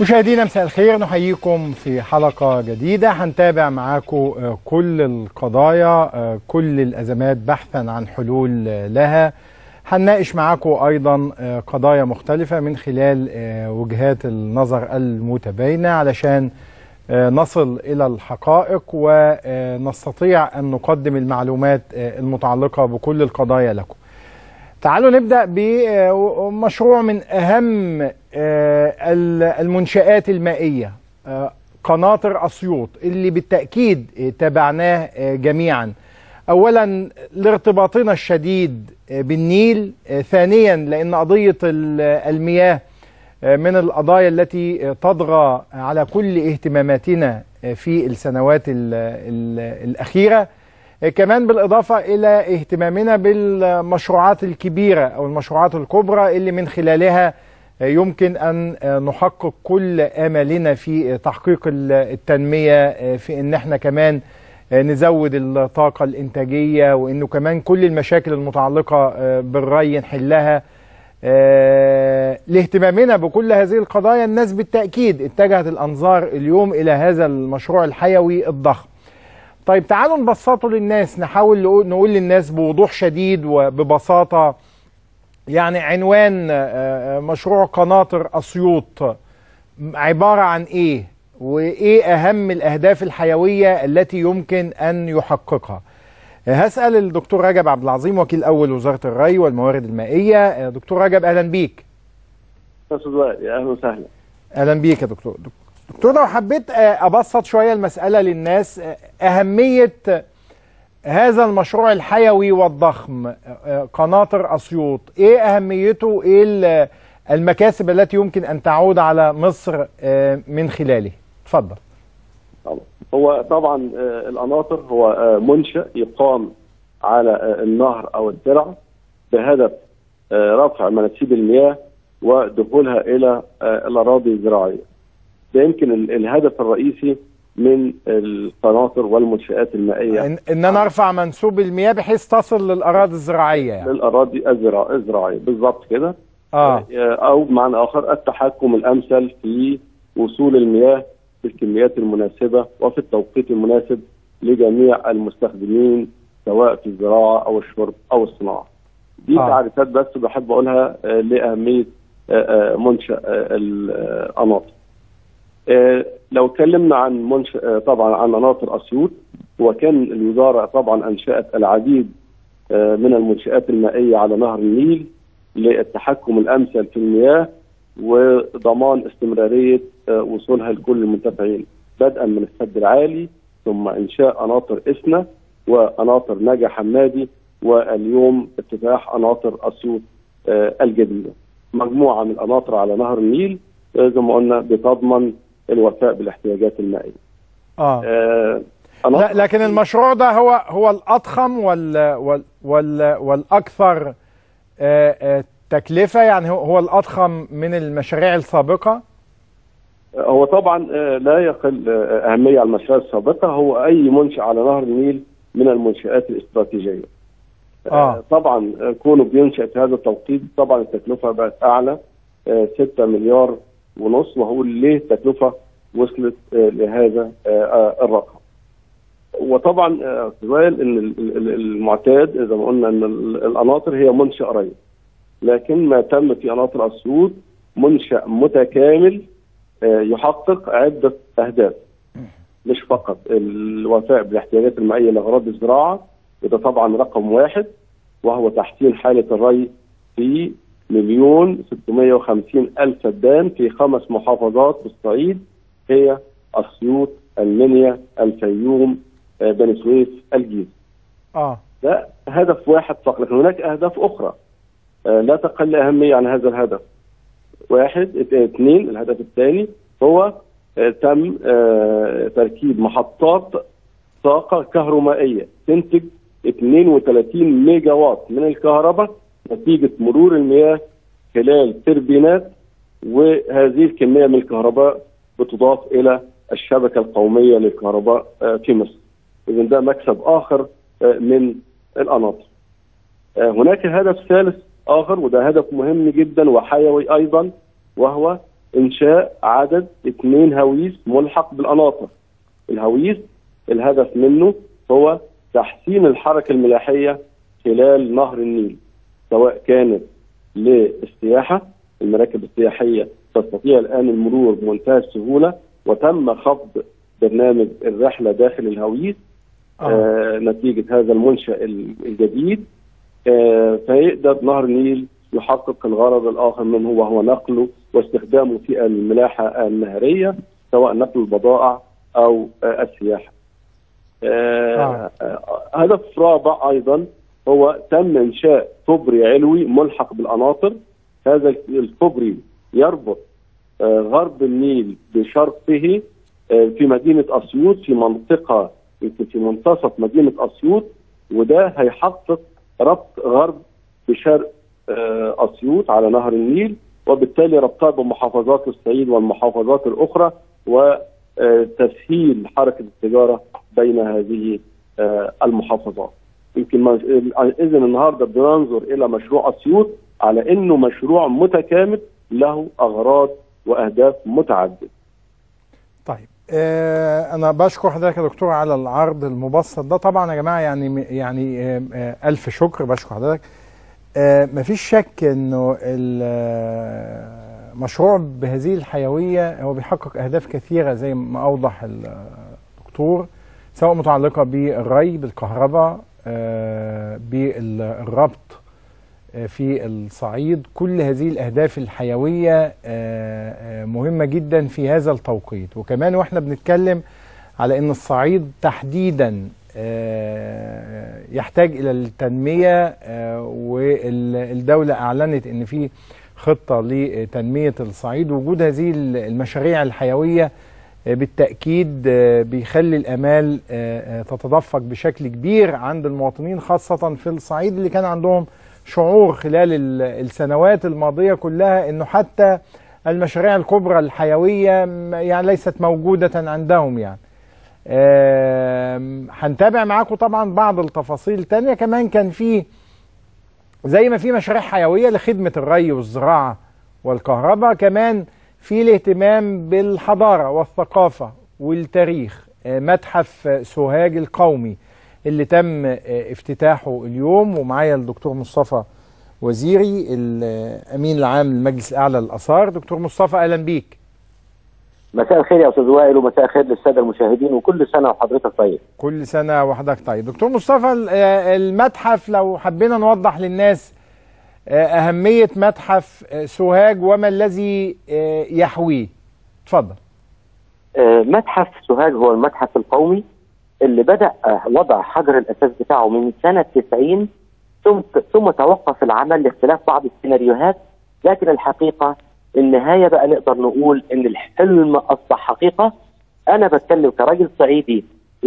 مشاهدينا مساء الخير نحييكم في حلقة جديدة هنتابع معاكم كل القضايا كل الأزمات بحثا عن حلول لها هنناقش معاكم أيضا قضايا مختلفة من خلال وجهات النظر المتباينة علشان نصل إلى الحقائق ونستطيع أن نقدم المعلومات المتعلقة بكل القضايا لكم تعالوا نبدأ بمشروع من أهم المنشآت المائية قناطر أسيوط اللي بالتأكيد تابعناه جميعا أولا لارتباطنا الشديد بالنيل ثانيا لأن قضية المياه من القضايا التي تطغى على كل اهتماماتنا في السنوات الأخيرة كمان بالإضافة إلى اهتمامنا بالمشروعات الكبيرة أو المشروعات الكبرى اللي من خلالها يمكن أن نحقق كل آمالنا في تحقيق التنمية في أن احنا كمان نزود الطاقة الإنتاجية وأنه كمان كل المشاكل المتعلقة بالري نحلها لاهتمامنا بكل هذه القضايا الناس بالتأكيد اتجهت الأنظار اليوم إلى هذا المشروع الحيوي الضخم طيب تعالوا نبسطه للناس نحاول نقول للناس بوضوح شديد وببساطة يعني عنوان مشروع قناطر أسيوط عبارة عن إيه وإيه أهم الأهداف الحيوية التي يمكن أن يحققها هسأل الدكتور رجب عبد العظيم وكيل أول وزارة الري والموارد المائية دكتور رجب أهلا بيك أستاذ وائل أهلا وسهلا أهلا بيك يا دكتور دكتور لو حبيت أبسط شوية المسألة للناس أهمية هذا المشروع الحيوي والضخم قناطر أسيوط إيه أهميته إيه المكاسب التي يمكن أن تعود على مصر من خلاله تفضل هو طبعا القناطر هو منشأ يقام على النهر أو الترع بهدف رفع مناسيب المياه ودخولها إلى الأراضي الزراعية ده يمكن الهدف الرئيسي من القناطر والمنشآت المائية إن, إن أنا أرفع منسوب المياه بحيث تصل للأراضي الزراعية يعني. للأراضي الزراعية بالضبط كده آه. أو بمعنى آخر التحكم الأمثل في وصول المياه بالكميات المناسبة وفي التوقيت المناسب لجميع المستخدمين سواء في الزراعة أو الشرب أو الصناعة دي آه. تعريفات بس بحب أقولها لأهمية منشأ القناطر لو اتكلمنا عن منشأ طبعا عن قناطر اسيوط وكان الوزاره طبعا انشات العديد من المنشات المائيه على نهر النيل للتحكم الامثل في المياه وضمان استمراريه وصولها لكل المنتفعين بدءا من السد العالي ثم انشاء قناطر اسنا وقناطر نجا حمادي واليوم افتتاح قناطر اسيوط الجديده. مجموعه من القناطر على نهر النيل زي ما قلنا بتضمن الوفاء بالاحتياجات المائيه. اه, آه لا لكن المشروع ده هو هو الاضخم وال وال وال والاكثر آه آه تكلفه يعني هو الاضخم من المشاريع السابقه؟ هو طبعا لا يقل اهميه على المشاريع السابقه هو اي منشا على نهر النيل من المنشات الاستراتيجيه. آه. طبعا كونه بينشا في هذا التوقيت طبعا التكلفه بقت اعلى 6 مليار ونص وهقول ليه التكلفه وصلت لهذا الرقم. وطبعا سؤال ان المعتاد زي ما قلنا ان القناطر هي منشا ري لكن ما تم في قناطر اسيوط منشا متكامل يحقق عده اهداف مش فقط الوفاء بالاحتياجات المائيه لاغراض الزراعه وده طبعا رقم واحد وهو تحسين حاله الري في مليون 650 ألف فدان في خمس محافظات في الصعيد هي أسيوط المنيا الفيوم بني سويف الجيزة اه ده هدف واحد فقط لكن هناك أهداف أخرى لا تقل أهمية عن هذا الهدف واحد اثنين الهدف الثاني هو تم تركيب محطات طاقة كهرومائية تنتج 32 ميجا واط من الكهرباء نتيجة مرور المياه خلال تربينات وهذه الكمية من الكهرباء بتضاف إلى الشبكة القومية للكهرباء في مصر إذا ده مكسب آخر من القناطر هناك هدف ثالث آخر وده هدف مهم جدا وحيوي أيضا وهو انشاء عدد اثنين هويس ملحق بالقناطر. الهويس الهدف منه هو تحسين الحركه الملاحيه خلال نهر النيل سواء كانت للسياحه المراكب السياحيه تستطيع الان المرور بمنتهى السهوله وتم خفض برنامج الرحله داخل الهويس آه. آه نتيجه هذا المنشا الجديد آه فيقدر نهر النيل يحقق الغرض الاخر منه وهو نقله واستخدامه في الملاحه النهريه سواء نقل البضائع او آه السياحه. آه آه. هدف رابع ايضا هو تم انشاء كوبري علوي ملحق بالقناطر هذا الكوبري يربط آه غرب النيل بشرقه آه في مدينه اسيوط في منطقه يمكن في منتصف مدينه اسيوط وده هيحقق ربط غرب بشرق آه اسيوط على نهر النيل وبالتالي ربطها بمحافظات الصعيد والمحافظات الاخرى وتسهيل حركه التجاره بين هذه المحافظات. يمكن اذا النهارده بننظر الى مشروع اسيوط على انه مشروع متكامل له اغراض واهداف متعدده. طيب آه انا بشكر حضرتك يا دكتور على العرض المبسط ده طبعا يا جماعه يعني يعني آه آه الف شكر بشكر حضرتك آه مفيش شك انه المشروع بهذه الحيويه هو بيحقق اهداف كثيره زي ما اوضح الدكتور سواء متعلقه بالري بالكهرباء آه بالربط آه في الصعيد كل هذه الأهداف الحيوية آه مهمة جدا في هذا التوقيت وكمان وإحنا بنتكلم على أن الصعيد تحديدا يحتاج إلى التنمية والدولة أعلنت أن في خطة لتنمية الصعيد وجود هذه المشاريع الحيوية بالتأكيد بيخلي الأمال تتدفق بشكل كبير عند المواطنين خاصة في الصعيد اللي كان عندهم شعور خلال السنوات الماضية كلها أنه حتى المشاريع الكبرى الحيوية يعني ليست موجودة عندهم يعني هنتابع معاكم طبعا بعض التفاصيل تانية كمان كان في زي ما في مشاريع حيوية لخدمة الري والزراعة والكهرباء كمان في الاهتمام بالحضارة والثقافة والتاريخ متحف سوهاج القومي اللي تم افتتاحه اليوم ومعايا الدكتور مصطفى وزيري الامين العام للمجلس الاعلى للاثار دكتور مصطفى اهلا بيك مساء الخير يا استاذ وائل ومساء الخير للساده المشاهدين وكل سنه وحضرتك طيب كل سنه وحضرتك طيب دكتور مصطفى المتحف لو حبينا نوضح للناس أهمية متحف سوهاج وما الذي يحويه اتفضل متحف سوهاج هو المتحف القومي اللي بدأ وضع حجر الأساس بتاعه من سنة 90 ثم ثم توقف العمل لاختلاف بعض السيناريوهات لكن الحقيقة النهاية بقى نقدر نقول إن الحلم أصبح حقيقة أنا بتكلم كراجل صعيدي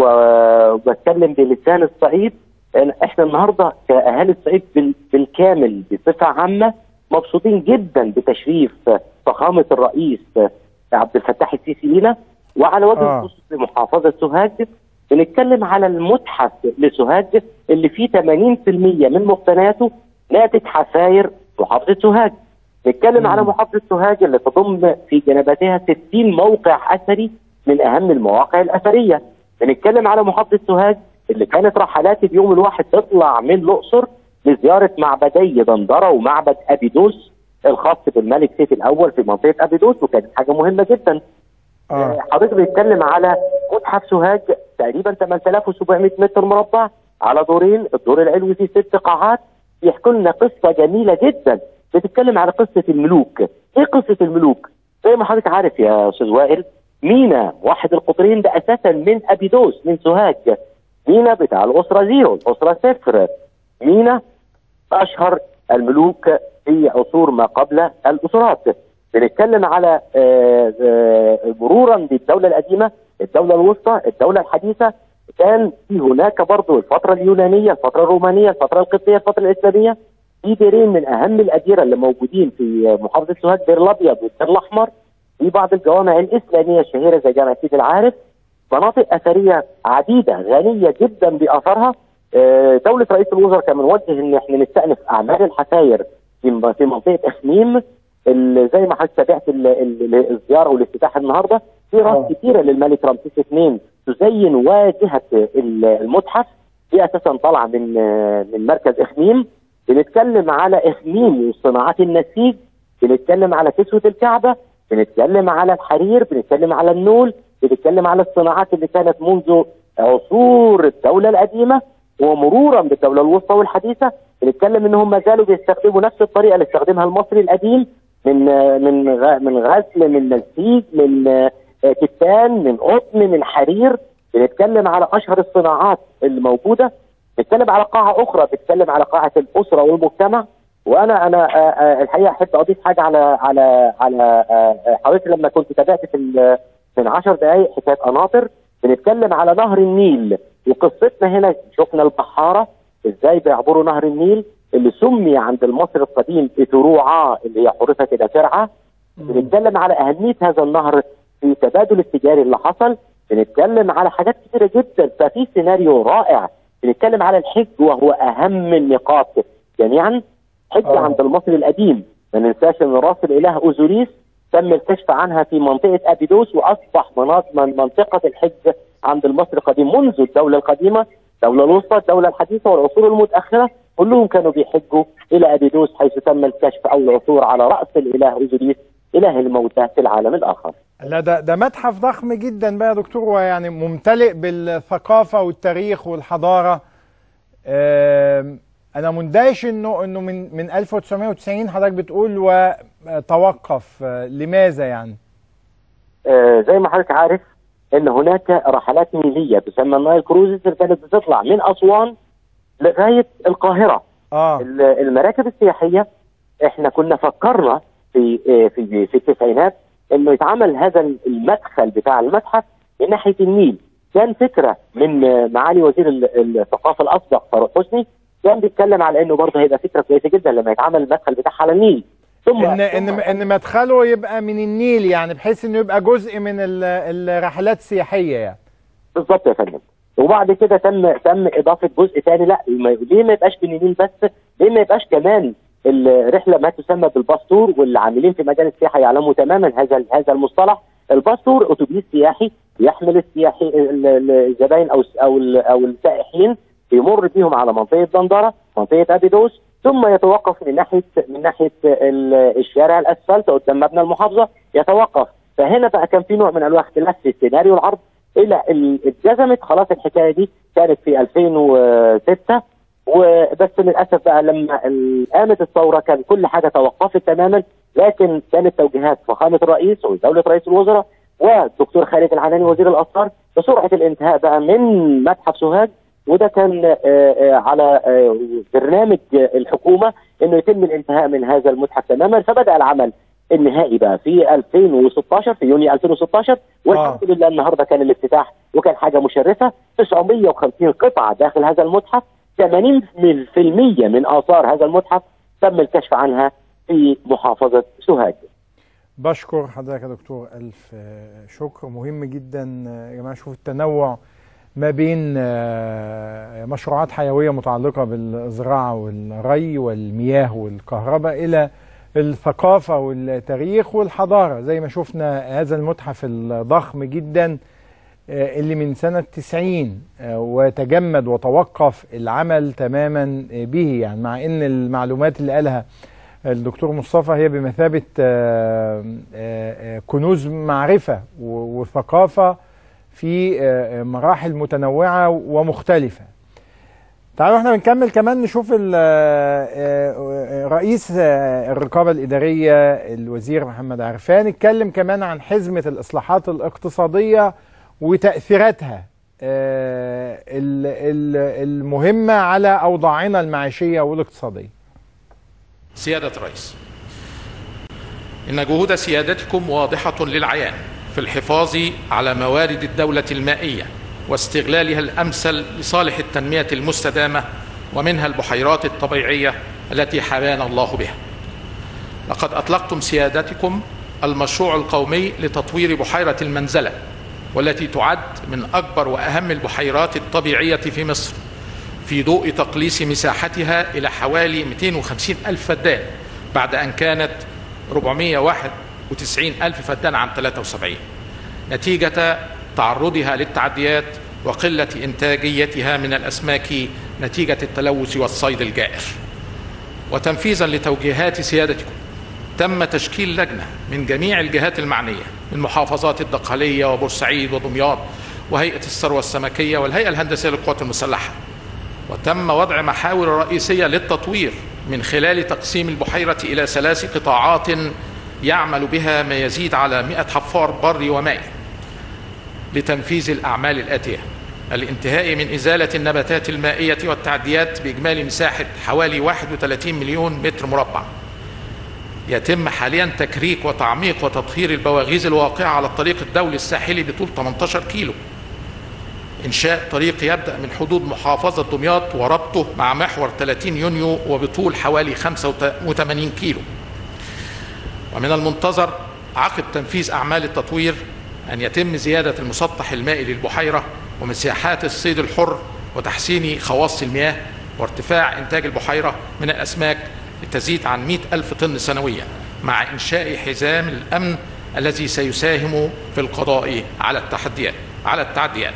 وبتكلم بلسان الصعيد احنا النهارده كاهالي الصعيد بالكامل بصفه عامه مبسوطين جدا بتشريف فخامه الرئيس عبد الفتاح السيسي لينا وعلى وجه آه. الخصوص لمحافظه سوهاج بنتكلم على المتحف لسوهاج اللي فيه 80% من مقتنياته ناتج حفاير محافظه سوهاج. نتكلم على محافظه سوهاج اللي تضم في جنباتها 60 موقع اثري من اهم المواقع الاثريه. بنتكلم على محافظه سوهاج اللي كانت رحلات اليوم الواحد تطلع من الاقصر لزياره معبدي دندره ومعبد ابيدوس الخاص بالملك سيف الاول في منطقه ابيدوس وكانت حاجه مهمه جدا. آه. حضرتك بيتكلم على متحف سوهاج تقريبا 8700 متر مربع على دورين، الدور العلوي فيه ست قاعات يحكوا لنا قصه جميله جدا بتتكلم على قصه الملوك، ايه قصه الملوك؟ زي ما حضرتك عارف يا استاذ وائل مينا واحد القطرين ده اساسا من ابيدوس من سوهاج مينا بتاع الاسره زيرو، الاسره صفر مينا اشهر الملوك في عصور ما قبل الاسرات بنتكلم على آه، آه، مرورا بالدوله القديمه الدوله الوسطى الدوله الحديثه كان في هناك برضه الفتره اليونانيه الفتره الرومانيه الفتره القبطيه الفتره الاسلاميه في ديرين من اهم الاديره اللي موجودين في محافظه سوهاج دير الابيض والدير الاحمر في بعض الجوامع الاسلاميه الشهيره زي جامع سيدي العارف مناطق اثريه عديده غنيه جدا باثارها آه، دوله رئيس الوزراء كان موجه ان احنا نستأنف اعمال الحفاير في في منطقه اخميم ال- زي ما حضرتك تابعت ال- ال- الزياره والافتتاح النهارده في راس آه. كتيره للملك رمسيس اثنين تزين واجهه ال- المتحف دي اساسا طالعه من آه، من مركز اخميم بنتكلم على اخميم وصناعات النسيج بنتكلم على كسوه الكعبه بنتكلم على الحرير بنتكلم على النول بنتكلم على الصناعات اللي كانت منذ عصور الدوله القديمه ومرورا بالدوله الوسطى والحديثه بنتكلم انهم ما زالوا بيستخدموا نفس الطريقه اللي استخدمها المصري القديم من آه، من غ- من غزل من نسيج من آه، آه، كتان من قطن من حرير بنتكلم على اشهر الصناعات الموجوده بنتكلم على قاعه اخرى بتتكلم على قاعه الاسره والمجتمع وانا انا آه، آه، الحقيقه احب اضيف حاجه على على على آه، آه، حضرتك لما كنت تابعت في ال- من 10 دقائق حكايه قناطر بنتكلم على نهر النيل وقصتنا هنا شفنا البحاره ازاي بيعبروا نهر النيل اللي سمي عند المصري القديم اتروعا اللي هي حرفت الى ترعه بنتكلم على اهميه هذا النهر في التبادل التجاري اللي حصل بنتكلم على حاجات كتيره جدا ففي سيناريو رائع بنتكلم على الحج وهو اهم النقاط جميعا حج آه. عند المصري القديم ما ننساش ان راس الاله اوزوريس تم الكشف عنها في منطقه ابيدوس واصبح مناطق من منطقه الحج عند المصري القديم منذ الدوله القديمه الدوله الوسطى الدوله الحديثه والعصور المتاخره كلهم كانوا بيحجوا الى ابيدوس حيث تم الكشف او العثور على راس الاله اوزوريس اله الموتى في العالم الاخر لا ده ده متحف ضخم جدا بقى يا دكتور ويعني ممتلئ بالثقافه والتاريخ والحضاره آم، انا مندهش انه انه من من 1990 حضرتك بتقول وتوقف آه، لماذا يعني؟ آه، زي ما حضرتك عارف ان هناك رحلات نيليه تسمى النايل كروزز اللي كانت بتطلع من اسوان لغايه القاهره اه ال- المراكب السياحيه احنا كنا فكرنا في آه، في في التسعينات انه يتعمل هذا المدخل بتاع المتحف من ناحيه النيل كان فكره من آه، معالي وزير ال- الثقافه الاسبق فاروق حسني كان بيتكلم على انه برضه هيبقى فكره كويسه جدا لما يتعمل المدخل بتاعها على النيل ثم ان ان ثم- ان مدخله يبقى من النيل يعني بحيث انه يبقى جزء من ال- الرحلات السياحيه يعني بالظبط يا فندم وبعد كده تم تم اضافه جزء ثاني لا ما- ليه ما يبقاش بالنيل بس ليه ما يبقاش كمان الرحله ما تسمى بالباستور واللي عاملين في مجال السياحه يعلموا تماما هذا هذا المصطلح الباستور اتوبيس سياحي يحمل السياحي ال- ال- الزباين او او ال- او السائحين يمر بيهم على منطقه دندره منطقه ابيدوس ثم يتوقف من ناحيه من ناحيه ال- الشارع الاسفلت قدام مبنى المحافظه يتوقف فهنا بقى كان في نوع من انواع اختلاف في السيناريو العرض الى ال- اتجزمت خلاص الحكايه دي كانت في 2006 وبس للاسف بقى لما ال- قامت الثوره كان كل حاجه توقفت تماما لكن كانت توجيهات فخامه الرئيس ودوله رئيس الوزراء والدكتور خالد العناني وزير الاثار بسرعه الانتهاء بقى من متحف سوهاج وده كان آه، آه، على آه، برنامج آه، الحكومه انه يتم الانتهاء من هذا المتحف تماما فبدا العمل النهائي بقى في 2016 في يونيو 2016 والحمد لله النهارده كان الافتتاح وكان حاجه مشرفه 950 قطعه داخل هذا المتحف 80% من اثار هذا المتحف تم الكشف عنها في محافظه سوهاج. بشكر حضرتك يا دكتور ألف آه، شكر مهم جدا آه، يا جماعة شوف التنوع ما بين آه، مشروعات حيوية متعلقة بالزراعة والري والمياه والكهرباء إلى الثقافة والتاريخ والحضارة زي ما شفنا هذا المتحف الضخم جدا آه، اللي من سنة 90 آه، وتجمد وتوقف العمل تماما آه، به يعني مع ان المعلومات اللي قالها الدكتور مصطفى هي بمثابة آه، آه، آه، كنوز معرفة و- وثقافة في آه، آه، مراحل متنوعة ومختلفة تعالوا احنا بنكمل كمان نشوف ال- آه، آه، رئيس آه، الرقابة الإدارية الوزير محمد عرفان اتكلم كمان عن حزمة الإصلاحات الاقتصادية وتأثيراتها آه، ال- ال- المهمة على أوضاعنا المعيشية والاقتصادية سيادة الرئيس إن جهود سيادتكم واضحة للعيان في الحفاظ على موارد الدولة المائية واستغلالها الأمثل لصالح التنمية المستدامة ومنها البحيرات الطبيعية التي حبانا الله بها لقد أطلقتم سيادتكم المشروع القومي لتطوير بحيرة المنزلة والتي تعد من أكبر وأهم البحيرات الطبيعية في مصر في ضوء تقليص مساحتها إلى حوالي 250 ألف فدان بعد أن كانت 491 ألف فدان عام 73 نتيجة تعرضها للتعديات وقلة إنتاجيتها من الأسماك نتيجة التلوث والصيد الجائر وتنفيذا لتوجيهات سيادتكم تم تشكيل لجنة من جميع الجهات المعنية من محافظات الدقهلية وبورسعيد ودمياط وهيئة الثروة السمكية والهيئة الهندسية للقوات المسلحة وتم وضع محاور رئيسية للتطوير من خلال تقسيم البحيرة إلى ثلاث قطاعات يعمل بها ما يزيد على 100 حفار بري ومائي لتنفيذ الأعمال الآتية الانتهاء من إزالة النباتات المائية والتعديات بإجمالي مساحة حوالي 31 مليون متر مربع يتم حاليا تكريك وتعميق وتطهير البواغيز الواقعة على الطريق الدولي الساحلي بطول 18 كيلو إنشاء طريق يبدأ من حدود محافظة دمياط وربطه مع محور 30 يونيو وبطول حوالي 85 كيلو ومن المنتظر عقب تنفيذ أعمال التطوير أن يتم زيادة المسطح المائي للبحيرة ومساحات الصيد الحر وتحسين خواص المياه وارتفاع إنتاج البحيرة من الأسماك لتزيد عن 100 ألف طن سنويا مع إنشاء حزام الأمن الذي سيساهم في القضاء على التحديات على التعديات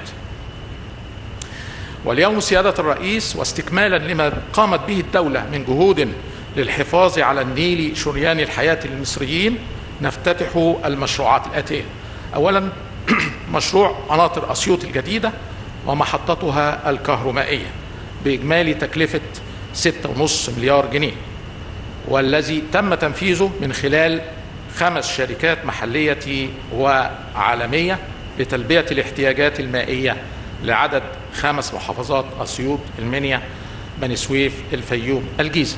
واليوم سيادة الرئيس واستكمالا لما قامت به الدولة من جهود للحفاظ على النيل شريان الحياة للمصريين نفتتح المشروعات الآتية أولا مشروع قناطر أسيوط الجديدة ومحطتها الكهربائية بإجمالي تكلفة 6.5 مليار جنيه والذي تم تنفيذه من خلال خمس شركات محلية وعالمية لتلبية الاحتياجات المائية لعدد خمس محافظات أسيوط المنيا بني سويف الفيوم الجيزة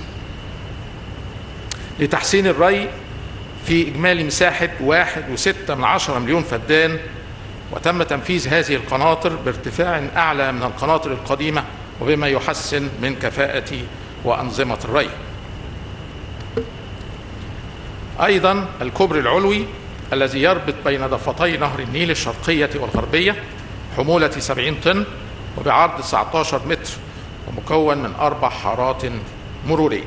لتحسين الري في إجمالي مساحة واحد وستة من عشرة مليون فدان وتم تنفيذ هذه القناطر بارتفاع أعلى من القناطر القديمة وبما يحسن من كفاءة وأنظمة الري أيضا الكوبري العلوي الذي يربط بين ضفتي نهر النيل الشرقية والغربية حمولة 70 طن وبعرض 19 متر ومكون من أربع حارات مرورية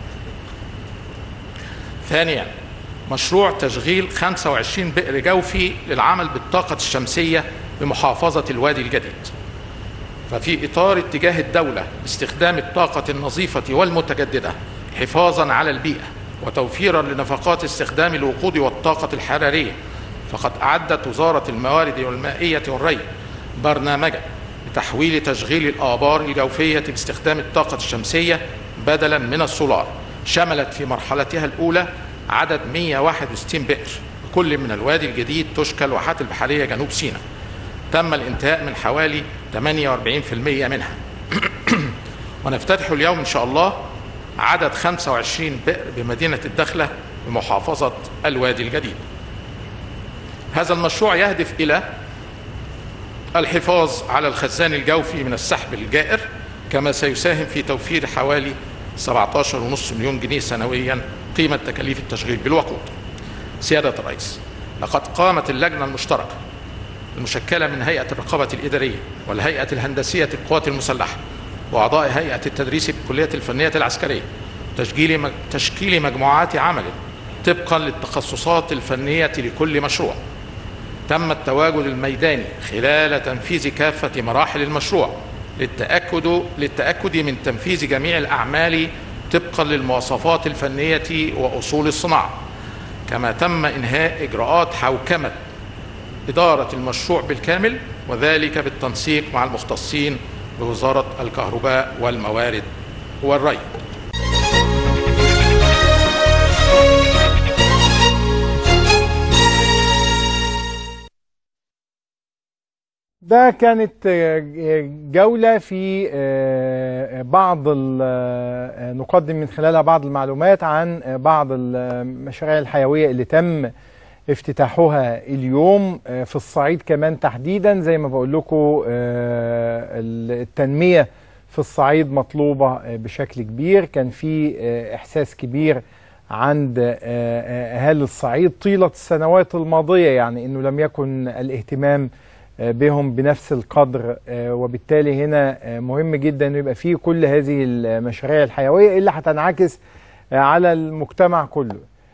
ثانيا مشروع تشغيل 25 بئر جوفي للعمل بالطاقة الشمسية بمحافظة الوادي الجديد ففي إطار اتجاه الدولة باستخدام الطاقة النظيفة والمتجددة حفاظا على البيئة وتوفيرا لنفقات استخدام الوقود والطاقة الحرارية فقد أعدت وزارة الموارد والمائية والري برنامجا لتحويل تشغيل الآبار الجوفية باستخدام الطاقة الشمسية بدلا من السولار شملت في مرحلتها الأولى عدد 161 بئر كل من الوادي الجديد تشكل واحات البحرية جنوب سيناء تم الانتهاء من حوالي 48% منها ونفتتح اليوم إن شاء الله عدد 25 بئر بمدينة الدخلة بمحافظة الوادي الجديد هذا المشروع يهدف إلى الحفاظ على الخزان الجوفي من السحب الجائر كما سيساهم في توفير حوالي 17.5 مليون جنيه سنويا قيمة تكاليف التشغيل بالوقود سيادة الرئيس لقد قامت اللجنة المشتركة المشكلة من هيئة الرقابة الإدارية والهيئة الهندسية للقوات المسلحة وأعضاء هيئة التدريس بالكلية الفنية العسكرية تشكيل تشكيل مجموعات عمل طبقا للتخصصات الفنية لكل مشروع تم التواجد الميداني خلال تنفيذ كافة مراحل المشروع للتأكد للتأكد من تنفيذ جميع الأعمال طبقا للمواصفات الفنية وأصول الصناعة كما تم إنهاء إجراءات حوكمة إدارة المشروع بالكامل وذلك بالتنسيق مع المختصين بوزارة الكهرباء والموارد والري ده كانت جولة في بعض نقدم من خلالها بعض المعلومات عن بعض المشاريع الحيوية اللي تم افتتاحها اليوم في الصعيد كمان تحديدا زي ما بقول لكم التنمية في الصعيد مطلوبة بشكل كبير كان في إحساس كبير عند أهالي الصعيد طيلة السنوات الماضية يعني أنه لم يكن الاهتمام بهم بنفس القدر وبالتالي هنا مهم جدا انه يبقى فيه كل هذه المشاريع الحيويه اللي هتنعكس على المجتمع كله.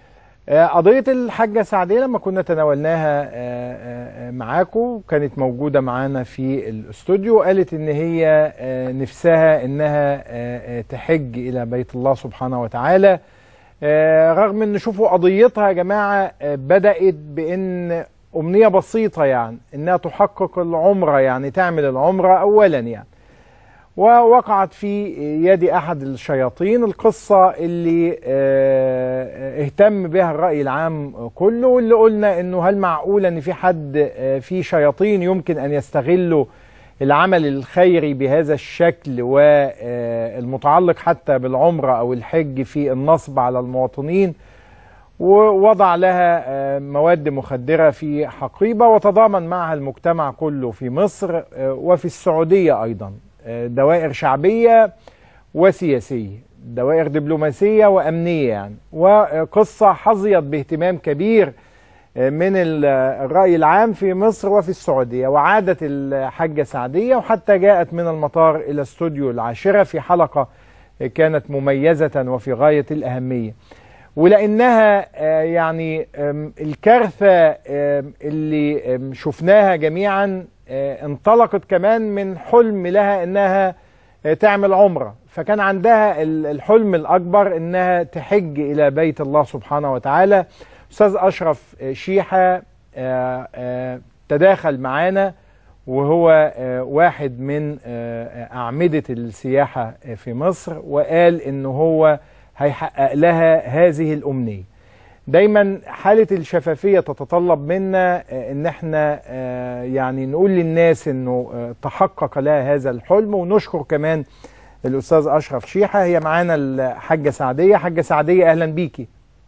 آه، قضية الحاجة سعدية لما كنا تناولناها آه، آه، آه، معاكم كانت موجودة معانا في الاستوديو قالت ان هي آه، نفسها انها آه، آه، تحج الى بيت الله سبحانه وتعالى آه، رغم ان شوفوا قضيتها يا جماعة آه، بدأت بان امنية بسيطة يعني انها تحقق العمرة يعني تعمل العمرة اولا يعني ووقعت في يد احد الشياطين القصه اللي آه، اهتم بها الراي العام كله واللي قلنا انه هل معقول ان في حد آه، في شياطين يمكن ان يستغلوا العمل الخيري بهذا الشكل والمتعلق حتى بالعمره او الحج في النصب على المواطنين ووضع لها آه، مواد مخدرة في حقيبة وتضامن معها المجتمع كله في مصر آه، وفي السعودية أيضا آه، دوائر شعبية وسياسية دوائر دبلوماسية وأمنية يعني وقصة حظيت باهتمام كبير آه، من ال- الرأي العام في مصر وفي السعودية وعادت الحاجة سعدية وحتى جاءت من المطار إلى استوديو العاشرة في حلقة آه، كانت مميزة وفي غاية الأهمية ولانها آه، يعني آم، الكارثه آم، اللي آم، شفناها جميعا آه، انطلقت كمان من حلم لها انها آه، تعمل عمره فكان عندها ال- الحلم الاكبر انها تحج الى بيت الله سبحانه وتعالى استاذ اشرف آه، شيحه آه، آه، تداخل معانا وهو آه، واحد من آه، أعمدة السياحة آه، في مصر وقال إن هو هيحقق لها هذه الأمنية دايما حالة الشفافية تتطلب منا آه، إن احنا آه، يعني نقول للناس إنه آه، تحقق لها هذا الحلم ونشكر كمان الأستاذ أشرف شيحة هي معانا الحاجة سعدية حاجة سعدية أهلا بيكي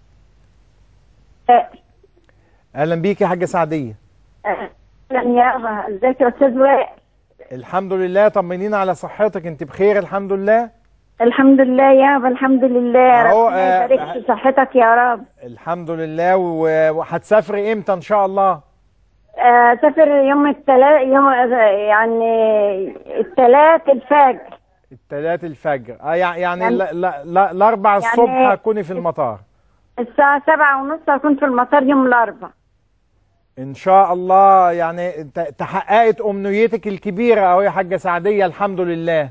أهلا بيكي يا حاجة سعدية اهلا يابا ازيك يا استاذ وائل الحمد لله طمنينا على صحتك انت بخير الحمد لله الحمد لله يابا الحمد لله أهو، ربنا آه، يبارك في صحتك يا رب الحمد لله و- وهتسافري امتى ان شاء الله آه سافر يوم الثلاث يوم يعني الثلاث الفجر الثلاث الفجر اه يع- يعني يعني- لا لا لا الاربع يعني- الصبح هتكوني في المطار الساعة سبعة ونص هكون في المطار يوم الأربعاء ان شاء الله يعني ت- تحققت امنيتك الكبيره اهو يا حاجه سعديه الحمد لله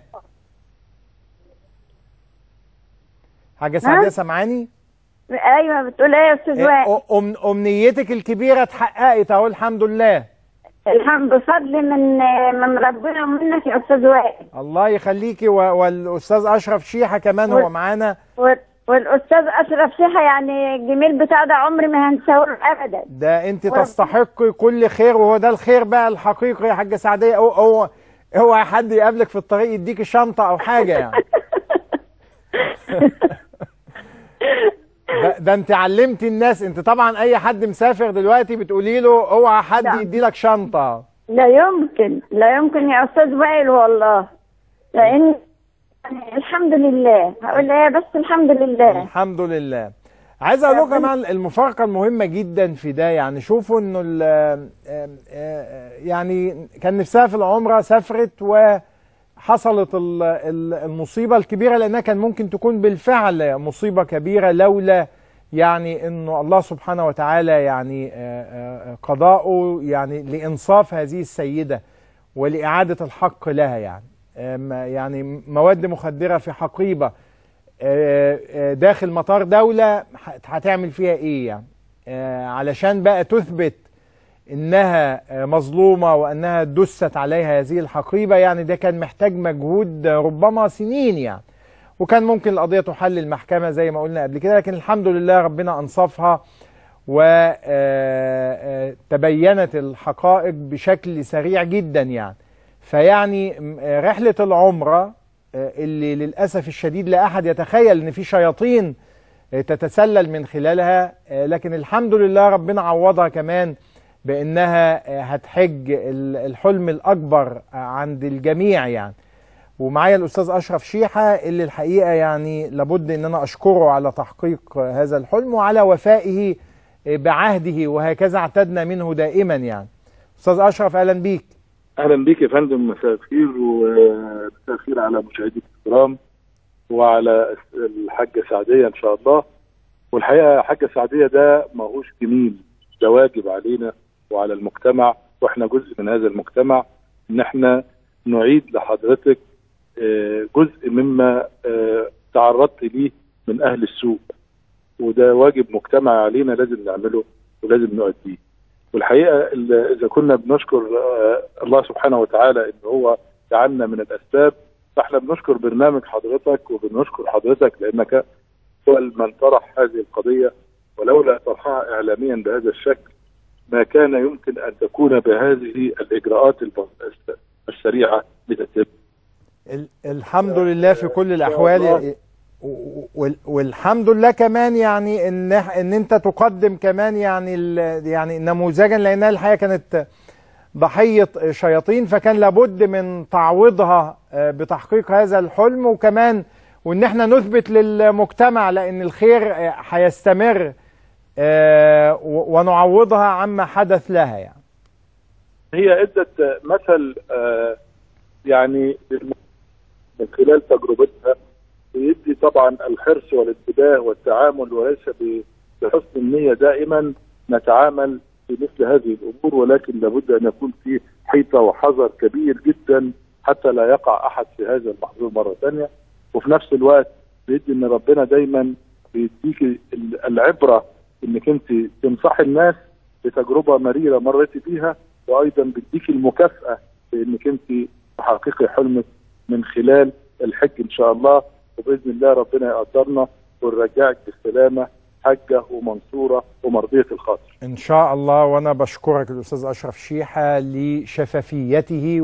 حاجه سعديه سامعاني أيوة بتقول إيه يا أستاذ إيه، وائل أ- أم امنيتك الكبيره اتحققت اهو الحمد لله الحمد بفضل من من ربنا ومنك يا أستاذ وائل الله يخليكي و- والاستاذ اشرف شيحه كمان هو وال- معانا وال- والأستاذ أشرف شيحة يعني الجميل بتاع ده عمري ما هنساه له أبدا ده انت ورب- تستحقي كل خير وهو ده الخير بقى الحقيقي يا حاجه سعديه هو هو اوعى حد يقابلك في الطريق يديك شنطه او حاجه يعني ده, ده انت علمتي الناس انت طبعا اي حد مسافر دلوقتي بتقولي له اوعى حد نعم. يدي لك شنطه لا يمكن لا يمكن يا استاذ وائل والله لان يعني الحمد لله هقول ايه بس الحمد لله الحمد لله عايز اقول لكم كمان المفارقه المهمه جدا في ده يعني شوفوا انه ال- آم، آه، يعني كان نفسها في العمره سافرت وحصلت ال- ال- المصيبه الكبيره لانها كان ممكن تكون بالفعل مصيبه كبيره لولا يعني انه الله سبحانه وتعالى يعني آه، آه، قضاؤه يعني لانصاف هذه السيده ولاعاده الحق لها يعني آم، يعني مواد مخدره في حقيبه آه، آه، داخل مطار دولة ه- هتعمل فيها ايه يعني آه، علشان بقى تثبت انها آه، مظلومة وانها دست عليها هذه الحقيبة يعني ده كان محتاج مجهود آه، ربما سنين يعني وكان ممكن القضية تحل المحكمة زي ما قلنا قبل كده لكن الحمد لله ربنا انصفها وتبينت الحقائق بشكل سريع جدا يعني فيعني م- آه، رحلة العمرة آه، اللي للأسف الشديد لا أحد يتخيل إن في شياطين آه، تتسلل من خلالها آه، لكن الحمد لله ربنا عوضها كمان بأنها آه، هتحج ال- الحلم الأكبر آه، عند الجميع يعني ومعايا الأستاذ أشرف شيحة اللي الحقيقة يعني لابد إن أنا أشكره على تحقيق آه، هذا الحلم وعلى وفائه آه، بعهده وهكذا اعتدنا منه دائما يعني أستاذ أشرف أهلا بيك اهلا بيك يا فندم مساء الخير ومساء الخير على مشاهديك الكرام وعلى الحاجه سعديه ان شاء الله والحقيقه يا حاجه سعديه ده ماهوش جميل ده واجب علينا وعلى المجتمع واحنا جزء من هذا المجتمع ان احنا نعيد لحضرتك آه، جزء مما آه، تعرضت ليه من اهل السوق وده واجب مجتمعي علينا لازم نعمله ولازم نؤديه والحقيقه ال- اذا كنا بنشكر آه، الله سبحانه وتعالى ان هو جعلنا من الاسباب فاحنا بنشكر برنامج حضرتك وبنشكر حضرتك لانك هو من طرح هذه القضيه ولولا طرحها اعلاميا بهذا الشكل ما كان يمكن ان تكون بهذه الاجراءات الب- الس- السريعه لتتم ال- الحمد لله في كل الاحوال الله. و- وال- والحمد لله كمان يعني ان ان انت تقدم كمان يعني ال- يعني نموذجا لانها الحقيقه كانت ضحيه شياطين فكان لابد من تعويضها آه، بتحقيق هذا الحلم وكمان وان احنا نثبت للمجتمع لان الخير آه، هيستمر آه، و- ونعوضها عما حدث لها يعني هي ادت مثل آه، يعني للم- من خلال تجربتها بيدي طبعا الحرص والانتباه والتعامل وليس ب- بحسن النيه دائما نتعامل في مثل هذه الامور ولكن لابد ان يكون في حيطه وحذر كبير جدا حتى لا يقع احد في هذا المحظور مره ثانيه وفي نفس الوقت بيدي ان ربنا دايما بيديك ال- العبره انك انت تنصحي الناس بتجربه مريره مريتي بيها وايضا بيديك المكافاه بانك انت تحققي حلمك من خلال الحج ان شاء الله وباذن الله ربنا يقدرنا ونرجعك بالسلامه حجه ومنصوره ومرضيه الخاطر. إن شاء الله وأنا بشكرك الأستاذ أشرف شيحة لشفافيته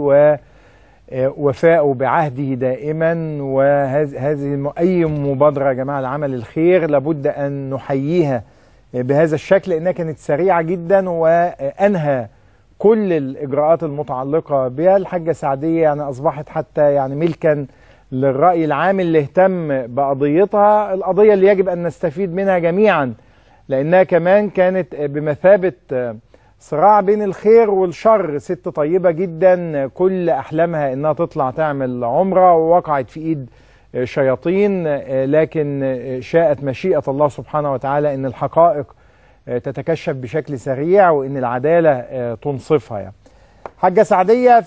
ووفائه بعهده دائما وهذه أي مبادرة يا جماعة لعمل الخير لابد أن نحييها بهذا الشكل لأنها كانت سريعة جدا وأنهى كل الإجراءات المتعلقة بها الحاجة سعدية يعني أصبحت حتى يعني ملكا للرأي العام اللي اهتم بقضيتها القضية اللي يجب أن نستفيد منها جميعا لأنها كمان كانت بمثابة صراع بين الخير والشر ست طيبة جدا كل أحلامها إنها تطلع تعمل عمرة ووقعت في إيد شياطين لكن شاءت مشيئة الله سبحانه وتعالى إن الحقائق تتكشف بشكل سريع وإن العدالة تنصفها يعني. حاجة سعدية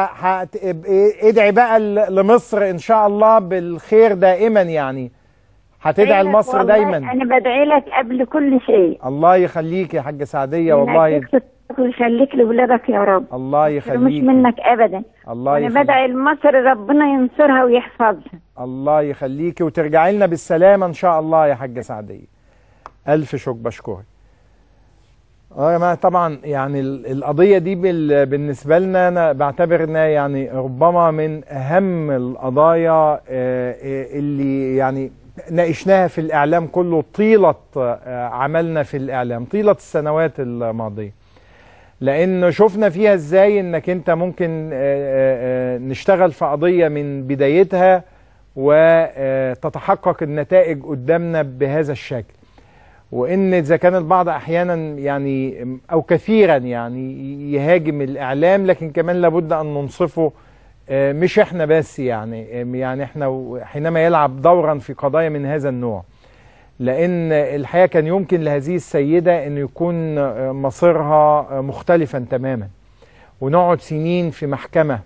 ادعي بقى لمصر إن شاء الله بالخير دائما يعني هتدعي لمصر دايما انا بدعي لك قبل كل شيء الله يخليك يا حاجة سعدية والله ويخليك لولادك يا رب الله مش يخليك منك ابدا الله انا يخليك بدعي لمصر ربنا ينصرها ويحفظها الله يخليكي وترجعي لنا بالسلامة إن شاء الله يا حاجة سعدية ألف شكر بشكرك اه يا جماعه طبعا يعني ال- القضيه دي بال- بالنسبه لنا انا بعتبر انها يعني ربما من اهم القضايا آه، آه، اللي يعني ناقشناها في الاعلام كله طيله آه، عملنا في الاعلام طيله السنوات الماضيه لان شفنا فيها ازاي انك انت ممكن آه، آه، آه، نشتغل في قضيه من بدايتها وتتحقق النتائج قدامنا بهذا الشكل وان اذا كان البعض احيانا يعني او كثيرا يعني يهاجم الاعلام لكن كمان لابد ان ننصفه آه، مش احنا بس يعني آم، يعني احنا و- حينما يلعب دورا في قضايا من هذا النوع لان الحقيقه كان يمكن لهذه السيده ان يكون آه، مصيرها آه، مختلفا تماما ونقعد سنين في محكمه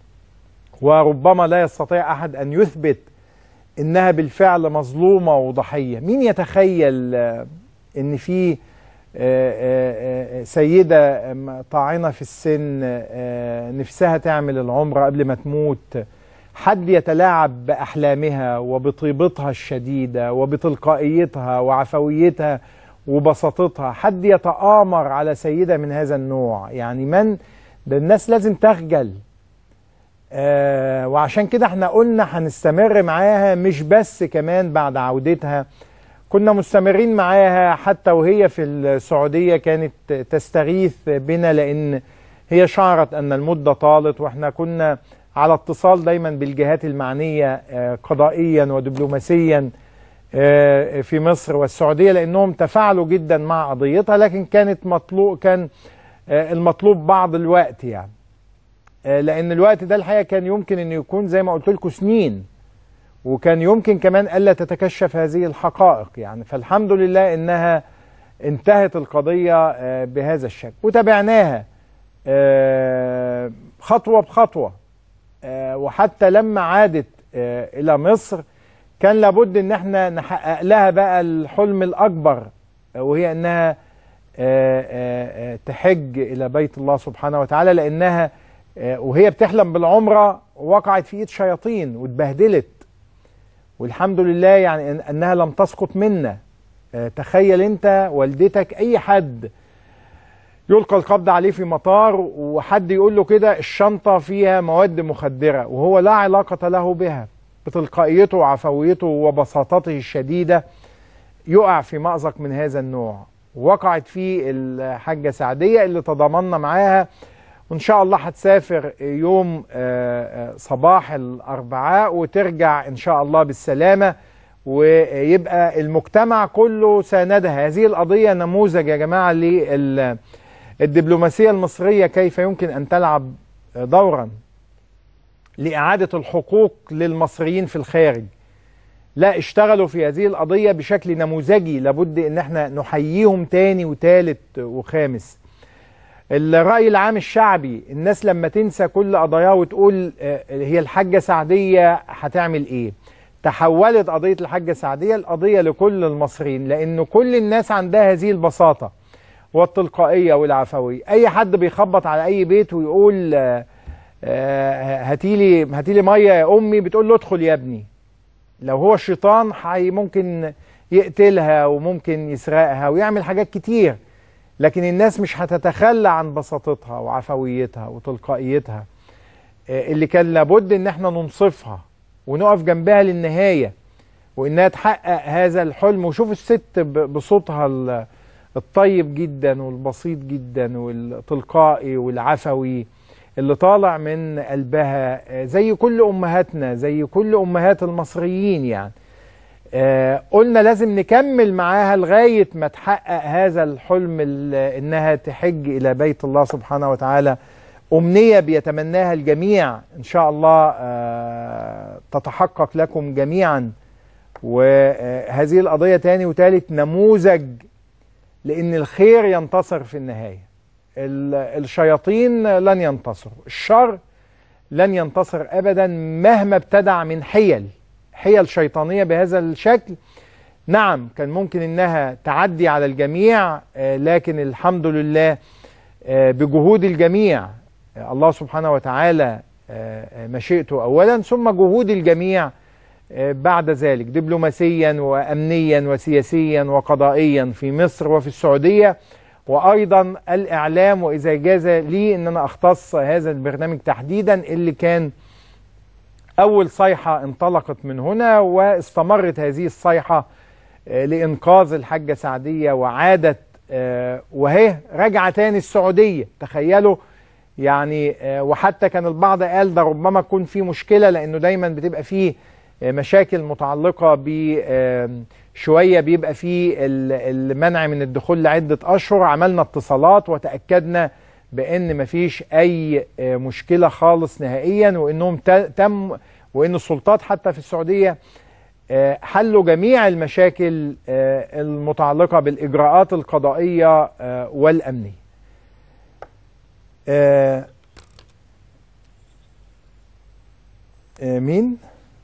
وربما لا يستطيع احد ان يثبت انها بالفعل مظلومه وضحيه مين يتخيل آه، ان في آه، آه، آه، سيده آم، طاعنه في السن آه، نفسها تعمل العمره قبل ما تموت حد يتلاعب باحلامها وبطيبتها الشديده وبتلقائيتها وعفويتها وبساطتها حد يتآمر على سيده من هذا النوع يعني من ده الناس لازم تخجل آه وعشان كده احنا قلنا هنستمر معاها مش بس كمان بعد عودتها كنا مستمرين معاها حتى وهي في السعودية كانت تستغيث بنا لأن هي شعرت أن المدة طالت وإحنا كنا على اتصال دايما بالجهات المعنية آه، قضائيا ودبلوماسيا آه، في مصر والسعودية لأنهم تفاعلوا جدا مع قضيتها لكن كانت مطلوب كان آه، المطلوب بعض الوقت يعني آه، لان الوقت ده الحقيقه كان يمكن انه يكون زي ما قلت لكم سنين وكان يمكن كمان الا تتكشف هذه الحقائق يعني فالحمد لله انها انتهت القضيه آه، بهذا الشكل وتابعناها آه، خطوه بخطوه آه، وحتى لما عادت آه، الى مصر كان لابد ان احنا نحقق لها بقى الحلم الاكبر آه، وهي انها آه، آه، آه، تحج الى بيت الله سبحانه وتعالى لانها آه، وهي بتحلم بالعمره وقعت في ايد شياطين واتبهدلت والحمد لله يعني إن- انها لم تسقط منا آه، تخيل انت والدتك اي حد يلقى القبض عليه في مطار وحد يقول له كده الشنطة فيها مواد مخدرة وهو لا علاقة له بها بتلقائيته وعفويته وبساطته الشديدة يقع في مأزق من هذا النوع وقعت فيه الحاجة سعدية اللي تضامنا معاها وإن شاء الله هتسافر يوم آه، آه، صباح الأربعاء وترجع إن شاء الله بالسلامة ويبقى المجتمع كله ساندها هذه القضية نموذج يا جماعة للدبلوماسية المصرية كيف يمكن أن تلعب دورا لإعادة الحقوق للمصريين في الخارج لا اشتغلوا في هذه القضية بشكل نموذجي لابد ان احنا نحييهم تاني وتالت وخامس الرأي العام الشعبي الناس لما تنسى كل قضاياها وتقول آه، هي الحاجة سعدية هتعمل ايه تحولت قضية الحاجة سعدية القضية لكل المصريين لأن كل الناس عندها هذه البساطة والتلقائية والعفوية أي حد بيخبط على أي بيت ويقول آه، آه، هاتيلي هاتيلي مية يا أمي بتقول له ادخل يا ابني لو هو الشيطان حي ممكن يقتلها وممكن يسرقها ويعمل حاجات كتير لكن الناس مش هتتخلى عن بساطتها وعفويتها وتلقائيتها آه، اللي كان لابد ان احنا ننصفها ونقف جنبها للنهاية وانها تحقق هذا الحلم وشوف الست ب- بصوتها ال- الطيب جدا والبسيط جدا والتلقائي والعفوي اللي طالع من قلبها آه، زي كل امهاتنا زي كل امهات المصريين يعني آه، قلنا لازم نكمل معاها لغاية ما تحقق هذا الحلم ال- انها تحج الى بيت الله سبحانه وتعالى أمنية بيتمناها الجميع إن شاء الله آه، تتحقق لكم جميعا وهذه القضية تاني وتالت نموذج لأن الخير ينتصر في النهاية ال- الشياطين لن ينتصروا الشر لن ينتصر أبدا مهما ابتدع من حيل حيل شيطانية بهذا الشكل نعم كان ممكن إنها تعدي على الجميع آه، لكن الحمد لله آه، بجهود الجميع آه، الله سبحانه وتعالى آه، آه، مشيئته أولا ثم جهود الجميع آه، بعد ذلك دبلوماسيا وأمنيا وسياسيا وقضائيا في مصر وفي السعودية وأيضا الإعلام وإذا جاز لي أن أنا أختص هذا البرنامج تحديدا اللي كان أول صيحة انطلقت من هنا واستمرت هذه الصيحة آه، لإنقاذ الحاجة سعدية وعادت آه، وهي راجعة تاني السعودية تخيلوا يعني آه، وحتى كان البعض قال ده ربما تكون في مشكلة لأنه دايما بتبقى فيه آه، مشاكل متعلقة ب آه، شوية بيبقى فيه ال- المنع من الدخول لعدة أشهر عملنا اتصالات وتأكدنا بأن مفيش أي آه، مشكلة خالص نهائيا وأنهم ت- تم وأن السلطات حتى في السعودية آه، حلوا جميع المشاكل آه، المتعلقة بالإجراءات القضائية آه، والأمنية آه، آه، مين؟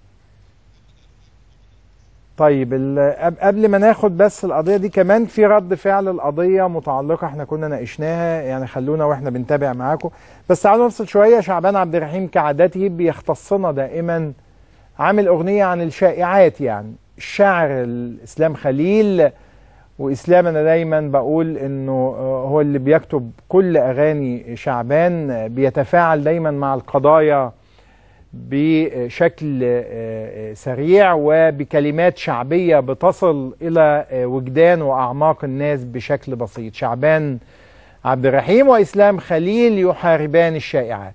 طيب ال- قب- قبل ما ناخد بس القضية دي كمان في رد فعل القضية متعلقة احنا كنا ناقشناها يعني خلونا واحنا بنتابع معاكم بس تعالوا نفصل شوية شعبان عبد الرحيم كعادته بيختصنا دائما عامل أغنية عن الشائعات يعني الشاعر الإسلام خليل وإسلام أنا دايما بقول إنه آه، هو اللي بيكتب كل أغاني شعبان آه، بيتفاعل دايما مع القضايا بشكل آه، آه، سريع وبكلمات شعبية بتصل إلى آه، وجدان وأعماق الناس بشكل بسيط شعبان عبد الرحيم وإسلام خليل يحاربان الشائعات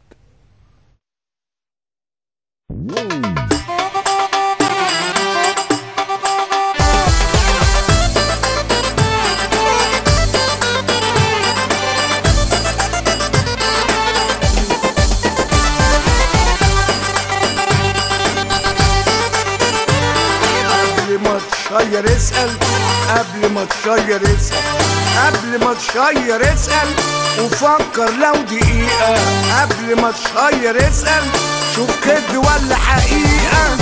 Thank تشير اسأل قبل ما تشير اسأل قبل ما تشير اسأل وفكر لو دقيقة قبل ما تشير اسأل شوف كذب ولا حقيقة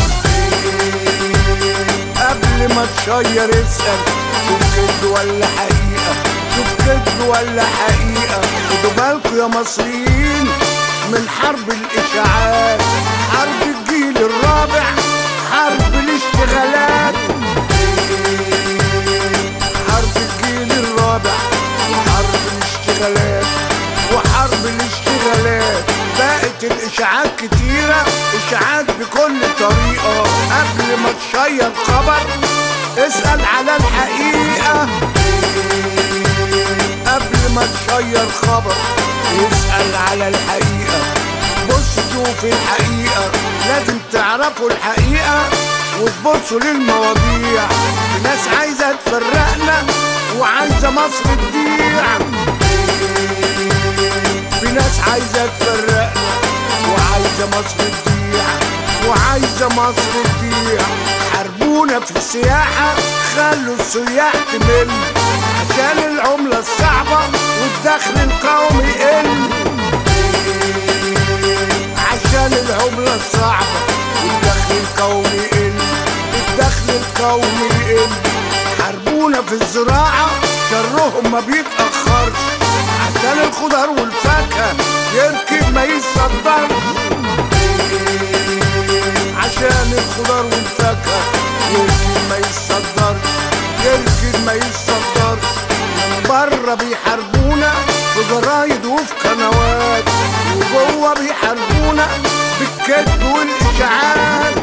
قبل ما تشير اسأل شوف كذب ولا حقيقة شوف كذب ولا حقيقة خدوا بالكوا يا مصريين من حرب الإشاعات حرب الجيل الرابع حرب الاشتغالات حرب الجيل الرابع وحرب الاشتغالات وحرب الاشتغالات بقت الاشاعات كتيرة اشاعات بكل طريقة قبل ما تشير خبر اسأل على الحقيقة قبل ما تشير خبر اسأل على الحقيقة بص شوف الحقيقة لازم تعرفوا الحقيقة وتبصوا للمواضيع في ناس عايزة تفرقنا وعايزة مصر تضيع في ناس عايزة تفرقنا وعايزة مصر تضيع وعايزة مصر تضيع حاربونا في السياحة خلوا السياح تمل عشان العملة الصعبة والدخل القومي يقل عشان العملة الصعبة والدخل القومي يقل الدخل القومي يقل حاربونا في الزراعة شرهم ما بيتأخرش عشان الخضار والفاكهة يركب ما يصدرش عشان الخضار والفاكهة يركب ما يصدرش يركب ما يصدرش من بره بيحاربونا في جرايد وفي قنوات وجوه بيحاربونا بالكذب والاشاعات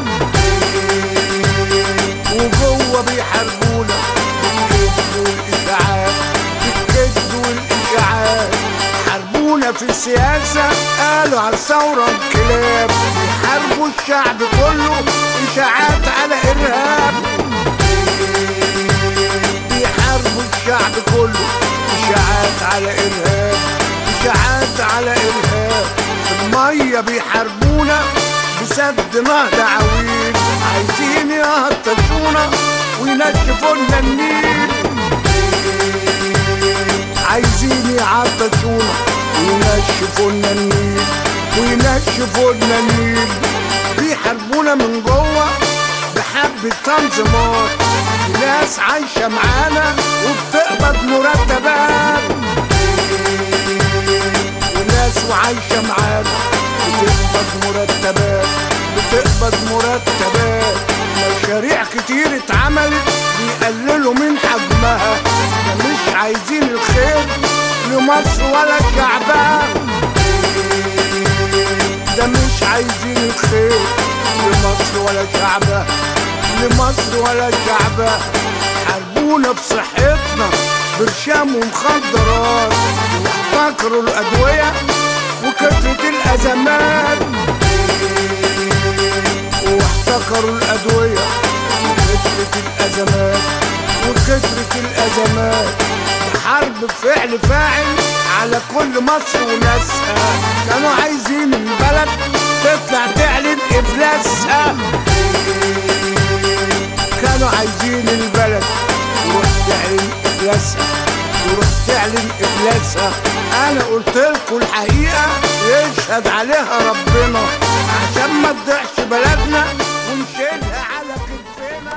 وجوه بيحاربونا بالكذب والاشاعات بالكذب والاشاعات حاربونا في السياسة قالوا على الثورة انقلاب بيحاربوا الشعب كله إشاعات على إرهاب بيحاربوا الشعب كله إشاعات على إرهاب إشاعات على إرهاب في المية بيحاربونا بسد نهر عويل عايزين يهطشونا وينشفوا لنا النيل عايزين يعطشونا وينشفوا لنا النيل وينشفوا لنا النيل بيحاربونا من جوه بحبة تنظيمات ناس عايشة معانا وبتقبض مرتبات وناس وعايشة معانا بتقبض مرتبات بتقبض مرتبات مشاريع كتير اتعملت بيقللوا من حجمها ده مش عايزين الخير لمصر ولا شعبها ده مش عايزين الخير لمصر ولا شعبها لمصر ولا شعبها حاربونا بصحتنا برشام ومخدرات واحتكروا الأدوية وكثرة الأزمات واحتكروا الأدوية وكثرة الأزمات وكثرة الأزمات حرب فعل فاعل على كل مصر وناسها كانوا عايزين البلد تطلع تعلن إفلاسها كانوا عايزين البلد تروح تعلن إفلاسها تروح تعلن إفلاسها أنا قلت لكم الحقيقة يشهد عليها ربنا عشان ما تضيعش بلدنا ونشيلها على كتفنا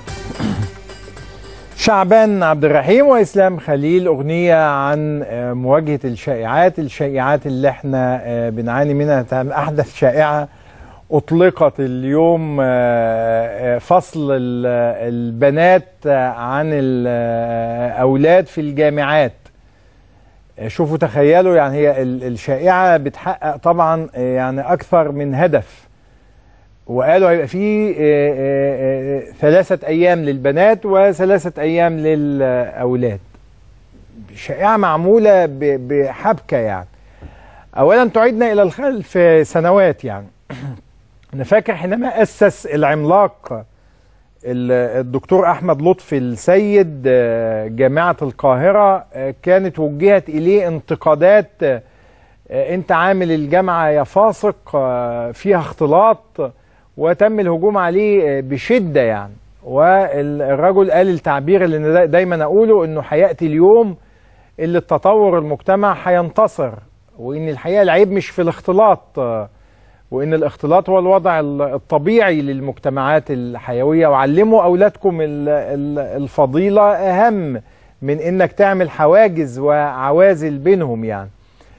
شعبان عبد الرحيم واسلام خليل اغنيه عن آه، مواجهه الشائعات الشائعات اللي احنا آه، بنعاني منها تم- احدث شائعه اطلقت اليوم آه، آه، فصل ال- البنات آه، عن الاولاد في الجامعات آه، شوفوا تخيلوا يعني هي ال- الشائعه بتحقق طبعا آه، يعني اكثر من هدف وقالوا هيبقى في آه، آه، آه، ثلاثة أيام للبنات وثلاثة أيام للأولاد شائعة معمولة ب- بحبكة يعني أولا تعيدنا إلى الخلف سنوات يعني أنا فاكر حينما أسس العملاق ال- الدكتور أحمد لطفي السيد آه، جامعة القاهرة آه، كانت وجهت إليه انتقادات آه، انت عامل الجامعة يا فاسق آه، فيها اختلاط وتم الهجوم عليه آه، بشدة يعني والرجل قال التعبير اللي أنا دا- دايما اقوله انه هياتي اليوم اللي التطور المجتمع هينتصر وان الحقيقه العيب مش في الاختلاط آه، وان الاختلاط هو الوضع ال- الطبيعي للمجتمعات الحيويه وعلموا اولادكم ال- ال- الفضيله اهم من انك تعمل حواجز وعوازل بينهم يعني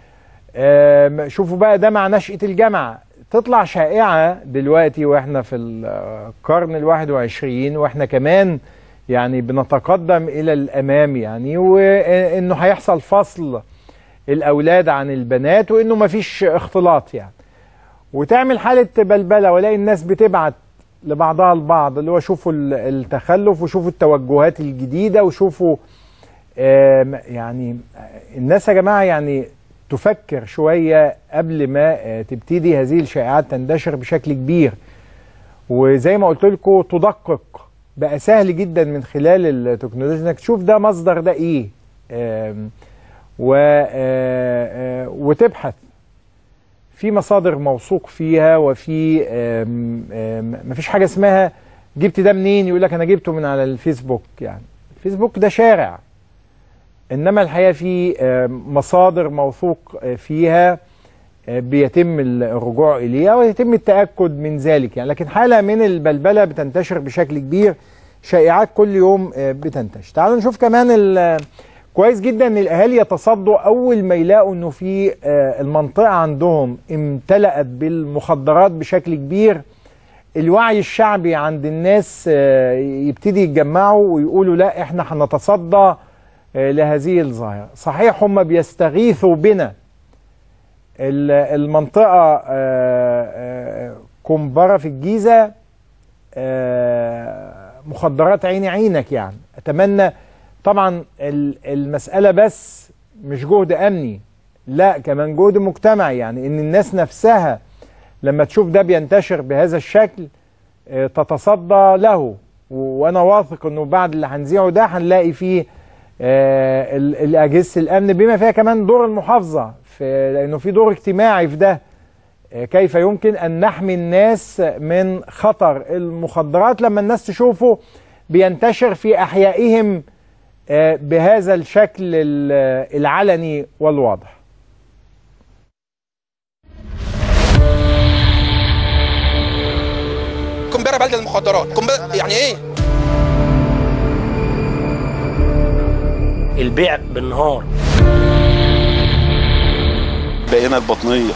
آم، شوفوا بقى ده مع نشأة الجامعة تطلع شائعة دلوقتي واحنا في القرن الواحد وعشرين واحنا كمان يعني بنتقدم إلى الأمام يعني وإنه هيحصل فصل الأولاد عن البنات وإنه مفيش اختلاط يعني وتعمل حالة بلبلة ولاقي الناس بتبعت لبعضها البعض اللي هو شوفوا ال- التخلف وشوفوا التوجهات الجديدة وشوفوا آم، يعني الناس يا جماعة يعني تفكر شوية قبل ما آه، تبتدي هذه الشائعات تنتشر بشكل كبير وزي ما قلت لكم تدقق بقى سهل جدا من خلال التكنولوجيا انك تشوف ده مصدر ده ايه آم، و آه، آه، وتبحث في مصادر موثوق فيها وفي آم، آم، مفيش حاجه اسمها جبت ده منين يقول لك انا جبته من على الفيسبوك يعني الفيسبوك ده شارع انما الحقيقه في آم، مصادر موثوق آه، فيها آه، بيتم الرجوع اليها ويتم التاكد من ذلك يعني لكن حاله من البلبله بتنتشر بشكل كبير شائعات كل يوم آه، بتنتشر تعالوا نشوف كمان ال- كويس جدا ان الاهالي يتصدوا اول ما يلاقوا انه في آه، المنطقه عندهم امتلأت بالمخدرات بشكل كبير الوعي الشعبي عند الناس آه، يبتدي يتجمعوا ويقولوا لا احنا هنتصدى آه، لهذه الظاهرة صحيح هم بيستغيثوا بنا ال- المنطقة آه، آه، كمبرة في الجيزة آه، مخدرات عيني عينك يعني أتمنى طبعا ال- المسألة بس مش جهد أمني لا كمان جهد مجتمعي يعني إن الناس نفسها لما تشوف ده بينتشر بهذا الشكل آه، تتصدى له و- وانا واثق انه بعد اللي هنذيعه ده هنلاقي فيه آه، ال- الاجهزه الامن بما فيها كمان دور المحافظه في لانه في دور اجتماعي في ده آه، كيف يمكن ان نحمي الناس من خطر المخدرات لما الناس تشوفه بينتشر في احيائهم آه، بهذا الشكل ال- العلني والواضح قنبله بلد المخدرات قنبله يعني ايه البيع بالنهار بقينا البطنيه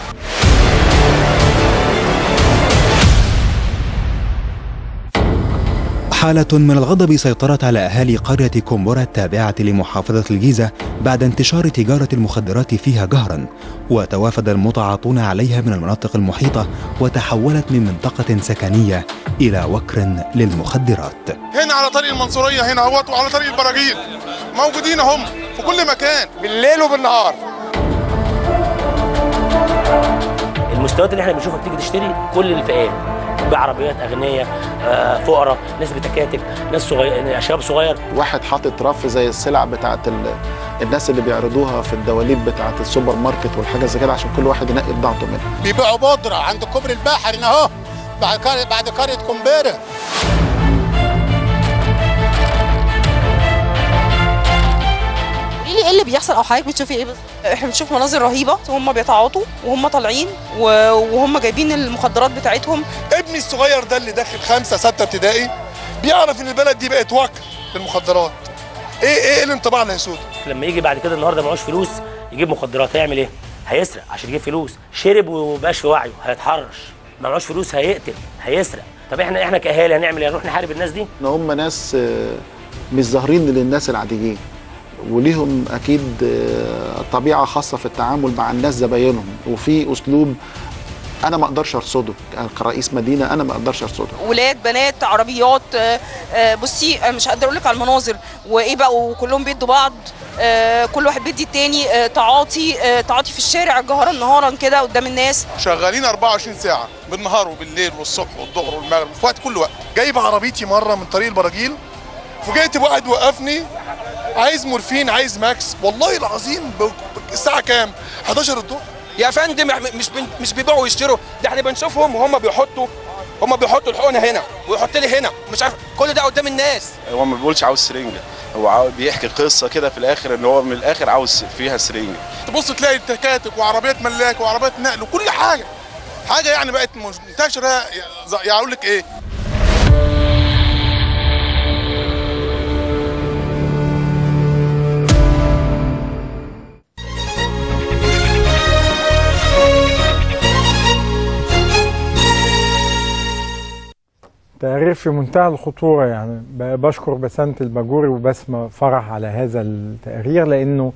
حالة من الغضب سيطرت على أهالي قرية كومبورا التابعة لمحافظة الجيزة بعد انتشار تجارة المخدرات فيها جهرا وتوافد المتعاطون عليها من المناطق المحيطة وتحولت من منطقة سكنية إلى وكر للمخدرات هنا على طريق المنصوريه هنا اهوت وعلى طريق البراجيل موجودين هم في كل مكان بالليل وبالنهار المستويات اللي احنا بنشوفها بتيجي تشتري كل الفئات بعربيات اغنياء آه، فقراء ناس بتكاتك ناس صغير شباب صغير واحد حاطط رف زي السلع بتاعت ال... الناس اللي بيعرضوها في الدواليب بتاعت السوبر ماركت والحاجه زي كده عشان كل واحد ينقي بضاعته منها بيبيعوا بودره عند كوبري البحر هنا اهو بعد قريه بعد قريه كومبيره قولي لي ايه اللي بيحصل او حضرتك بتشوفي ايه بس احنا بنشوف مناظر رهيبه وهم بيتعاطوا وهم طالعين و- وهم جايبين المخدرات بتاعتهم ابني الصغير ده اللي داخل خمسه سته ابتدائي بيعرف ان البلد دي بقت وكر للمخدرات ايه ايه الانطباع اللي هيسوده لما يجي بعد كده النهارده معهوش فلوس يجيب مخدرات هيعمل ايه؟ هيسرق عشان يجيب فلوس شرب ومبقاش في وعيه هيتحرش ما معهوش فلوس هيقتل هيسرق طب احنا احنا كاهالي هنعمل ايه؟ هنروح نحارب الناس دي؟ ان هم ناس آه، مش ظاهرين للناس العاديين وليهم اكيد آه، طبيعه خاصه في التعامل مع الناس زباينهم وفي اسلوب انا ما اقدرش ارصده كرئيس مدينه انا ما اقدرش ارصده ولاد بنات عربيات آه، آه، بصي آه، مش هقدر اقول لك على المناظر وايه بقى وكلهم بيدوا بعض آه، كل واحد بيدي التاني آه، تعاطي آه، تعاطي في الشارع جهرا نهارا كده قدام الناس شغالين 24 ساعه بالنهار وبالليل والصبح والظهر والمغرب في وقت كل وقت جايب عربيتي مره من طريق البراجيل فوجئت بواحد وقفني عايز مورفين عايز ماكس والله العظيم ب- ب- الساعه كام 11 الظهر يا فندم إحنا مش بن... مش بيبيعوا ويشتروا ده احنا بنشوفهم وهم بيحطوا هم بيحطوا الحقنه هنا ويحط لي هنا مش عارف كل ده قدام الناس هو ما بيقولش عاوز سرنجه هو عاو- بيحكي قصه كده في الاخر ان هو من الاخر عاوز فيها سرنجه تبص تلاقي تكاتك وعربيات ملاك وعربيات نقل وكل حاجه حاجه يعني بقت منتشره يعني اقول لك ايه تقرير في منتهى الخطورة يعني ب- بشكر بسنت الباجوري وبسمة فرح على هذا التقرير لأنه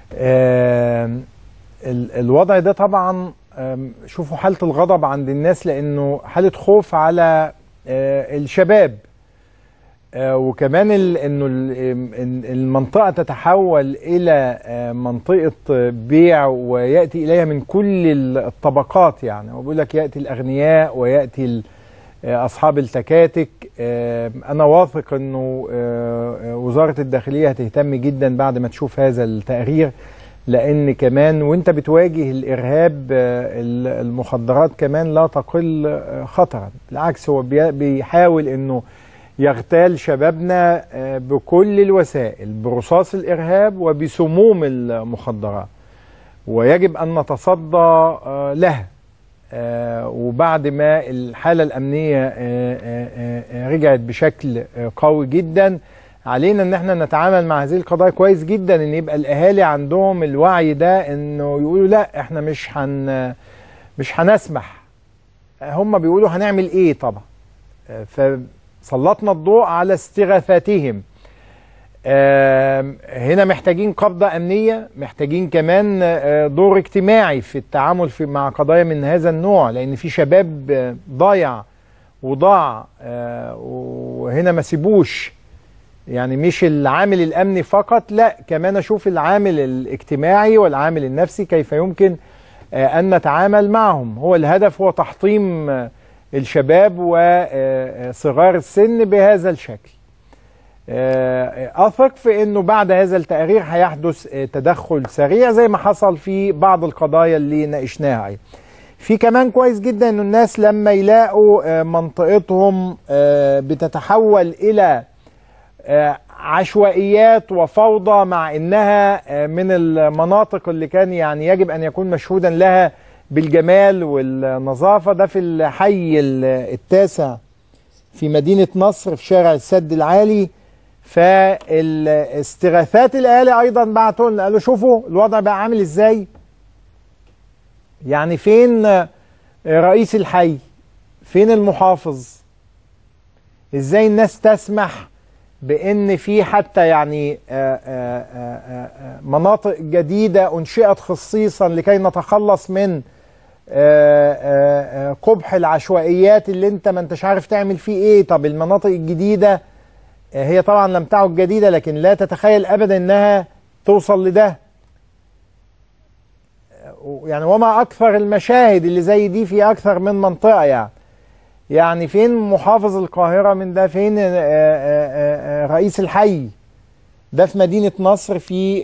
آم، ال- الوضع ده طبعا آم، شوفوا حالة الغضب عند الناس لأنه حالة خوف على آه، الشباب آه، وكمان ال- انه ال- ال- المنطقه تتحول الى آه، منطقه بيع وياتي اليها من كل الطبقات يعني وبيقول لك ياتي الاغنياء وياتي ال- آه، اصحاب التكاتك آه، انا واثق انه آه، آه، وزاره الداخليه هتهتم جدا بعد ما تشوف هذا التقرير لان كمان وانت بتواجه الارهاب آه، ال- المخدرات كمان لا تقل آه، خطرا بالعكس هو بي- بيحاول انه يغتال شبابنا آه، بكل الوسائل برصاص الارهاب وبسموم المخدرات ويجب ان نتصدى آه، لها آه، وبعد ما الحاله الامنيه آه، آه، آه، رجعت بشكل آه، قوي جدا علينا ان احنا نتعامل مع هذه القضايا كويس جدا ان يبقى الاهالي عندهم الوعي ده انه يقولوا لا احنا مش هن مش هنسمح هم بيقولوا هنعمل ايه طبعا آه، فسلطنا الضوء على استغاثاتهم آم، هنا محتاجين قبضة أمنية محتاجين كمان آه، دور اجتماعي في التعامل في مع قضايا من هذا النوع لأن في شباب آه، ضايع وضاع آه، وهنا ما سيبوش يعني مش العامل الأمني فقط لا كمان أشوف العامل الاجتماعي والعامل النفسي كيف يمكن آه، أن نتعامل معهم هو الهدف هو تحطيم آه، الشباب وصغار السن بهذا الشكل آه، اثق في انه بعد هذا التقرير هيحدث آه، تدخل سريع زي ما حصل في بعض القضايا اللي ناقشناها أيضا. في كمان كويس جدا انه الناس لما يلاقوا آه، منطقتهم آه، بتتحول الى آه، عشوائيات وفوضى مع انها آه، من المناطق اللي كان يعني يجب ان يكون مشهودا لها بالجمال والنظافه ده في الحي ال- التاسع في مدينه نصر في شارع السد العالي فالاستغاثات الاهالي ايضا بعتوا لنا قالوا شوفوا الوضع بقى عامل ازاي يعني فين آه، رئيس الحي فين المحافظ ازاي الناس تسمح بان في حتى يعني آه، آه، آه، آه، مناطق جديده انشئت خصيصا لكي نتخلص من آه، آه، آه، قبح العشوائيات اللي انت ما انتش عارف تعمل فيه ايه طب المناطق الجديده آه، هي طبعا لم تعد جديده لكن لا تتخيل ابدا انها توصل لده آه، يعني وما اكثر المشاهد اللي زي دي في اكثر من منطقه يعني يعني فين محافظ القاهرة من ده فين آه، آه، آه، رئيس الحي ده في مدينة نصر في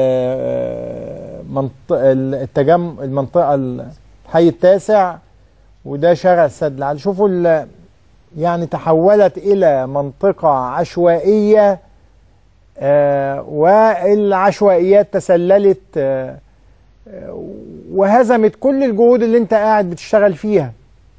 المنطقة التجمع المنطقة الحي التاسع وده شارع السد العالي شوفوا ال- يعني تحولت إلى منطقة عشوائية آه، والعشوائيات تسللت آه، آه، وهزمت كل الجهود اللي انت قاعد بتشتغل فيها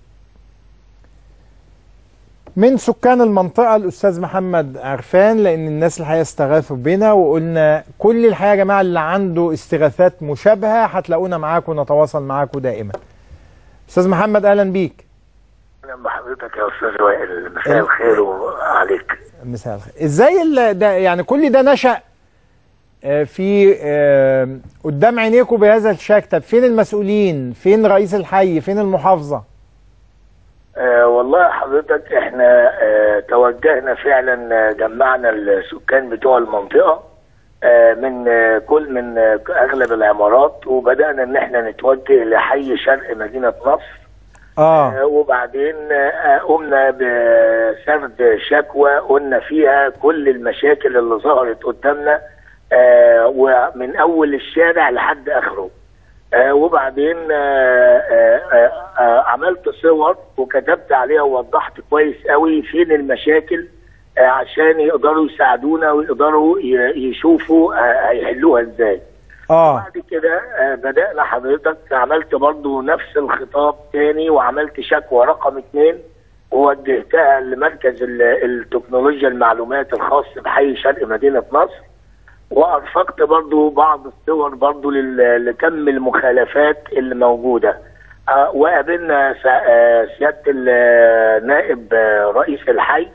من سكان المنطقة الأستاذ محمد عرفان لأن الناس الحقيقة استغاثوا بنا وقلنا كل الحقيقة يا جماعة اللي عنده استغاثات مشابهة هتلاقونا معاكم ونتواصل معاكم دائما أستاذ محمد أهلا بيك اهلا بحضرتك يا استاذ وائل مساء الخير عليك مساء الخير ازاي ال- ده يعني كل ده نشأ آه، في آه، قدام عينيكم بهذا الشكل طب فين المسؤولين فين رئيس الحي فين المحافظة آه والله حضرتك احنا آه توجهنا فعلا آه، جمعنا السكان بتوع المنطقه آه من آه كل من آه اغلب العمارات وبدانا ان احنا نتوجه لحي شرق مدينه نصر اه آه، وبعدين آه، قمنا بسرد شكوى قلنا فيها كل المشاكل اللي ظهرت قدامنا آه، ومن اول الشارع لحد اخره آه وبعدين آه آه آه آه عملت صور وكتبت عليها ووضحت كويس قوي فين المشاكل آه عشان يقدروا يساعدونا ويقدروا ي- يشوفوا آه هيحلوها ازاي اه بعد كده آه، بدأنا حضرتك عملت برضو نفس الخطاب تاني وعملت شكوى رقم اتنين ووجهتها لمركز ال- التكنولوجيا المعلومات الخاص بحي شرق مدينة نصر وأرفقت برضو بعض الصور برضو لل- لكم المخالفات اللي موجودة آه، وقابلنا سا- آه، سيادة النائب آه، رئيس الحي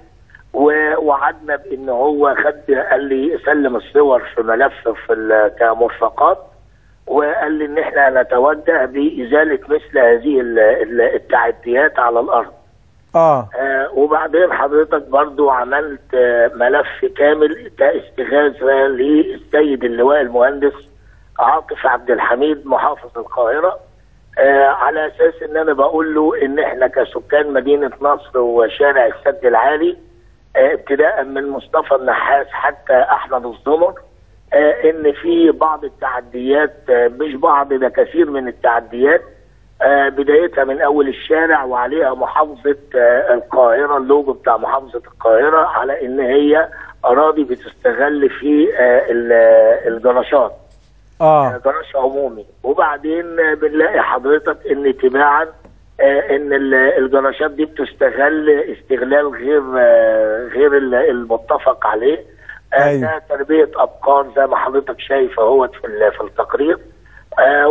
ووعدنا بان هو خد قال لي سلم الصور في ملف في ال- كمرفقات وقال لي ان احنا نتوجه بازاله مثل هذه ال- ال- التعديات على الارض اه آه وبعدين حضرتك برضو عملت آه ملف كامل كاستغاثه للسيد اللواء المهندس عاطف عبد الحميد محافظ القاهره آه على اساس ان انا بقول له ان احنا كسكان مدينه نصر وشارع السد العالي آه ابتداء من مصطفى النحاس حتى احمد الزمر آه ان في بعض التعديات آه مش بعض ده كثير من التعديات آه بدايتها من اول الشارع وعليها محافظه آه القاهره اللوجو بتاع محافظه القاهره على ان هي اراضي بتستغل في آه ال- الجراشات اه جراج عمومي وبعدين آه، بنلاقي حضرتك ان تباعا آه، ان ال- الجراشات دي بتستغل استغلال غير آه، غير ال- المتفق عليه آه، أيوة. ده تربيه ابقار زي ما حضرتك شايف اهوت في ال- في التقرير آه،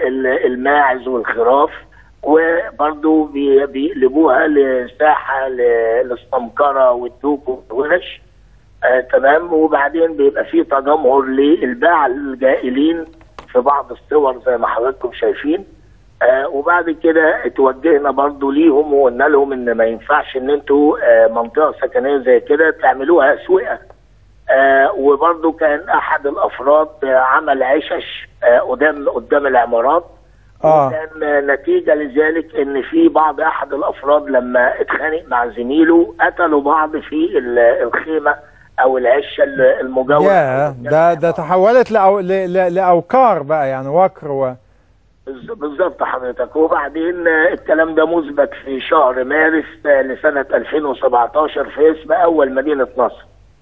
والماعز والخراف وبرضو بي- بيقلبوها لساحه ل- للسمكره والدوب والورش آه تمام وبعدين بيبقى في تجمهر للباعة الجائلين في بعض الصور زي ما حضراتكم شايفين آه وبعد كده اتوجهنا برضو ليهم وقلنا لهم ان ما ينفعش ان انتوا آه منطقه سكنيه زي كده تعملوها اسوئه آه وبرضو كان احد الافراد آه عمل عشش آه قدام قدام العمارات اه كان آه، نتيجه لذلك ان في بعض احد الافراد لما اتخانق مع زميله قتلوا بعض في ال- الخيمه او العشه ال- المجاوره يا ده ده تحولت لأو ل- ل- لاوكار بقى يعني وكر و بالز- بالظبط حضرتك وبعدين آه، الكلام ده مثبت في شهر مارس آه، لسنه 2017 في اسم اول مدينه نصر.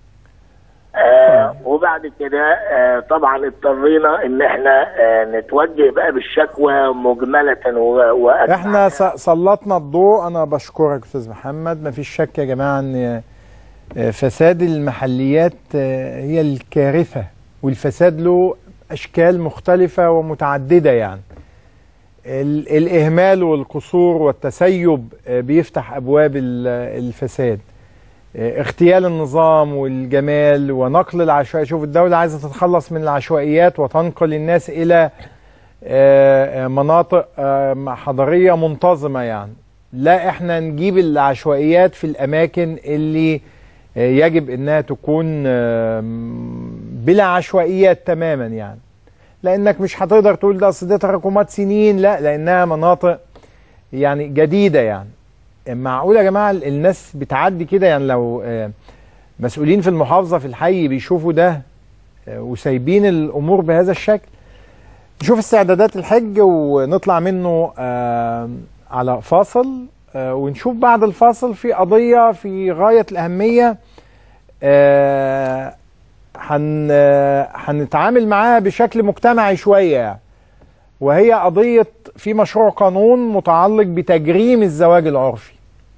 آه وبعد كده آه طبعا اضطرينا ان احنا آه نتوجه بقى بالشكوى مجمله و- وأجمع احنا س- سلطنا الضوء انا بشكرك استاذ محمد ما فيش شك يا جماعه ان آه، فساد المحليات آه، هي الكارثه والفساد له اشكال مختلفه ومتعدده يعني ال- الاهمال والقصور والتسيب آه، بيفتح ابواب ال- الفساد آه، اغتيال النظام والجمال ونقل العشوائيات شوف الدولة عايزة تتخلص من العشوائيات وتنقل الناس إلى آه، آه، مناطق آه، حضرية منتظمة يعني لا احنا نجيب العشوائيات في الأماكن اللي آه، يجب انها تكون آه، بلا عشوائيات تماما يعني لانك مش هتقدر تقول ده اصل دي تراكمات سنين لا لانها مناطق يعني جديده يعني معقول يا جماعه الناس بتعدي كده يعني لو آه، مسؤولين في المحافظه في الحي بيشوفوا ده آه، وسايبين الامور بهذا الشكل نشوف استعدادات الحج ونطلع منه آه، على فاصل آه، ونشوف بعد الفاصل في قضيه في غايه الاهميه آه، هن آه، هنتعامل معاها بشكل مجتمعي شويه يعني. وهي قضيه في مشروع قانون متعلق بتجريم الزواج العرفي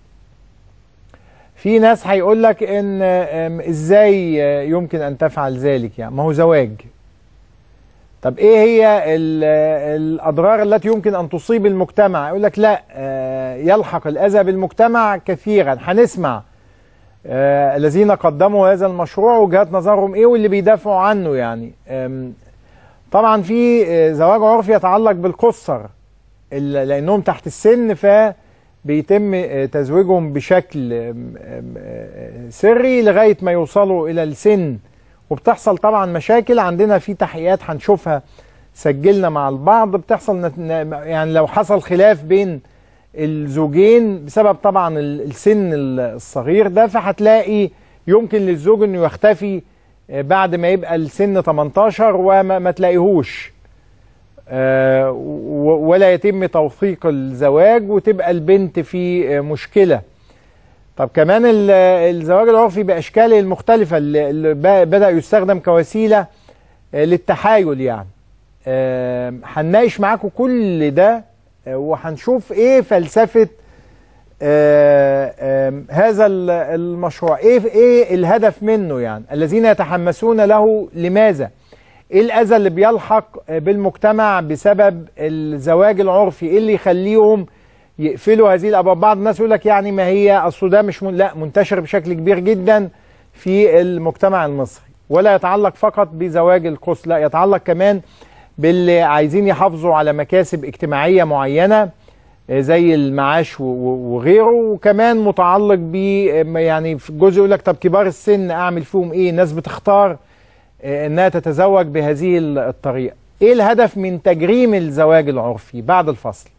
في ناس هيقول لك ان آم، ازاي آه، يمكن ان تفعل ذلك يعني ما هو زواج طب ايه هي ال- آه، الاضرار التي يمكن ان تصيب المجتمع يقول لك لا آه، يلحق الاذى بالمجتمع كثيرا هنسمع آه، الذين قدموا هذا المشروع وجهات نظرهم ايه واللي بيدافعوا عنه يعني آم، طبعا في آه، زواج عرفي يتعلق بالقصر ال- لانهم تحت السن فبيتم آه، تزويجهم بشكل آم، آم، آه، سري لغايه ما يوصلوا الى السن وبتحصل طبعا مشاكل عندنا في تحقيقات هنشوفها سجلنا مع البعض بتحصل نت- ن- يعني لو حصل خلاف بين الزوجين بسبب طبعا ال- السن ال- الصغير ده فهتلاقي يمكن للزوج انه يختفي آه، بعد ما يبقى السن 18 وما ما تلاقيهوش آه، و- ولا يتم توثيق الزواج وتبقى البنت في آه، مشكله طب كمان ال- الزواج العرفي باشكاله المختلفه اللي اللي ب- بدا يستخدم كوسيله آه، للتحايل يعني آم، هنناقش معاكم كل ده آه، وهنشوف ايه فلسفه آه، آم، هذا ال- المشروع ايه ايه الهدف منه يعني الذين يتحمسون له لماذا ايه الاذى اللي بيلحق آه، بالمجتمع بسبب الزواج العرفي ايه اللي يخليهم يقفلوا هذه الابواب بعض الناس يقول لك يعني ما هي اصل ده مش من لا منتشر بشكل كبير جدا في المجتمع المصري ولا يتعلق فقط بزواج القوس لا يتعلق كمان باللي عايزين يحافظوا على مكاسب اجتماعيه معينه آه، زي المعاش و- و- وغيره وكمان متعلق ب يعني في جزء يقول لك طب كبار السن اعمل فيهم ايه الناس بتختار آه، انها تتزوج بهذه ال- الطريقه ايه الهدف من تجريم الزواج العرفي بعد الفصل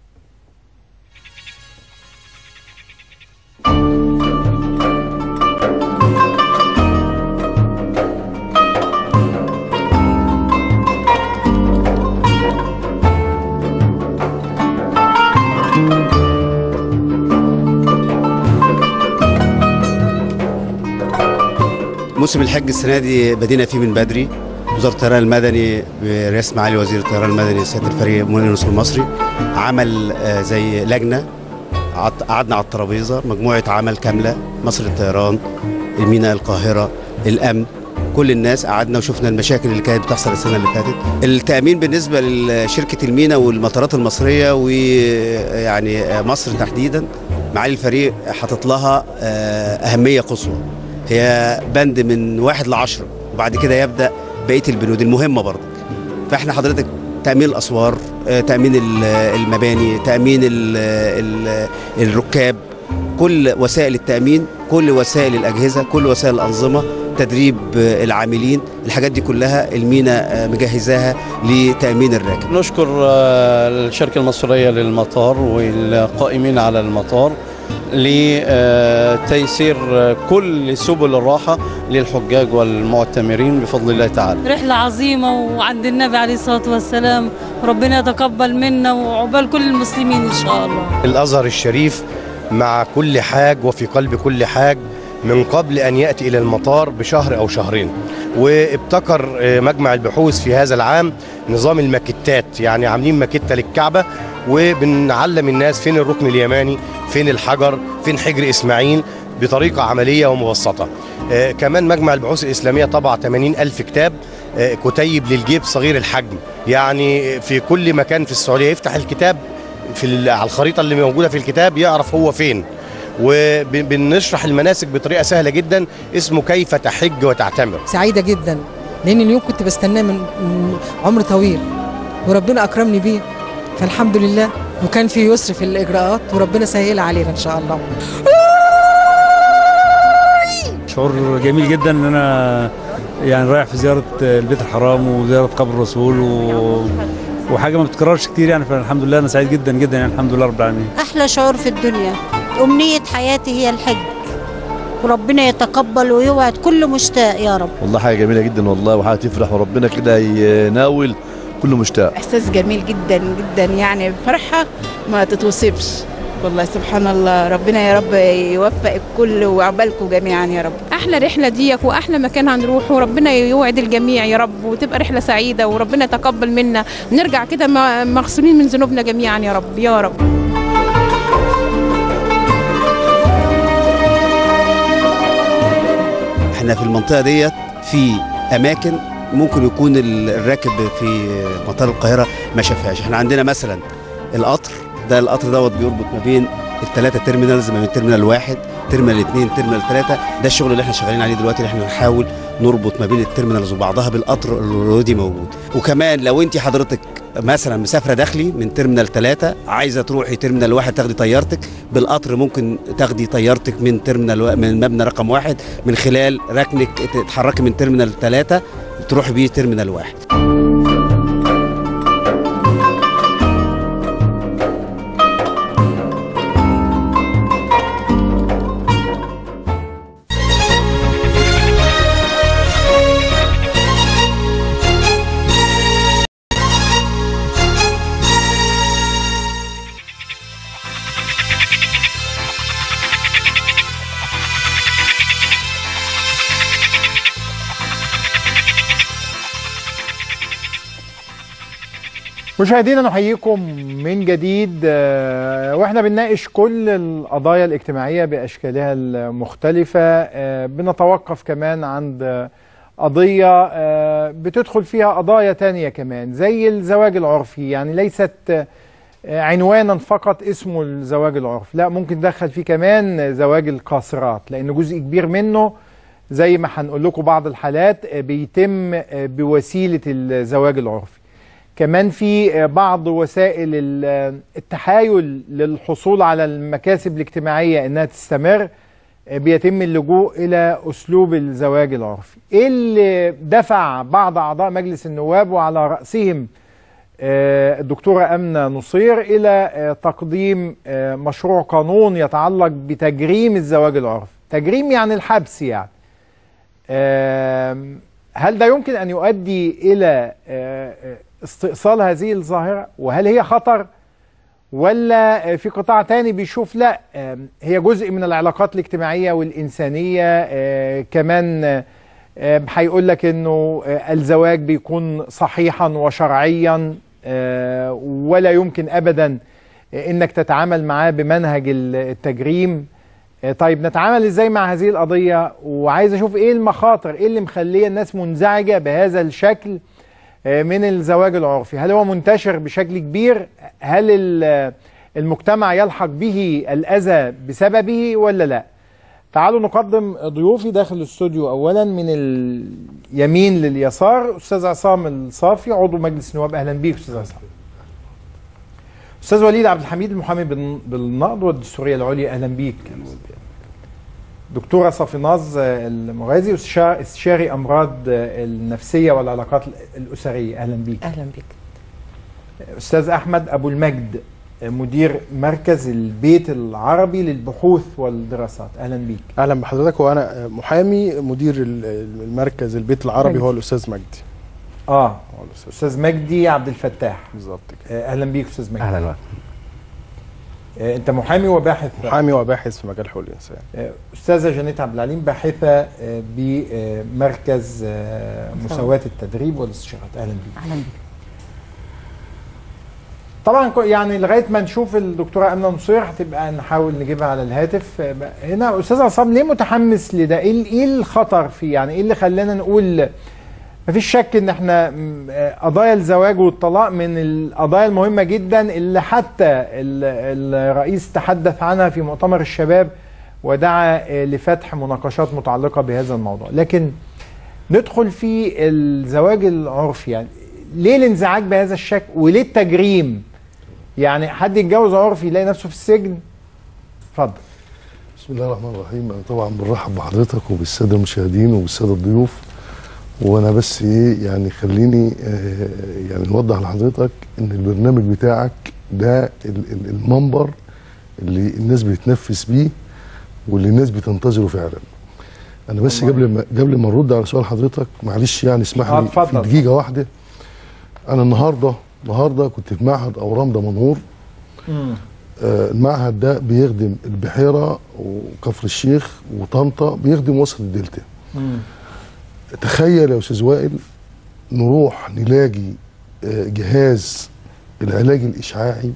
موسم الحج السنه دي بدينا فيه من بدري وزاره الطيران المدني برئاسه معالي وزير الطيران المدني سياده الفريق منير نصر المصري عمل آه، زي لجنه عط- قعدنا على الترابيزه مجموعه عمل كامله مصر الطيران الميناء القاهره الامن كل الناس قعدنا وشفنا المشاكل اللي كانت بتحصل السنه اللي فاتت التامين بالنسبه لشركه الميناء والمطارات المصريه ويعني مصر تحديدا معالي الفريق حاطط لها آه، اهميه قصوى هي بند من واحد لعشرة وبعد كده يبدا بقيه البنود المهمه برضه فاحنا حضرتك تامين الاسوار آه، تامين ال- المباني تامين ال ال الركاب كل وسائل التامين كل وسائل الاجهزه كل وسائل الانظمه تدريب آه، العاملين الحاجات دي كلها المينا آه، مجهزاها لتامين الراكب نشكر آه، الشركة المصرية للمطار والقائمين على المطار لتيسير آه، كل سبل الراحة للحجاج والمعتمرين بفضل الله تعالى رحلة عظيمة وعند النبي عليه الصلاة والسلام ربنا يتقبل منا وعقبال كل المسلمين إن شاء الله الازهر الشريف مع كل حاج وفي قلب كل حاج من قبل ان ياتي الى المطار بشهر او شهرين وابتكر آه، مجمع البحوث في هذا العام نظام الماكيتات يعني عاملين ماكيته للكعبه وبنعلم الناس فين الركن اليماني فين الحجر فين حجر اسماعيل بطريقه عمليه ومبسطه آه، كمان مجمع البحوث الاسلاميه طبع 80 الف كتاب آه، كتيب للجيب صغير الحجم يعني في كل مكان في السعوديه يفتح الكتاب في ال- على الخريطه اللي موجوده في الكتاب يعرف هو فين وبنشرح المناسك بطريقه سهله جدا اسمه كيف تحج وتعتمر سعيدة جدا لأن اليوم كنت بستناه من من عمر طويل وربنا أكرمني بيه فالحمد لله وكان في يسر في الإجراءات وربنا سهل علينا إن شاء الله شعور جميل جدا ان انا يعني رايح في زياره البيت الحرام وزياره قبر الرسول و... وحاجه ما بتتكررش كتير يعني فالحمد لله انا سعيد جدا جدا يعني الحمد لله رب العالمين أحلى شعور في الدنيا أمنية حياتي هي الحج وربنا يتقبل ويوعد كل مشتاق يا رب والله حاجه جميله جدا والله وحاجه تفرح وربنا كده يناول كل مشتاق احساس جميل جدا جدا يعني فرحه ما تتوصفش والله سبحان الله ربنا يا رب يوفق الكل وعقبالكم جميعا يا رب احلى رحله ديك واحلى مكان هنروحه وربنا يوعد الجميع يا رب وتبقى رحله سعيده وربنا يتقبل منا نرجع كده م- مغسولين من ذنوبنا جميعا يا رب يا رب احنا في المنطقه ديت في اماكن ممكن يكون ال- الراكب في مطار القاهره ما شافهاش احنا عندنا مثلا القطر ده القطر دوت بيربط ما بين الثلاثه تيرمينالز ما بين تيرمينال واحد تيرمينال اثنين تيرمينال ثلاثه ده الشغل اللي احنا شغالين عليه دلوقتي اللي احنا بنحاول نربط ما بين التيرمينالز وبعضها بالقطر اللي اوريدي موجود وكمان لو انت حضرتك مثلا مسافره داخلي من تيرمينال ثلاثة عايزه تروحي تيرمينال واحد تاخدي طيارتك بالقطر ممكن تاخدي طيارتك من تيرمينال و... من مبنى رقم واحد من خلال ركنك تتحركي من تيرمينال ثلاثة تروحي بيه تيرمينال واحد مشاهدينا نحييكم من جديد آه، واحنا بنناقش كل القضايا الاجتماعيه باشكالها المختلفه آه، بنتوقف كمان عند آه، قضيه آه، بتدخل فيها قضايا تانية كمان زي الزواج العرفي يعني ليست آه، عنوانا فقط اسمه الزواج العرفي لا ممكن ندخل فيه كمان زواج القاصرات لان جزء كبير منه زي ما هنقول لكم بعض الحالات آه، بيتم آه، بوسيله الزواج العرفي كمان في بعض وسائل ال- التحايل للحصول على المكاسب الاجتماعية انها تستمر بيتم اللجوء الى اسلوب الزواج العرفي ايه اللي دفع بعض اعضاء مجلس النواب وعلى رأسهم آه، الدكتورة أمنة نصير إلى آه، تقديم آه، مشروع قانون يتعلق بتجريم الزواج العرفي تجريم يعني الحبس يعني آم، هل ده يمكن أن يؤدي إلى آه، آه، استئصال هذه الظاهرة وهل هي خطر ولا آه، في قطاع تاني بيشوف لا آم، هي جزء من العلاقات الاجتماعية والإنسانية آه، كمان آه، آه، هيقول لك انه آه، الزواج بيكون صحيحا وشرعيا آه، ولا يمكن ابدا آه، انك تتعامل معاه بمنهج ال- التجريم آه، طيب نتعامل ازاي مع هذه القضية وعايز اشوف ايه المخاطر ايه اللي مخليه الناس منزعجة بهذا الشكل آه، من الزواج العرفي هل هو منتشر بشكل كبير هل ال- المجتمع يلحق به الأذى بسببه ولا لا تعالوا نقدم ضيوفي داخل الاستوديو اولا من اليمين لليسار استاذ عصام الصافي عضو مجلس النواب اهلا بيك استاذ عصام استاذ وليد عبد الحميد المحامي بالن- بالنقض والدستوريه العليا اهلا بيك دكتوره صافيناز المغازي استشار- استشاري امراض النفسيه والعلاقات الاسريه اهلا بيك اهلا بك استاذ احمد ابو المجد مدير مركز البيت العربي للبحوث والدراسات اهلا بيك اهلا بحضرتك وانا محامي مدير ال- المركز البيت العربي مجدي. هو الاستاذ مجدي اه استاذ مجدي عبد الفتاح بالظبط كده اهلا بيك استاذ مجدي اهلا آه انت محامي وباحث محامي وباحث في مجال حقوق الانسان آه، استاذه جانيت عبد العليم باحثه آه، بمركز آه، مساواه التدريب والاستشارات اهلا بيك اهلا بك طبعا كو- يعني لغايه ما نشوف الدكتوره امنه نصير هتبقى نحاول نجيبها على الهاتف آه، بقى- هنا استاذ عصام ليه متحمس لده ايه ال- ايه الخطر فيه يعني ايه اللي خلانا نقول مفيش شك ان احنا م، آه، قضايا الزواج والطلاق من القضايا المهمه جدا اللي حتى ال- الرئيس تحدث عنها في مؤتمر الشباب ودعا آه، لفتح مناقشات متعلقه بهذا الموضوع لكن ندخل في الزواج العرفي يعني ليه الانزعاج بهذا الشكل وليه التجريم يعني حد يتجوز عرفي يلاقي نفسه في السجن اتفضل بسم الله الرحمن الرحيم انا طبعا بنرحب بحضرتك وبالساده المشاهدين وبالساده الضيوف وانا بس ايه يعني خليني آه يعني نوضح لحضرتك ان البرنامج بتاعك ده ال- ال- المنبر اللي الناس بتتنفس بيه واللي الناس بتنتظره فعلا انا بس قبل ما قبل ما نرد على سؤال حضرتك معلش يعني اسمح آه، لي اتفضل. في دقيقه واحده انا النهارده النهارده كنت في معهد اورام دمنهور آه، المعهد ده بيخدم البحيره وكفر الشيخ وطنطا بيخدم وسط الدلتا تخيل يا استاذ وائل نروح نلاقي آه، جهاز العلاج الاشعاعي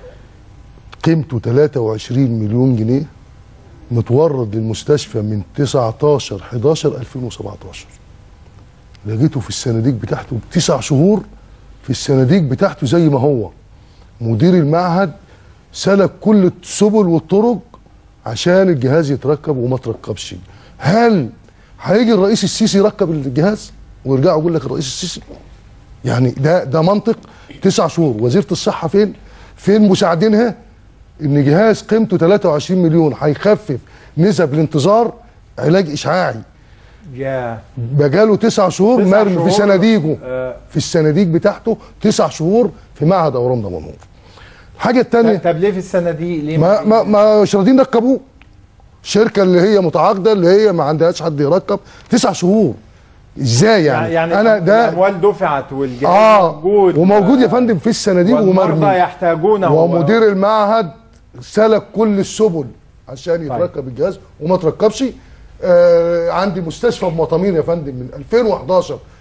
قيمته 23 مليون جنيه متورد للمستشفى من 19 11 2017 لقيته في الصناديق بتاعته بتسع شهور في الصناديق بتاعته زي ما هو مدير المعهد سلك كل السبل والطرق عشان الجهاز يتركب وما تركبش هل هيجي الرئيس السيسي يركب الجهاز ويرجع يقول لك الرئيس السيسي يعني ده ده منطق تسع شهور وزيره الصحه فين فين مساعدينها ان جهاز قيمته 23 مليون هيخفف نسب الانتظار علاج اشعاعي يا بقاله تسع شهور تسع مرمي شهور. في صناديقه آه. في الصناديق بتاعته تسع شهور في معهد اورام دمنهور الحاجه الثانيه طب ليه في الصناديق ليه ما ما ما مش راضيين يركبوه الشركه اللي هي متعاقده اللي هي ما عندهاش حد يركب تسع شهور ازاي يعني, يعني انا ده الاموال دفعت والجهاز اه موجود وموجود يا فندم في الصناديق والمرضى ومرمي يحتاجونه ومدير المعهد سلك كل السبل عشان يتركب الجهاز وما تركبش آه عندي مستشفى بمطامين يا فندم من 2011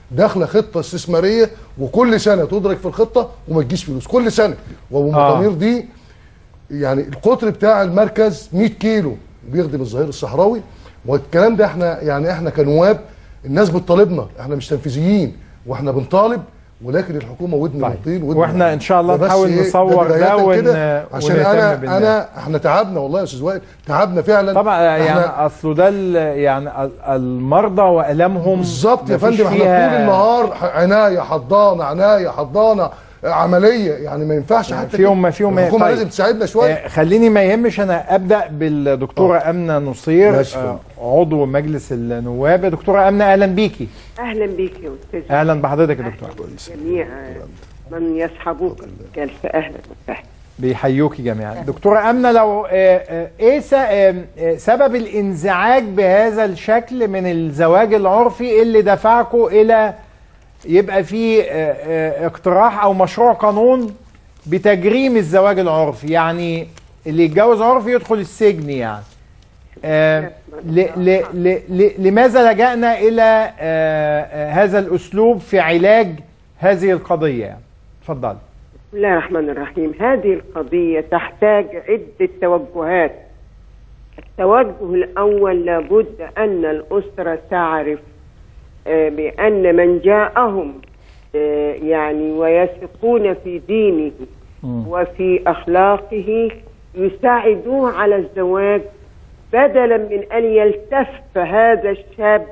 داخله خطه استثماريه وكل سنه تدرك في الخطه وما تجيش فلوس كل سنه وابو آه. مطامير دي يعني القطر بتاع المركز 100 كيلو بيخدم الظهير الصحراوي والكلام ده احنا يعني احنا كنواب الناس بتطالبنا احنا مش تنفيذيين واحنا بنطالب ولكن الحكومه ودن طيب. بنطين ودن واحنا إن شاء الله ده بس نحاول إيه، نصور ده بداية ون- كده عشان ونهتم انا بالناس. انا احنا تعبنا والله يا استاذ وائل تعبنا فعلا طبعا يعني احنا اصله ده ال- يعني ال- المرضى والامهم بالظبط يا مفيش فندم احنا فيها- طول النهار ح- عنايه حضانه عنايه حضانه عمليه يعني ما ينفعش يعني حتى فيهم كده. فيهم الحكومه طيب. لازم تساعدنا شويه آه، خليني ما يهمش انا ابدا بالدكتوره امنه نصير ماشي. آه، عضو مجلس النواب يا دكتوره امنه اهلا بيكي اهلا بيك يا استاذ اهلا بحضرتك يا دكتوره جميع من يصحبوك الجلسه اهلا وسهلا بيحيوكي جميعا دكتوره امنه لو آه، آه، ايه س- آه، آه، سبب الانزعاج بهذا الشكل من الزواج العرفي اللي دفعكم الى يبقى في آه، آه، اقتراح او مشروع قانون بتجريم الزواج العرفي يعني اللي يتجوز عرفي يدخل السجن يعني آه، ل ل ل ل لماذا لجأنا إلى آه، آه، هذا الأسلوب في علاج هذه القضية يعني اتفضل بسم الله الرحمن الرحيم هذه القضيه تحتاج عده توجهات التوجه الاول لابد ان الاسره تعرف آه، بان من جاءهم آه، يعني ويثقون في دينه وفي اخلاقه يساعدوه على الزواج بدلا من ان يلتف هذا الشاب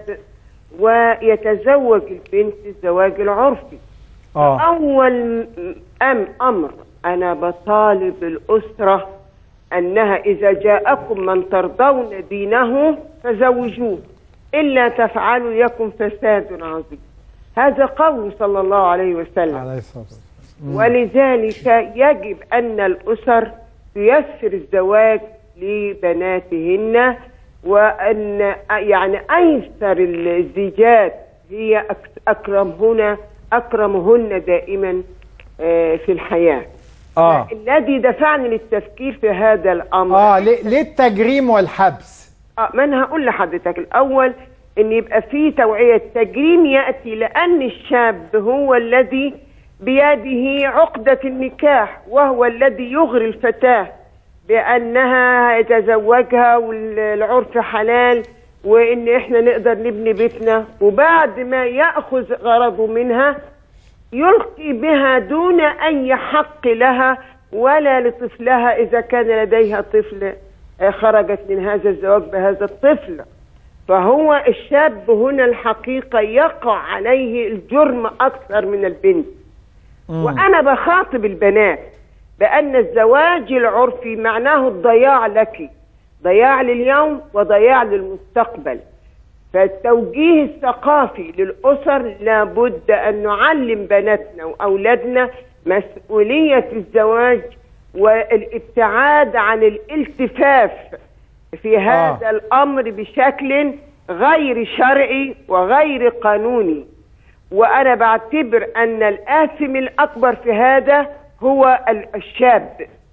ويتزوج البنت الزواج العرفي آه. اول أم امر انا بطالب الاسره انها اذا جاءكم من ترضون دينه فزوجوه الا تفعلوا يكن فساد عظيم هذا قول صلى الله عليه وسلم عليه الصلاة والسلام ولذلك يجب أن الأسر تيسر الزواج لبناتهن وأن يعني أيسر الزيجات هي أك- أكرمهن أكرمهن دائما آه، في الحياة اه الذي دفعني للتفكير في هذا الأمر اه ليه ليه التجريم والحبس اه ما انا هقول لحضرتك الاول ان يبقى في توعيه تجريم ياتي لان الشاب هو الذي بيده عقده النكاح وهو الذي يغري الفتاه بانها يتزوجها والعرف حلال وان احنا نقدر نبني بيتنا وبعد ما ياخذ غرضه منها يلقي بها دون اي حق لها ولا لطفلها اذا كان لديها طفل آه، خرجت من هذا الزواج بهذا الطفل فهو الشاب هنا الحقيقه يقع عليه الجرم اكثر من البنت وانا بخاطب البنات بان الزواج العرفي معناه الضياع لك ضياع لليوم وضياع للمستقبل فالتوجيه الثقافي للأسر لابد أن نعلم بناتنا وأولادنا مسؤولية الزواج والابتعاد عن الالتفاف في هذا الأمر بشكل غير شرعي وغير قانوني وأنا بعتبر أن الآثم الأكبر في هذا هو ال- الشاب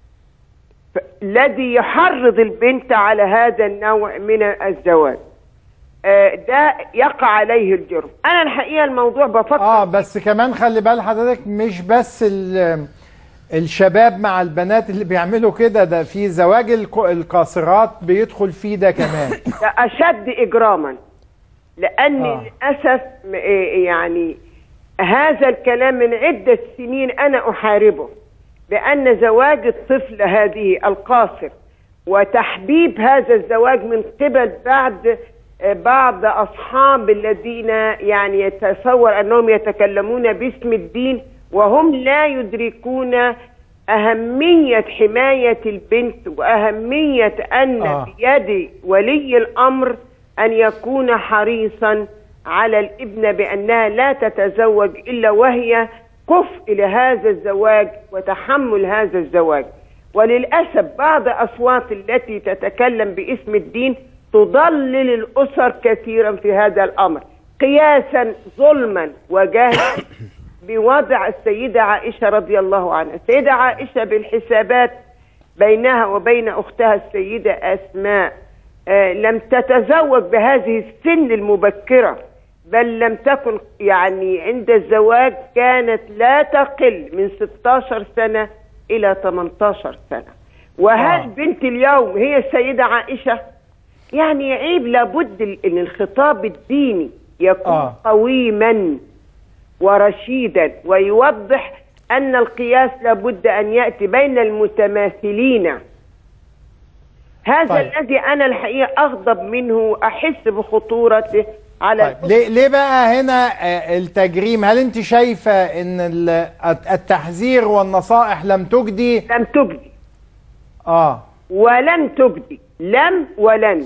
ف- الذي يحرض البنت على هذا النوع من الزواج آه، ده يقع عليه الجرم انا الحقيقه الموضوع بفكر اه بس كمان خلي بال حضرتك مش بس ال- الشباب مع البنات اللي بيعملوا كده ده في زواج الك- القاصرات بيدخل فيه ده كمان ده اشد اجراما لان آه. للاسف م- إيه يعني هذا الكلام من عده سنين انا احاربه بان زواج الطفل هذه القاصر وتحبيب هذا الزواج من قبل بعد آه، بعض اصحاب الذين يعني يتصور انهم يتكلمون باسم الدين وهم لا يدركون اهميه حمايه البنت واهميه ان آه. بيد ولي الامر ان يكون حريصا على الابنه بانها لا تتزوج الا وهي كفء لهذا الزواج وتحمل هذا الزواج وللاسف بعض اصوات التي تتكلم باسم الدين تضلل الاسر كثيرا في هذا الامر قياسا ظلما وجهلا بوضع السيده عائشه رضي الله عنها السيده عائشه بالحسابات بينها وبين اختها السيده اسماء آه، لم تتزوج بهذه السن المبكره بل لم تكن يعني عند الزواج كانت لا تقل من 16 سنة إلى 18 سنة وهل آه. بنت اليوم هي السيدة عائشة يعني عيب لابد ال- ان الخطاب الديني يكون آه. قويما ورشيدا ويوضح ان القياس لابد ان ياتي بين المتماثلين هذا طيب. الذي انا الحقيقه اغضب منه واحس بخطورته على طيب ليه ليه بقى هنا آه، التجريم هل انت شايفه ان ال- التحذير والنصائح لم تجدي لم تجدي اه ولن تجدي لم ولن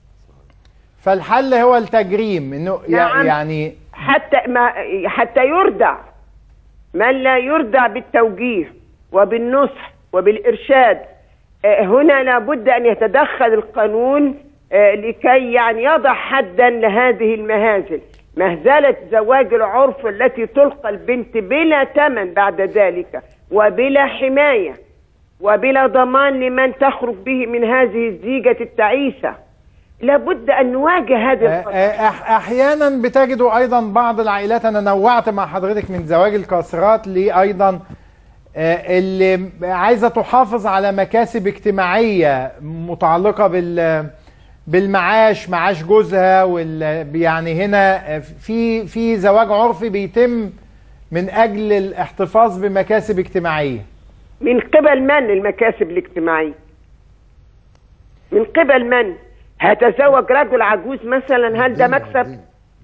فالحل هو التجريم انه يع- نعم. يعني حتى ما حتى يردع من لا يردع بالتوجيه وبالنصح وبالإرشاد آه، هنا لابد أن يتدخل القانون آه، لكي يعني يضع حدا لهذه المهازل مهزلة زواج العرف التي تلقى البنت بلا ثمن بعد ذلك وبلا حماية وبلا ضمان لمن تخرج به من هذه الزيجة التعيسة لابد أن نواجه هذه آه، آه، أح- احيانا بتجدوا ايضا بعض العائلات انا نوعت مع حضرتك من زواج القاصرات لايضا آه، اللي عايزه تحافظ على مكاسب اجتماعيه متعلقه بال بالمعاش معاش جوزها وال يعني هنا آه، في في زواج عرفي بيتم من اجل الاحتفاظ بمكاسب اجتماعيه من قبل من المكاسب الاجتماعية من قبل من هتزوج رجل عجوز مثلا هل ده مكسب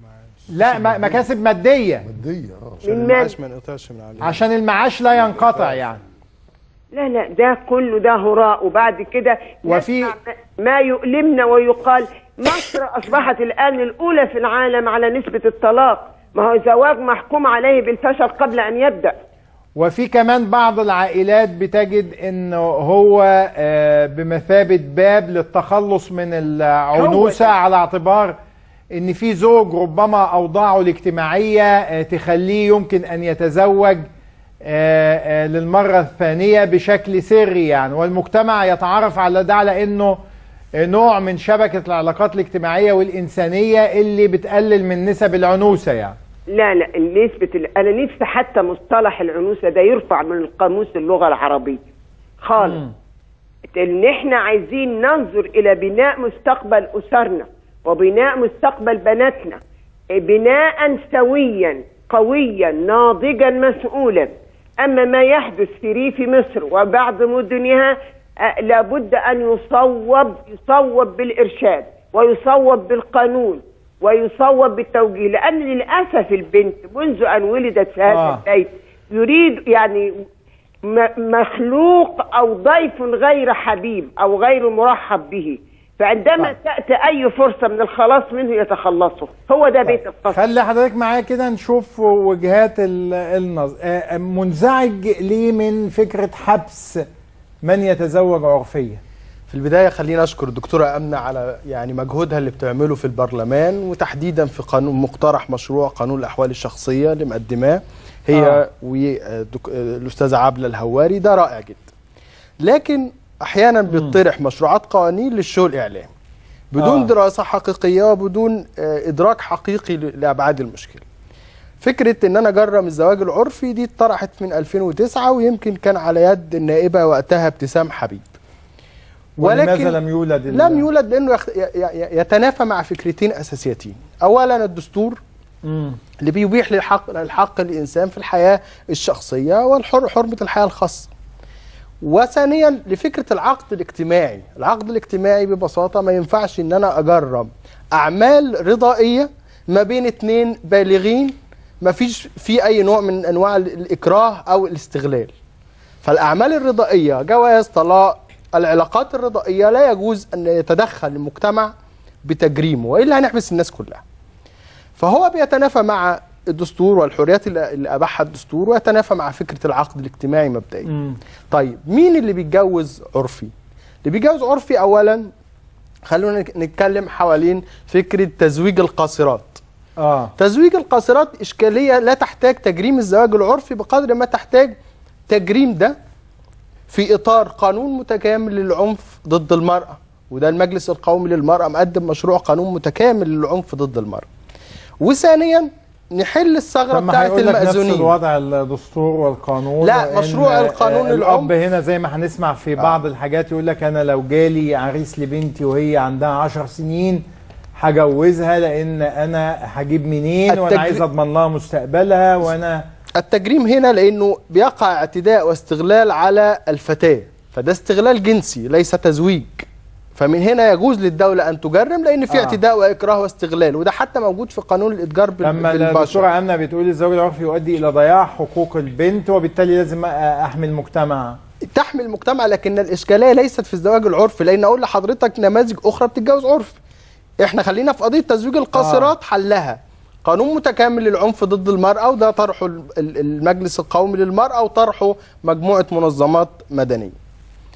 لا م- مكاسب ماديه ماديه من من المعاش ما ينقطعش من عليه عشان المعاش لا ينقطع يعني لا لا ده كله ده هراء وبعد كده وفي- نسمع ما يؤلمنا ويقال مصر أصبحت الآن الأولى في العالم على نسبة الطلاق ما هو زواج محكوم عليه بالفشل قبل أن يبدأ وفي كمان بعض العائلات بتجد انه هو آه، بمثابة باب للتخلص من العنوسة على اعتبار ان في زوج ربما اوضاعه الاجتماعية آه، تخليه يمكن ان يتزوج آه، آه، للمرة الثانية بشكل سري يعني والمجتمع يتعرف على ده على انه آه، نوع من شبكة العلاقات الاجتماعية والإنسانية اللي بتقلل من نسب العنوسة يعني لا لا نسبة ال- أنا نفسي حتى مصطلح العنوسة ده يرفع من القاموس اللغة العربية خالص ان احنا عايزين ننظر الى بناء مستقبل اسرنا وبناء مستقبل بناتنا بناء سويا قويا ناضجا مسؤولا اما ما يحدث في ريف مصر وبعض مدنها آه، لابد ان يصوب يصوب بالارشاد ويصوب بالقانون ويصوب بالتوجيه لان للاسف البنت منذ ان ولدت في هذا آه. البيت يريد يعني م- مخلوق او ضيف غير حبيب او غير مرحب به فعندما تاتي اي فرصه من الخلاص منه يتخلصوا هو ده بيت القصر خلي حضرتك معايا كده نشوف وجهات ال- النظر آه، منزعج ليه من فكرة حبس من يتزوج عرفيا في البدايه خلينا اشكر الدكتوره امنه على يعني مجهودها اللي بتعمله في البرلمان وتحديدا في قانون مقترح مشروع قانون الاحوال الشخصيه اللي مقدماه هي آه. والاستاذه عبله الهواري ده رائع جدا لكن احيانا بيطرح مشروعات قوانين للشو الاعلامي بدون آه. دراسه حقيقيه وبدون آه، ادراك حقيقي ل- لابعاد المشكله فكره ان انا اجرم الزواج العرفي دي اتطرحت من 2009 ويمكن كان على يد النائبه وقتها ابتسام حبيب ولماذا لم يولد ال- لم يولد لانه يخ... ي- ي- يتنافى مع فكرتين اساسيتين اولا الدستور مم. اللي بيبيح للحق الحق الانسان في الحياه الشخصيه والحر حرمه الحياه الخاصه وثانيا لفكره العقد الاجتماعي العقد الاجتماعي ببساطه ما ينفعش ان انا اجرب اعمال رضائيه ما بين اتنين بالغين ما فيش في اي نوع من انواع ال- الاكراه او الاستغلال فالاعمال الرضائيه جواز طلاق العلاقات الرضائيه لا يجوز ان يتدخل المجتمع بتجريمه والا هنحبس الناس كلها فهو بيتنافى مع الدستور والحريات اللي اللي اباحها الدستور ويتنافى مع فكره العقد الاجتماعي مبدئيا مم. طيب مين اللي بيتجوز عرفي اللي بيتجوز عرفي اولا خلونا نك- نتكلم حوالين فكره تزويج القاصرات اه تزويج القاصرات اشكاليه لا تحتاج تجريم الزواج العرفي بقدر ما تحتاج تجريم ده في اطار قانون متكامل للعنف ضد المراه وده المجلس القومي للمراه مقدم مشروع قانون متكامل للعنف ضد المراه وثانيا نحل الثغره طب ما بتاعت هيقول لك نفس المأذونين الوضع الدستور والقانون لا، وإن مشروع القانون الاب الأم- هنا زي ما هنسمع في بعض الحاجات يقول لك انا لو جالي عريس لبنتي وهي عندها عشر سنين هجوزها لان انا هجيب منين وانا التجري- عايز اضمن لها مستقبلها وانا التجريم هنا لانه بيقع اعتداء واستغلال على الفتاه فده استغلال جنسي ليس تزويج فمن هنا يجوز للدولة أن تجرم لأن في آه. اعتداء وإكراه واستغلال وده حتى موجود في قانون الإتجار بال- لما بالبشر الدكتوره امنه بتقول الزواج العرفي يؤدي الى ضياع حقوق البنت وبالتالي لازم احمي المجتمع تحمي المجتمع لكن الإشكالية ليست في الزواج العرفي لأن أقول لحضرتك نماذج أخرى بتتجوز عرفي إحنا خلينا في قضية تزويج القاصرات آه. حلها قانون متكامل للعنف ضد المرأة وده طرحه ال- ال- المجلس القومي للمرأة وطرحه مجموعة منظمات مدنية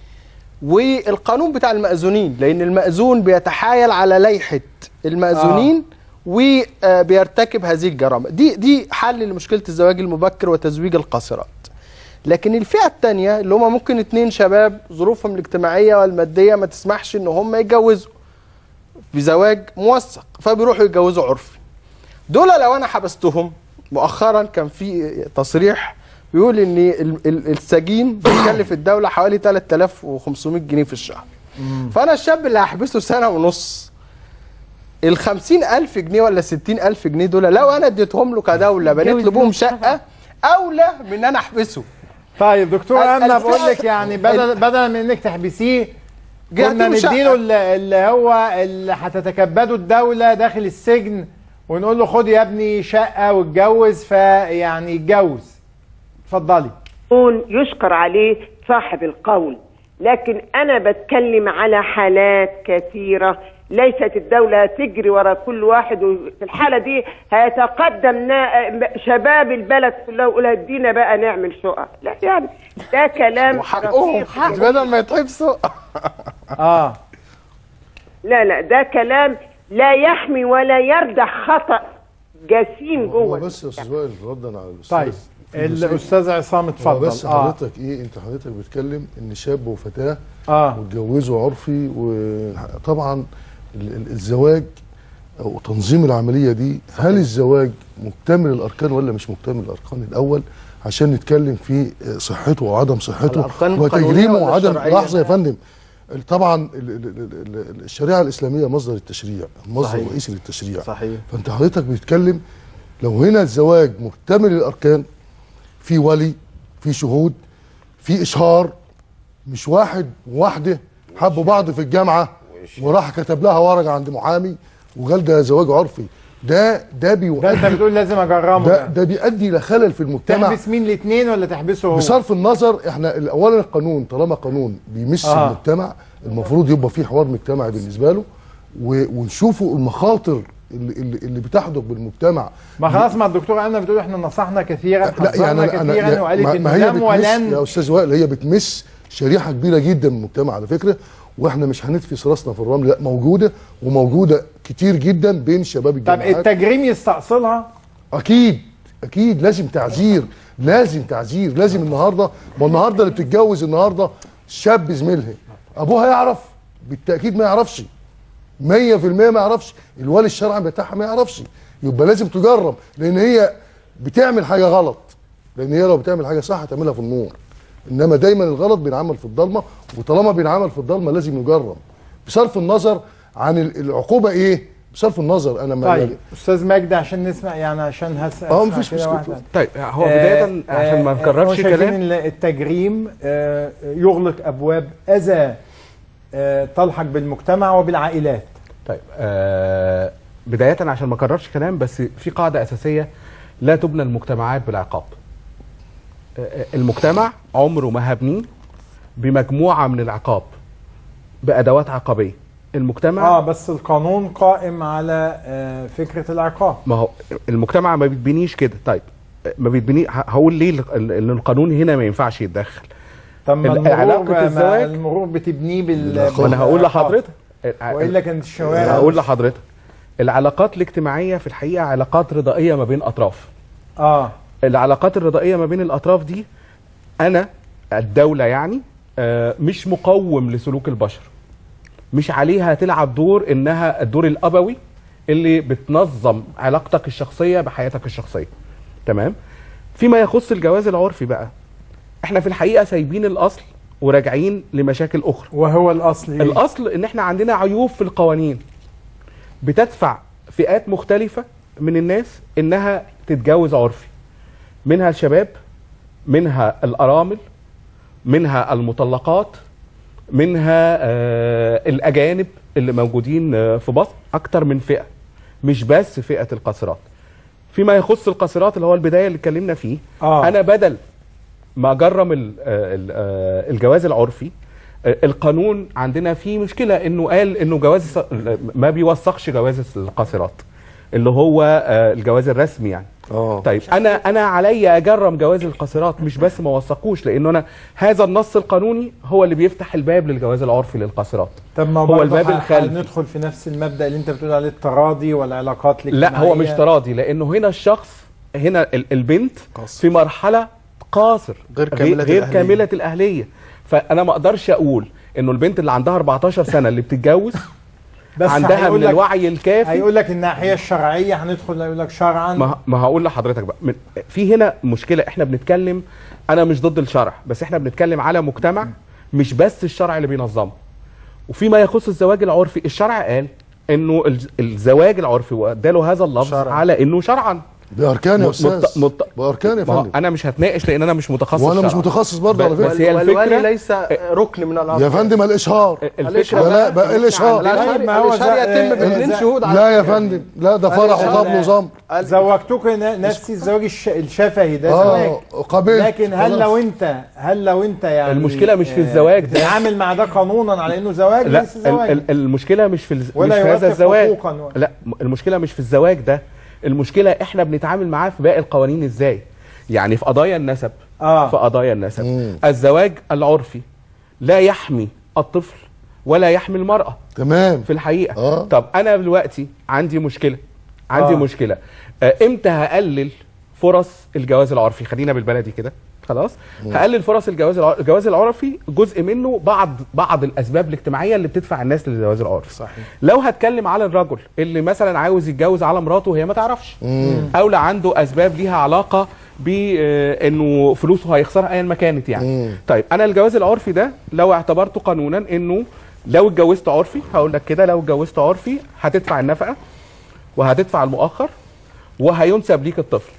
والقانون بتاع المأذونين لأن المأذون بيتحايل على لائحة المأذونين وبيرتكب هذه الجرائم دي دي حل لمشكلة الزواج المبكر وتزويج القاصرات لكن الفئة التانية اللي هم ممكن اتنين شباب ظروفهم الاجتماعية والمادية ما تسمحش ان هم يتجوزوا بزواج موثق فبيروحوا يتجوزوا عرفي دول لو انا حبستهم مؤخرا كان في تصريح بيقول ان ال- ال- السجين بيكلف الدولة حوالي 3500 جنيه في الشهر فانا الشاب اللي هحبسه سنة ونص ال 50000 جنيه ولا 60000 جنيه دول لو انا اديتهم له كدولة بنيت له بهم شقة اولى من ان انا احبسه طيب دكتور ال- امنه الفئة- بقول لك يعني بدل بدل من انك تحبسيه جهة كنا المشقة. نديله اللي اللي هو اللي هتتكبده الدوله داخل السجن ونقول له خد يا ابني شقه واتجوز فيعني يتجوز اتفضلي يكون يشكر عليه صاحب القول لكن أنا بتكلم على حالات كثيرة ليست الدولة تجري ورا كل واحد وفي الحالة دي هيتقدم نا- شباب البلد كلها ويقول ادينا بقى نعمل شقق لا يعني ده كلام وحقهم رفيع. بدل ما يتحبسوا اه لا لا ده كلام لا يحمي ولا يردح خطأ جسيم هو جوه بس يا استاذ وائل ردا على الاستاذ طيب في جزئية. الاستاذ عصام هو اتفضل بس اه حضرتك ايه انت حضرتك بتتكلم ان شاب وفتاه اه واتجوزوا عرفي وطبعا ال- ال- الزواج او تنظيم العمليه دي هل الزواج مكتمل الاركان ولا مش مكتمل الاركان الاول عشان نتكلم في صحته وعدم صحته الأركان القانونية وتجريمه ولا وعدم الشرعية؟ لحظه يا فندم طبعا ال- ال- ال- ال- الشريعه الاسلاميه مصدر التشريع المصدر صحيح. الرئيسي للتشريع صحيح فانت حضرتك بتتكلم لو هنا الزواج مكتمل الاركان في ولي في شهود في اشهار مش واحد وواحده حبوا بعض في الجامعه وراح كتب لها ورقه عند محامي وقال ده زواج عرفي ده ده بيؤدي ده انت بتقول لازم اجرمه ده, ده ده بيؤدي الى خلل في المجتمع تحبس مين الاثنين ولا تحبسه هو بصرف النظر احنا اولا القانون طالما قانون بيمس آه. آه. المجتمع المفروض يبقى فيه حوار مجتمعي بالنسبه له و- ونشوفوا المخاطر اللي, اللي, اللي بتحدث بالمجتمع ما خلاص ما الدكتور امنه بتقول احنا نصحنا كثيرا لا يعني حذرنا انا كثيرا انا وقالت ما- انه ما هي لم بتمس ولن يا استاذ وائل هي بتمس شريحه كبيره جدا من المجتمع على فكره واحنا مش هنتفس راسنا في الرمل لا موجوده وموجوده كتير جدا بين شباب طب الجامعات التجريم يستأصلها اكيد اكيد لازم تعزير لازم تعزير لازم النهارده ما النهارده اللي بتتجوز النهارده شاب زميلها ابوها يعرف بالتاكيد ما يعرفش 100% ما يعرفش الولي الشرعي بتاعها ما يعرفش يبقى لازم تجرب لان هي بتعمل حاجه غلط لان هي لو بتعمل حاجه صح هتعملها في النور انما دايما الغلط بينعمل في الضلمه وطالما بينعمل في الضلمه لازم يجرب بصرف النظر عن ال- العقوبه ايه بصرف النظر انا ما طيب استاذ مجدي عشان نسمع يعني عشان هسأل اه أسمع مفيش كده مشكلة. واحدة. طيب هو بداية عشان ما نكررش هو شايفين كلام إن التجريم آه، يغلق ابواب اذى آه، تلحق بالمجتمع وبالعائلات طيب آه بداية عشان ما اكررش كلام بس في قاعدة أساسية لا تبنى المجتمعات بالعقاب آه، آه، المجتمع عمره ما هبنيه بمجموعة من العقاب بأدوات عقابية المجتمع اه بس القانون قائم على آه، فكره العقاب ما هو المجتمع ما بيتبنيش كده طيب ما بيتبني ه- هقول ليه ال- ال- ان القانون هنا ما ينفعش يتدخل طب ما ال- المرور علاقة ما- ما الزواج المرور بتبنيه بال ما انا هقول بالعقاب. لحضرتك والا كانت الشوارع هقول لحضرتك العلاقات الاجتماعية في الحقيقة علاقات رضائية ما بين أطراف اه العلاقات الرضائية ما بين الأطراف دي أنا الدولة يعني آه، مش مقوم لسلوك البشر مش عليها تلعب دور إنها الدور الأبوي اللي بتنظم علاقتك الشخصيه بحياتك الشخصيه تمام فيما يخص الجواز العرفي بقى احنا في الحقيقه سايبين الاصل وراجعين لمشاكل اخرى وهو الاصل إيه؟ الاصل ان احنا عندنا عيوب في القوانين بتدفع فئات مختلفه من الناس انها تتجوز عرفي منها الشباب منها الارامل منها المطلقات منها آه الاجانب اللي موجودين آه في مصر اكتر من فئه مش بس فئه القاصرات فيما يخص القاصرات اللي هو البدايه اللي اتكلمنا فيه آه. انا بدل ما اجرم ال- آه ال- آه الجواز العرفي آه القانون عندنا فيه مشكله انه قال انه جواز ما بيوثقش جواز القاصرات اللي هو آه الجواز الرسمي يعني اه طيب انا انا عليا اجرم جواز القاصرات مش بس ما وثقوش لانه انا هذا النص القانوني هو اللي بيفتح الباب للجواز العرفي للقاصرات طب ما هو برضه الباب ه- الخلفي هندخل في نفس المبدا اللي انت بتقول عليه التراضي والعلاقات الاجتماعيه لا هو مش تراضي لانه هنا الشخص هنا ال- البنت في مرحله قاصر غير كاملة غير الأهلية. كامله الاهليه فانا ما اقدرش اقول انه البنت اللي عندها 14 سنه اللي بتتجوز بس عندها هيقول من لك- الوعي الكافي هيقول لك الناحيه الشرعيه هندخل يقول لك شرعا ما ما هقول لحضرتك بقى من في هنا مشكله احنا بنتكلم انا مش ضد الشرع بس احنا بنتكلم على مجتمع مش بس الشرع اللي بينظمه وفيما يخص الزواج العرفي الشرع قال انه الز- الزواج العرفي واداله هذا اللفظ شرعاً. على انه شرعا باركان يا مت- استاذ مت- باركان يا ما هو فندم انا مش هتناقش لان انا مش متخصص وانا مش شرعاً. متخصص برضه على بس فكره هي الفكره والولي ليس ركن من الارض يا فندم الاشهار الفكره لا بقى الاشهار الاشهار ما هو الاشهار زي- يتم آه، باثنين زي- شهود على لا يا فكرة. فندم لا ده فرح لا، وطبل لا. وزمر زوجتك ن- نفسي الزواج الش- الشفهي ده اه زواج قبلت لكن هل خلاص. لو انت هل لو انت يعني المشكلة مش في آه، الزواج ده. بتتعامل مع ده قانونا على انه زواج لا ليس ال- زواج ال- المشكله مش في الز- ولا مش في يوافق هذا الزواج حقوقاً و- لا م- المشكله مش في الزواج ده المشكله احنا بنتعامل معاه في باقي القوانين ازاي يعني في قضايا النسب آه. في قضايا النسب مم. الزواج العرفي لا يحمي الطفل ولا يحمي المراه تمام في الحقيقه آه. طب انا دلوقتي عندي مشكله عندي آه. آه. مشكله آه امتى هقلل فرص الجواز العرفي خلينا بالبلدي كده خلاص هقلل فرص الجواز الع- الجواز العرفي جزء منه بعض بعض الاسباب الاجتماعيه اللي بتدفع الناس للجواز العرفي صحيح لو هتكلم على الرجل اللي مثلا عاوز يتجوز على مراته وهي ما تعرفش او لا عنده اسباب ليها علاقه بانه فلوسه هيخسرها ايا ما كانت يعني مم. طيب انا الجواز العرفي ده لو اعتبرته قانونا انه لو اتجوزت عرفي هقول لك كده لو اتجوزت عرفي هتدفع النفقه وهتدفع المؤخر وهينسب ليك الطفل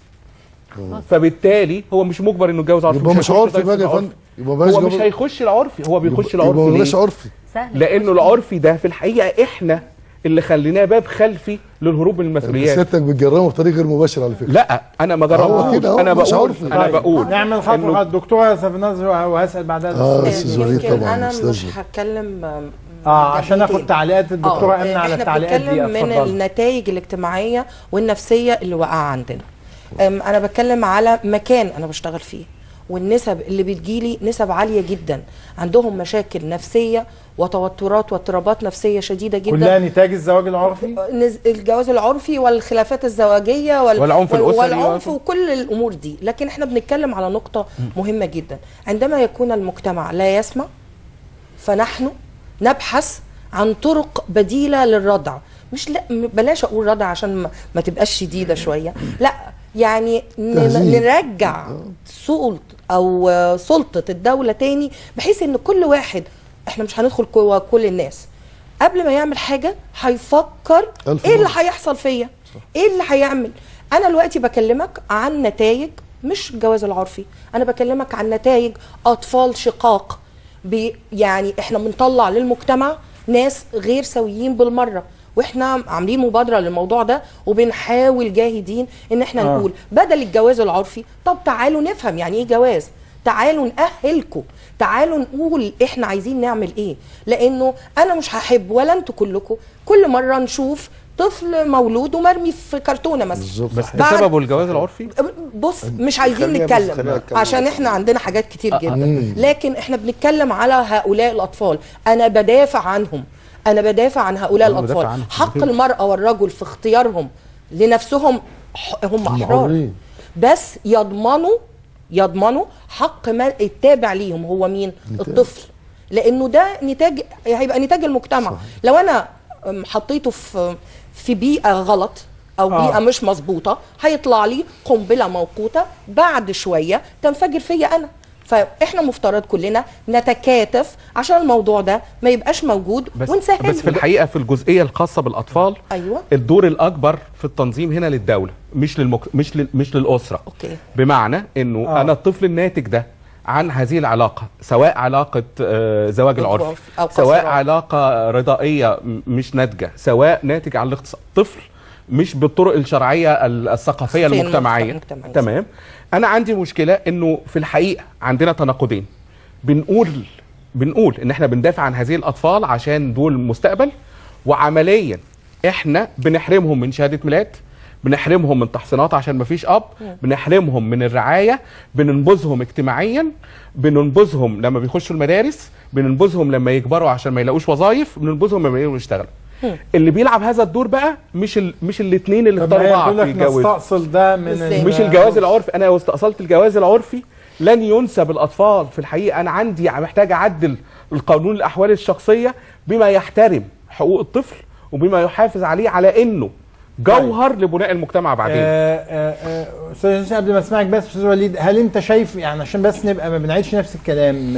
فبالتالي هو مش مجبر انه يتجوز عرفي يبقى مش هيخش عرفي ده بقى يا يبقى فندم يبقى بلاش هو مش جواز- هيخش العرفي هو بيخش يبقى العرفي بلاش ليه؟ عرفي لانه العرفي ده في الحقيقه احنا اللي خليناه باب خلفي للهروب من المسؤوليات سيادتك بتجرمه بطريقه غير مباشره على فكره لا انا ما هو جربتوش كده، هو انا مش بقول عرفي. انا بقول نعمل إنه- خطوه الدكتوره سفناز وهسال بعدها اه الأستاذ. استاذ وليد يمكن طبعا انا مش استاذ هتكلم اه عشان اخد جديدين. تعليقات الدكتوره امنه على احنا التعليقات دي بنتكلم من اتفضل النتائج الاجتماعيه والنفسيه اللي واقعه عندنا أم، انا بتكلم على مكان انا بشتغل فيه والنسب اللي بتجيلي نسب عاليه جدا عندهم مشاكل نفسيه وتوترات واضطرابات نفسيه شديده جدا كلها نتاج الزواج العرفي نز- الجواز العرفي والخلافات الزواجيه وال... والعنف وال- الأسري والعنف وال- وكل الامور دي لكن احنا بنتكلم على نقطه مهمه جدا عندما يكون المجتمع لا يسمع فنحن نبحث عن طرق بديله للردع مش لا م- بلاش اقول ردع عشان ما, ما تبقاش شديده شويه لا يعني ن- تهذيب. نرجع سلطه او آه، سلطه الدوله تاني بحيث ان كل واحد احنا مش هندخل جوه كل الناس قبل ما يعمل حاجه هيفكر ألف ايه اللي مرة. هيحصل فيا ايه اللي هيعمل انا دلوقتي بكلمك عن نتائج مش الجواز العرفي انا بكلمك عن نتائج اطفال شقاق بي يعني احنا بنطلع للمجتمع ناس غير سويين بالمره واحنا عاملين مبادره للموضوع ده وبنحاول جاهدين ان احنا آه. آه. نقول بدل الجواز العرفي طب تعالوا نفهم يعني ايه جواز تعالوا نأهلكم تعالوا نقول احنا عايزين نعمل ايه لانه انا مش هحب ولا انتوا كلكم كل مره نشوف طفل مولود ومرمي في كرتونه مثلا بالظبط بس ده بعد- سببه الجواز العرفي بص مش عايزين خلينا بس- نتكلم خلينا نتكلم. عشان احنا عندنا حاجات كتير جدا مم. لكن احنا بنتكلم على هؤلاء الاطفال انا بدافع عنهم انا بدافع عن هؤلاء أنا بدافع الاطفال عنهم. حق أكيد. المراه والرجل في اختيارهم لنفسهم ح- هم هم احرار حرين. بس يضمنوا يضمنوا حق ما التابع ليهم هو مين نتاج. الطفل لانه ده نتاج هيبقى نتاج المجتمع لو انا أم، حطيته في في بيئه غلط او آه. بيئه مش مظبوطه هيطلع لي قنبله موقوته بعد شويه تنفجر فيا انا فاحنا مفترض كلنا نتكاتف عشان الموضوع ده ما يبقاش موجود بس ونسهله بس في الحقيقه في الجزئيه الخاصه بالاطفال ايوه الدور الاكبر في التنظيم هنا للدوله مش للمك... مش لل... مش للاسره اوكي بمعنى انه آه. انا الطفل الناتج ده عن هذه العلاقه سواء علاقه آه، زواج العرفي أو سواء قصرات. علاقه رضائيه م- مش ناتجه سواء ناتج عن الاغتصاب طفل مش بالطرق الشرعيه ال- الثقافيه الثقافية المجتمعيه المجتمعية. تمام انا عندي مشكله انه في الحقيقه عندنا تناقضين بنقول بنقول ان احنا بندافع عن هذه الاطفال عشان دول المستقبل وعمليا احنا بنحرمهم من شهاده ميلاد بنحرمهم من تحصينات عشان مفيش اب مم. بنحرمهم من الرعايه بننبذهم اجتماعيا بننبذهم لما بيخشوا المدارس بننبذهم لما يكبروا عشان ما يلاقوش وظايف بننبذهم لما يلاقوا يشتغلوا اللي بيلعب هذا الدور بقى مش ال... مش الاثنين اللي طب ما اختاروا هي بعض بتقول لك يتجوزوا نستأصل ده من ال- مش الجواز العرفي انا لو استأصلت الجواز العرفي لن ينسب الاطفال في الحقيقه انا عندي محتاج اعدل القانون الاحوال الشخصيه بما يحترم حقوق الطفل وبما يحافظ عليه على انه جوهر لبناء المجتمع بعدين آه، آه، آه، استاذ هشام قبل ما اسمعك بس استاذ وليد هل انت شايف يعني عشان بس نبقى ما بنعيدش نفس الكلام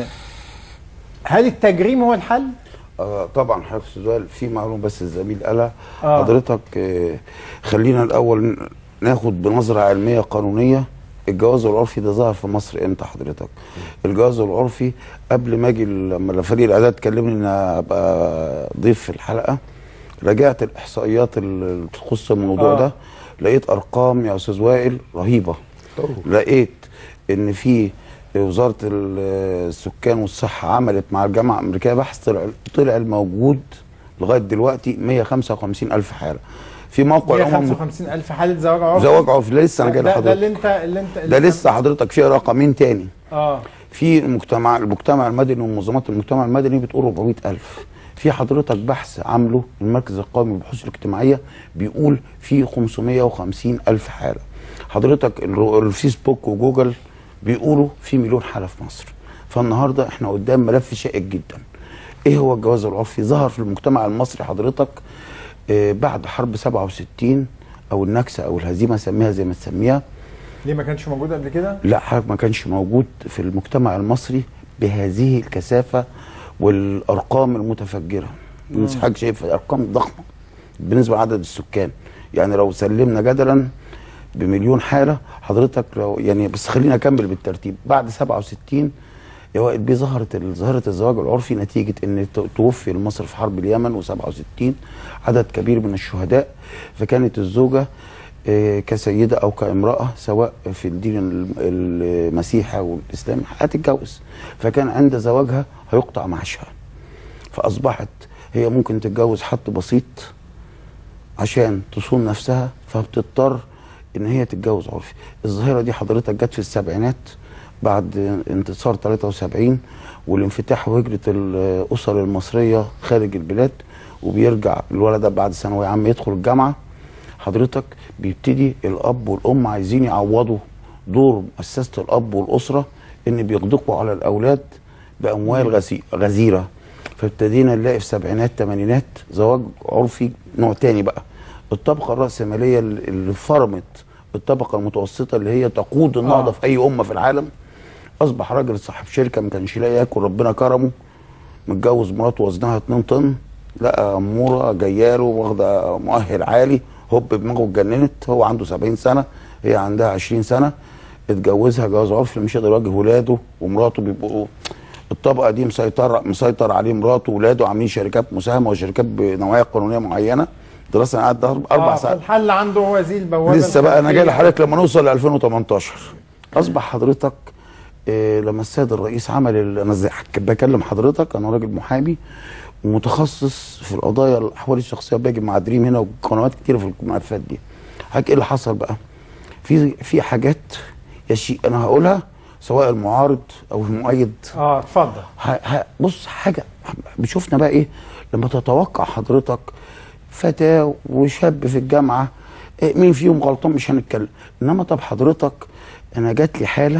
هل التجريم هو الحل؟ آه طبعا حضرتك استاذ وائل في معلومه بس الزميل قالها آه. حضرتك آه خلينا الاول ناخد بنظره علميه قانونيه الجواز العرفي ده ظهر في مصر امتى حضرتك؟ الجواز العرفي قبل ما اجي لما فريق الاعداد كلمني ان ابقى ضيف في الحلقه راجعت الاحصائيات اللي تخص الموضوع آه. ده لقيت ارقام يا استاذ وائل رهيبه لقيت ان في وزاره ال- السكان والصحه عملت مع الجامعه الامريكيه بحث طلع طلع الموجود لغايه دلوقتي 155 الف حاله في موقع الامم 155 ألف حالة زواج عرفي زواج عرفي لسه انا جاي ده, ده لحضرتك اللي انت اللي انت ده لسه حضرتك في رقمين تاني اه في المجتمع المجتمع المدني ومنظمات المجتمع المدني بتقول 400 ألف في حضرتك بحث عامله المركز القومي للبحوث الاجتماعية بيقول في 550 ألف حالة حضرتك الر- الفيسبوك وجوجل بيقولوا في مليون حالة في مصر فالنهاردة احنا قدام ملف شائك جدا ايه هو الجواز العرفي ظهر في المجتمع المصري حضرتك آه بعد حرب 67 او النكسة او الهزيمة سميها زي ما تسميها ليه ما كانش موجود قبل كده؟ لا حضرتك ما كانش موجود في المجتمع المصري بهذه الكثافة والأرقام المتفجرة مم. حضرتك شايف أرقام ضخمة بالنسبة لعدد السكان يعني لو سلمنا جدلا بمليون حالة حضرتك لو يعني بس خلينا أكمل بالترتيب بعد 67 يا وائل بيه ظهرت ال- ظهرة الزواج العرفي نتيجة ان ت- توفي مصر في حرب اليمن و67 عدد كبير من الشهداء فكانت الزوجة آه، كسيدة أو كامرأة سواء في الدين ال- المسيحي أو الإسلامي هتتجوز فكان عند زواجها هيقطع معاشها فأصبحت هي ممكن تتجوز حد بسيط عشان تصون نفسها فبتضطر ان هي تتجوز عرفي الظاهره دي حضرتك جت في السبعينات بعد انتصار 73 والانفتاح وهجره الاسر المصريه خارج البلاد وبيرجع الولد ده بعد ثانويه عامه يدخل الجامعه حضرتك بيبتدي الاب والام عايزين يعوضوا دور مؤسسه الاب والاسره ان بيغدقوا على الاولاد باموال غزي- غزيره فابتدينا نلاقي في سبعينات ثمانينات زواج عرفي نوع تاني بقى الطبقه الراسماليه اللي اللي فرمت الطبقه المتوسطه اللي هي تقود النهضه آه. في اي امه في العالم اصبح راجل صاحب شركه ما كانش لاقي ياكل ربنا كرمه متجوز مراته وزنها 2 طن لقى اموره جايه له واخده مؤهل عالي هوب دماغه اتجننت هو عنده 70 سنه هي عندها 20 سنه اتجوزها جواز عرفي مش يقدر يواجه ولاده ومراته بيبقوا الطبقه دي مسيطر مسيطر عليه مراته وولاده عاملين شركات مساهمه وشركات بنوعيه قانونيه معينه دراسه انا قعدت اربع آه، ساعات فالحل عنده هو هذه البوابه لسه بقى انا جاي الخلفية. لحضرتك لما نوصل ل 2018 اصبح حضرتك إيه لما السيد الرئيس عمل ال- انا زي- بكلم حضرتك انا راجل محامي ومتخصص في القضايا الاحوال الشخصيه باجي مع دريم هنا وقنوات كتيره في الملفات دي حضرتك ايه اللي حصل بقى في في حاجات يا شيء انا هقولها سواء المعارض او المؤيد اه اتفضل ه- ه- بص حاجه بشوفنا بقى ايه لما تتوقع حضرتك فتاه وشاب في الجامعه إيه مين فيهم غلطان مش هنتكلم انما طب حضرتك انا جات لي حاله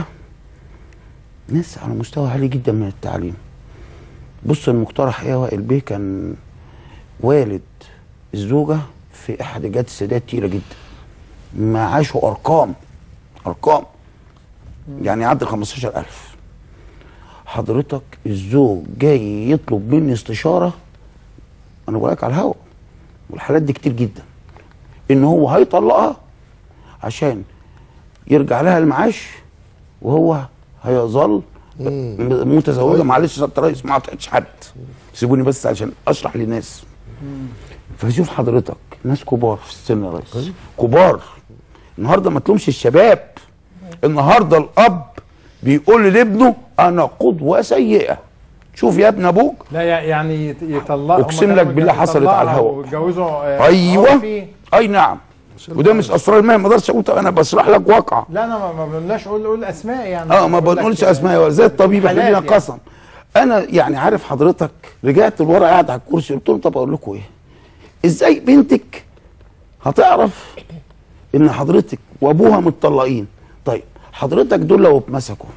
ناس على مستوى عالي جدا من التعليم بص المقترح ايه يا وائل بيه كان والد الزوجه في احد جات السادات تقيله جدا معاشه ارقام ارقام يعني يعدي 15000 حضرتك الزوج جاي يطلب مني استشاره انا بقول لك على الهوا والحالات دي كتير جدا ان هو هيطلقها عشان يرجع لها المعاش وهو هيظل م- متزوجه معلش يا سياده الرئيس ما قطعتش حد سيبوني بس عشان اشرح للناس فشوف حضرتك ناس كبار في السن يا ريس كبار النهارده ما تلومش الشباب النهارده الاب بيقول لابنه انا قدوه سيئه شوف يا ابن ابوك لا يع- يعني يت- يطلقوا أقسم هما لك كانوا بالله حصلت يطلقوا على الهوا. ويتجوزوا آه، ايوه عرفي. اي نعم وده مش اسرار المهنه ما اقدرش اقول طب انا بشرح لك واقعه لا انا ما- ما بنقولناش قول قول اسماء يعني اه ما بقول لك، بنقولش آه، اسماء ولا زي الطبيب احنا حالات لينا يعني. قسم انا يعني عارف حضرتك رجعت لورا قاعد على الكرسي قلت لهم طب اقول لكم ايه ازاي بنتك هتعرف ان حضرتك وابوها متطلقين طيب حضرتك دول لو اتمسكوا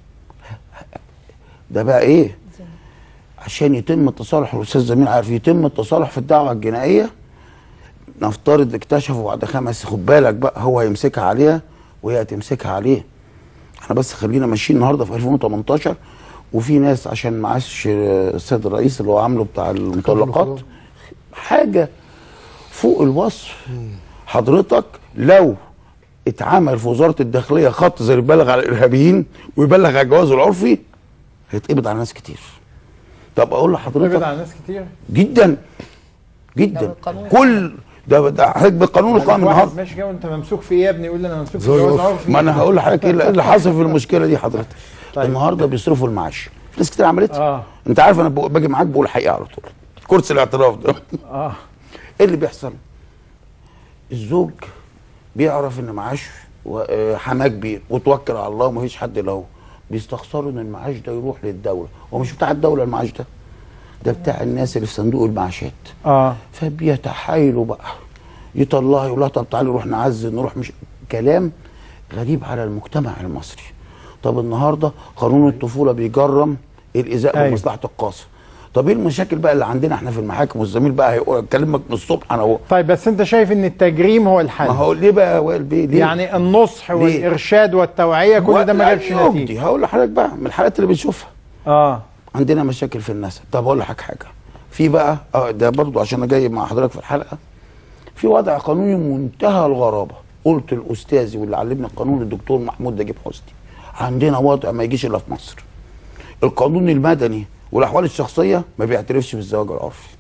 ده بقى ايه عشان يتم التصالح الاستاذ زميل عارف يتم التصالح في الدعوه الجنائيه نفترض اكتشفوا بعد خمس خد بالك بقى هو هيمسكها عليها وهي هتمسكها عليه احنا بس خلينا ماشيين النهارده في 2018 وفي ناس عشان معاش آه، السيد الرئيس اللي هو عامله بتاع المطلقات حاجه فوق الوصف حضرتك لو اتعمل في وزاره الداخليه خط زي اللي بيبلغ على الارهابيين ويبلغ على الجواز العرفي هيتقبض على ناس كتير طب اقول لحضرتك ابعد عن ناس كتير جدا جدا كل ده ده حضرتك بالقانون القائم واحد النهارده ماشي جاي وانت ممسوك في ايه يا ابني يقول لي انا ممسوك في زوج جواز عرفي. عرفي ما انا هقول لحضرتك ايه اللي- إيه اللي حاصل في المشكله دي حضرتك طيب. النهارده بيصرفوا المعاش في ناس كتير عملتها اه انت عارف انا بق- باجي معاك بقول الحقيقه على طول كرسي الاعتراف ده اه ايه اللي بيحصل الزوج بيعرف ان معاش و- آه، حماه كبير وتوكل على الله ومفيش حد الا هو بيستخسروا ان المعاش ده يروح للدوله هو مش بتاع الدوله المعاش ده ده بتاع الناس اللي في صندوق المعاشات اه فبيتحايلوا بقى يطلعها يقول لها طب تعالي نروح نعزل نروح مش كلام غريب على المجتمع المصري طب النهارده قانون الطفوله بيجرم الايذاء أيوة. بمصلحه القاصر طب ايه المشاكل بقى اللي عندنا احنا في المحاكم والزميل بقى هيقول اكلمك من الصبح انا هو طيب بس انت شايف ان التجريم هو الحل ما هو ليه بقى يا وائل بيه ليه يعني النصح ليه؟ والارشاد والتوعيه كل ده ما ولا جابش يمضي. نتيجه هقول لحضرتك بقى من الحالات اللي بنشوفها اه عندنا مشاكل في النسب طب اقول لحضرتك حاجه في بقى اه ده برضو عشان انا جاي مع حضرتك في الحلقه في وضع قانوني منتهى الغرابه قلت لاستاذي واللي علمني القانون الدكتور محمود نجيب حسني عندنا وضع ما يجيش الا في مصر القانون المدني والاحوال الشخصيه ما بيعترفش بالزواج العرفي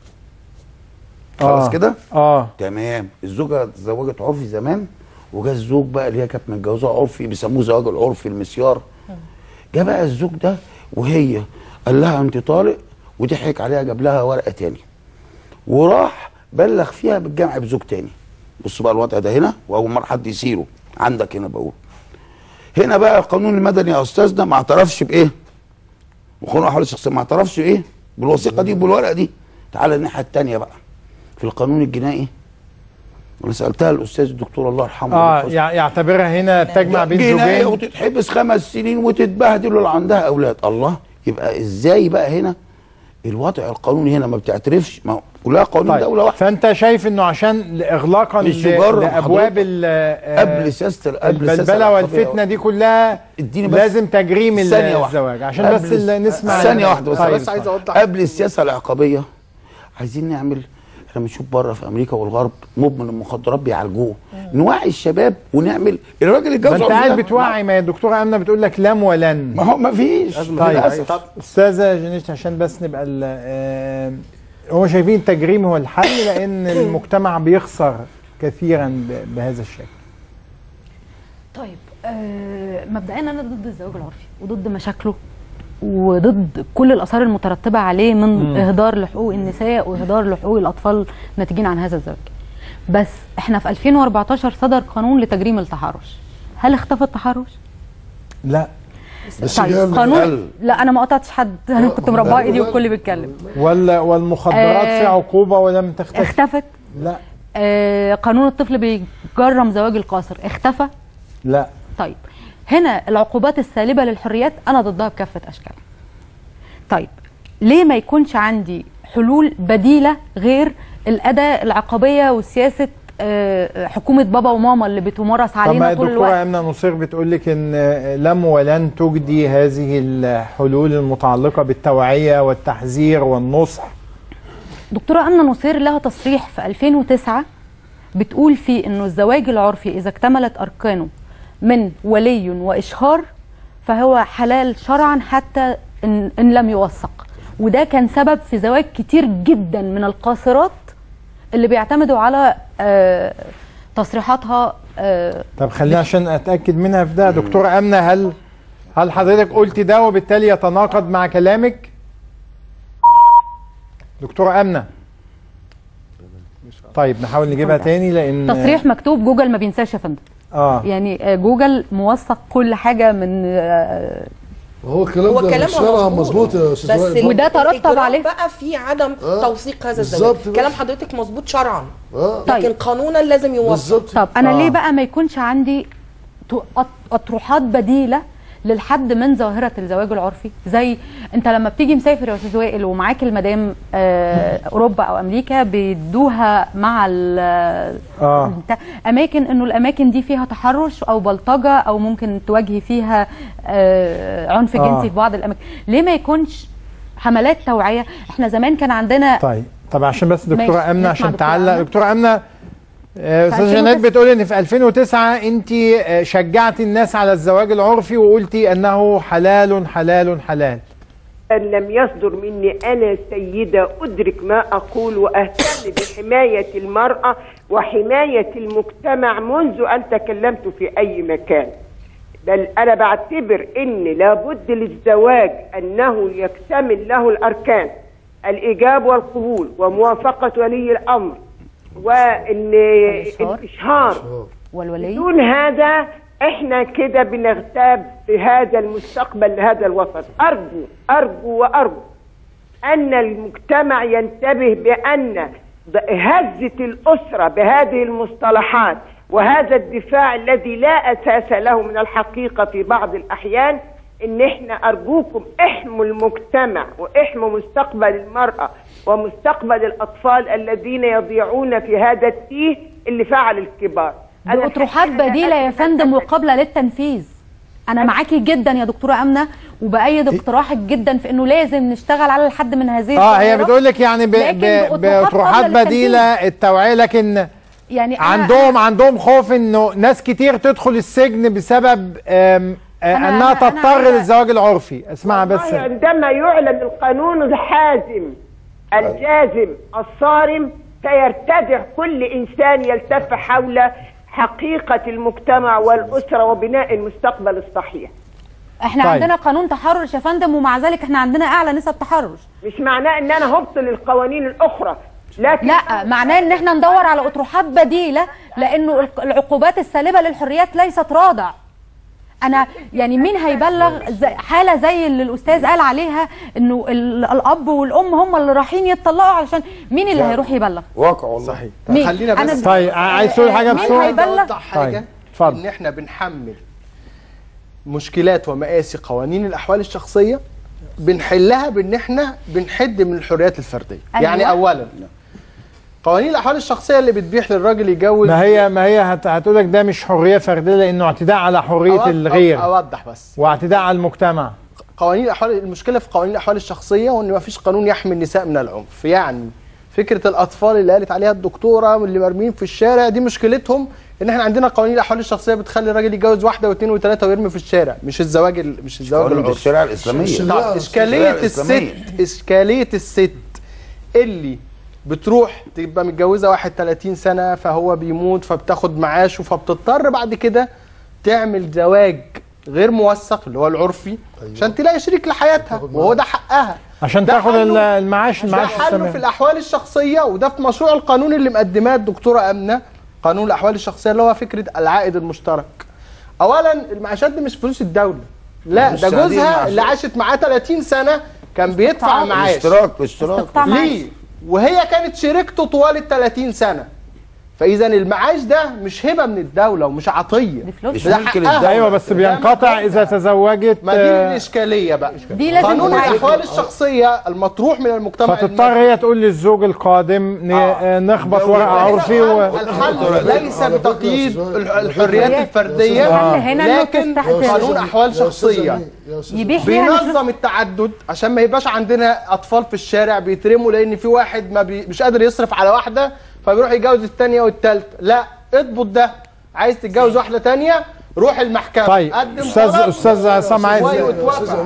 خلاص آه. كده اه تمام الزوجه اتزوجت عرفي زمان وجا الزوج بقى اللي هي كانت متجوزاه عرفي بيسموه زواج العرفي المسيار جه بقى الزوج ده وهي قال لها انت طالق وضحك عليها جاب لها ورقه تاني وراح بلغ فيها بالجمع بزوج تاني بص بقى الوضع ده هنا واول مره حد يسيره عندك هنا بقول هنا بقى القانون المدني يا استاذنا ما اعترفش بايه وقانون الاحوال الشخصيه ما اعترفش بايه بالوثيقه دي بالورقه دي تعالى الناحيه الثانيه بقى في القانون الجنائي انا سالتها الاستاذ الدكتور الله يرحمه اه بالحسن. يع- يعتبرها هنا تجمع بين جناية زوجين وتتحبس خمس سنين وتتبهدل ولو عندها اولاد الله يبقى ازاي بقى هنا الوضع القانوني هنا ما بتعترفش ما كلها قانون طيب دوله واحده فانت شايف انه عشان اغلاقا مش ل- مجرد لابواب حضرتك ال- آه، قبل سياسه قبل سياسة البلبله العقبية. والفتنه دي كلها اديني بس لازم تجريم ال- ثانية واحدة. الزواج عشان قبل بس ال- نسمع ثانية واحدة بس طيب، بس عايز طيب. اوضح قبل السياسة العقابية عايزين نعمل احنا بنشوف بره في امريكا والغرب مدمن المخدرات بيعالجوه نوعي الشباب ونعمل الراجل ما اتجوز انت عرفي قاعد ده. بتوعي ما هي الدكتوره امنه بتقول لك لم ولن ما هو ما فيش طيب للأسف. استاذه جنيش عشان بس نبقى ال- آه، هو شايفين التجريم هو الحل لان المجتمع بيخسر كثيرا ب- بهذا الشكل طيب آه مبدئيا انا ضد الزواج العرفي وضد مشاكله وضد كل الاثار المترتبه عليه من مم. اهدار لحقوق النساء واهدار لحقوق الاطفال ناتجين عن هذا الزواج بس احنا في 2014 صدر قانون لتجريم التحرش هل اختفى التحرش لا بس طيب جامد. قانون قل. لا انا ما قطعتش حد انا كنت مربعه ايدي والكل بيتكلم ولا والمخدرات آه، في عقوبه ولم تختفي اختفت لا آه قانون الطفل بيجرم زواج القاصر اختفى لا طيب هنا العقوبات السالبه للحريات انا ضدها بكافه اشكالها طيب ليه ما يكونش عندي حلول بديله غير الاداه العقابيه وسياسه آه، حكومه بابا وماما اللي بتمارس طب ما علينا طول الدكتوره الوقت امنه نصير بتقول لك ان لم ولن تجدي هذه الحلول المتعلقه بالتوعيه والتحذير والنصح دكتورة أمنة نصير لها تصريح في 2009 بتقول فيه إنه الزواج العرفي إذا اكتملت أركانه من ولي وإشهار فهو حلال شرعا حتى إن, إن لم يوثق وده كان سبب في زواج كتير جدا من القاصرات اللي بيعتمدوا على آه، تصريحاتها آه، طب خلينا عشان اتاكد منها في ده دكتوره امنه هل هل حضرتك قلت ده وبالتالي يتناقض مع كلامك دكتوره امنه طيب نحاول نجيبها تاني لان تصريح مكتوب جوجل ما بينساش يا فندم اه يعني آه، جوجل موثق كل حاجة من آه، هو الكلام هو ده كلامها شرعا مظبوط. مظبوط يا استاذ بس وائل وده ترتب الإجراء عليه. بقى في عدم آه، توثيق هذا بالظبط الزواج بقى. كلام حضرتك مظبوط شرعا آه. لكن قانونا لازم يوثق طب انا آه. ليه بقى ما يكونش عندي تو- أط- اطروحات بديله للحد من ظاهره الزواج العرفي زي انت لما بتيجي مسافر يا استاذ وائل ومعاك المدام آه اوروبا او امريكا بيدوها مع ال اه بتاع- اماكن انه الاماكن دي فيها تحرش او بلطجه او ممكن تواجهي فيها آه عنف آه. جنسي في بعض الاماكن ليه ما يكونش حملات توعيه احنا زمان كان عندنا طيب طب عشان بس ماشي، دكتوره امنه نسمع عشان دكتورة تعلق أمنة. دكتوره امنه آه، في استاذ 2009 جنات بتقول ان في 2009 انت آه، شجعتي الناس على الزواج العرفي وقلتي انه حلال حلال حلال أن لم يصدر مني أنا سيدة أدرك ما أقول وأهتم بحماية المرأة وحماية المجتمع منذ أن تكلمت في أي مكان بل أنا بعتبر أن لابد للزواج أنه يكتمل له الأركان الإيجاب والقبول وموافقة ولي الأمر وأن الإشهار والولي بدون هذا احنا كده بنغتاب بهذا المستقبل لهذا الوطن ارجو ارجو وارجو ان المجتمع ينتبه بان ض- هزه الاسره بهذه المصطلحات وهذا الدفاع الذي لا اساس له من الحقيقه في بعض الاحيان ان احنا ارجوكم احموا المجتمع واحموا مستقبل المراه ومستقبل الاطفال الذين يضيعون في هذا التيه اللي فعل الكبار أنا باطروحات بديله يا فندم وقابله للتنفيذ انا معاكي جدا يا دكتوره امنه وبايد اقتراحك جدا في انه لازم نشتغل على الحد من هذه اه هي الظاهرة. بتقول لك يعني ب- لكن ب- بأطروحات باطروحات قابلة بديله التوعيه لكن يعني أنا- عندهم عندهم خوف انه ناس كتير تدخل السجن بسبب آم، آه، أنا- انها أنا- أنا تضطر عايزة- للزواج العرفي اسمعها بس والله عندما يعلن القانون الحازم الجازم الصارم سيرتدع كل انسان يلتف حول حقيقه المجتمع والاسره وبناء المستقبل الصحيح احنا طيب. عندنا قانون تحرش يا فندم ومع ذلك احنا عندنا اعلى نسب تحرش مش معناه ان انا هبطل القوانين الاخرى لكن لا معناه ان احنا ندور على اطروحات بديله لانه الق- العقوبات السالبه للحريات ليست رادع انا يعني مين هيبلغ زي حاله زي اللي الاستاذ قال عليها انه ال- الاب والام هم اللي رايحين يتطلقوا علشان مين اللي لا. هيروح يبلغ واقع والله صحيح مين؟ خلينا أنا بس ب- طيب، عايز تقول حاجة مين بسرعة؟ هيبلغ طيب، حاجه اتفضل. ان احنا بنحمل مشكلات ومآسي قوانين الاحوال الشخصيه بنحلها بان احنا بنحد من الحريات الفرديه أيوة. يعني اولا قوانين الاحوال الشخصيه اللي بتبيح للراجل يتجوز ما هي ما هي هت- هتقولك ده مش حريه فرديه لانه اعتداء على حريه أوضح- الغير اوضح بس واعتداء على المجتمع قوانين الاحوال المشكله في قوانين الاحوال الشخصيه وان ما فيش قانون يحمي النساء من العنف يعني فكره الاطفال اللي قالت عليها الدكتوره واللي مرميين في الشارع دي مشكلتهم ان احنا عندنا قوانين الاحوال الشخصيه بتخلي الراجل يتجوز واحده واثنين وثلاثه ويرمي في الشارع مش الزواج ال- مش الزواج قوانين العرفي الشريعة الإسلامية. طب الشريعة اشكاليه الإسلامية. الست اشكاليه الست اللي بتروح تبقى متجوزه واحد 30 سنه فهو بيموت فبتاخد معاشه فبتضطر بعد كده تعمل زواج غير موثق اللي هو العرفي عشان تلاقي شريك لحياتها وهو ده حقها عشان ده تاخد حله- ال- المعاش ده المعاش حله السنوي. في الاحوال الشخصيه وده في مشروع القانون اللي مقدماه الدكتوره امنه قانون الاحوال الشخصيه اللي هو فكره العائد المشترك اولا المعاشات دي مش فلوس الدوله لا مش ده تعديل جوزها معاشات. اللي عاشت معاه 30 سنه كان بيدفع معاش اشتراك اشتراك ليه وهي كانت شريكته طوال ال 30 سنه فاذا المعاش ده مش هبه من الدوله ومش عطيه مش ده ملك حقها. للدولة. ايوه بس ده بينقطع اذا تزوجت ما دي آه، الاشكاليه بقى دي لازم قانون تتعالج. الاحوال الشخصيه المطروح من المجتمع فتضطر هي تقول للزوج القادم ن- آه، نخبط ورق عرفي و... الحل ليس بتقييد الحريات الفرديه الحل هنا إنه لكن تستحق- قانون احوال شخصيه يبيح ليها مش- بينظم التعدد عشان ما يبقاش عندنا اطفال في الشارع بيترموا لان في واحد ما بي مش قادر يصرف على واحده فبيروح يتجوز الثانيه والثالثه لا اضبط ده عايز تتجوز واحده ثانيه روح المحكمه طيب قدم استاذ طلب استاذ عصام عايز ويتوافق.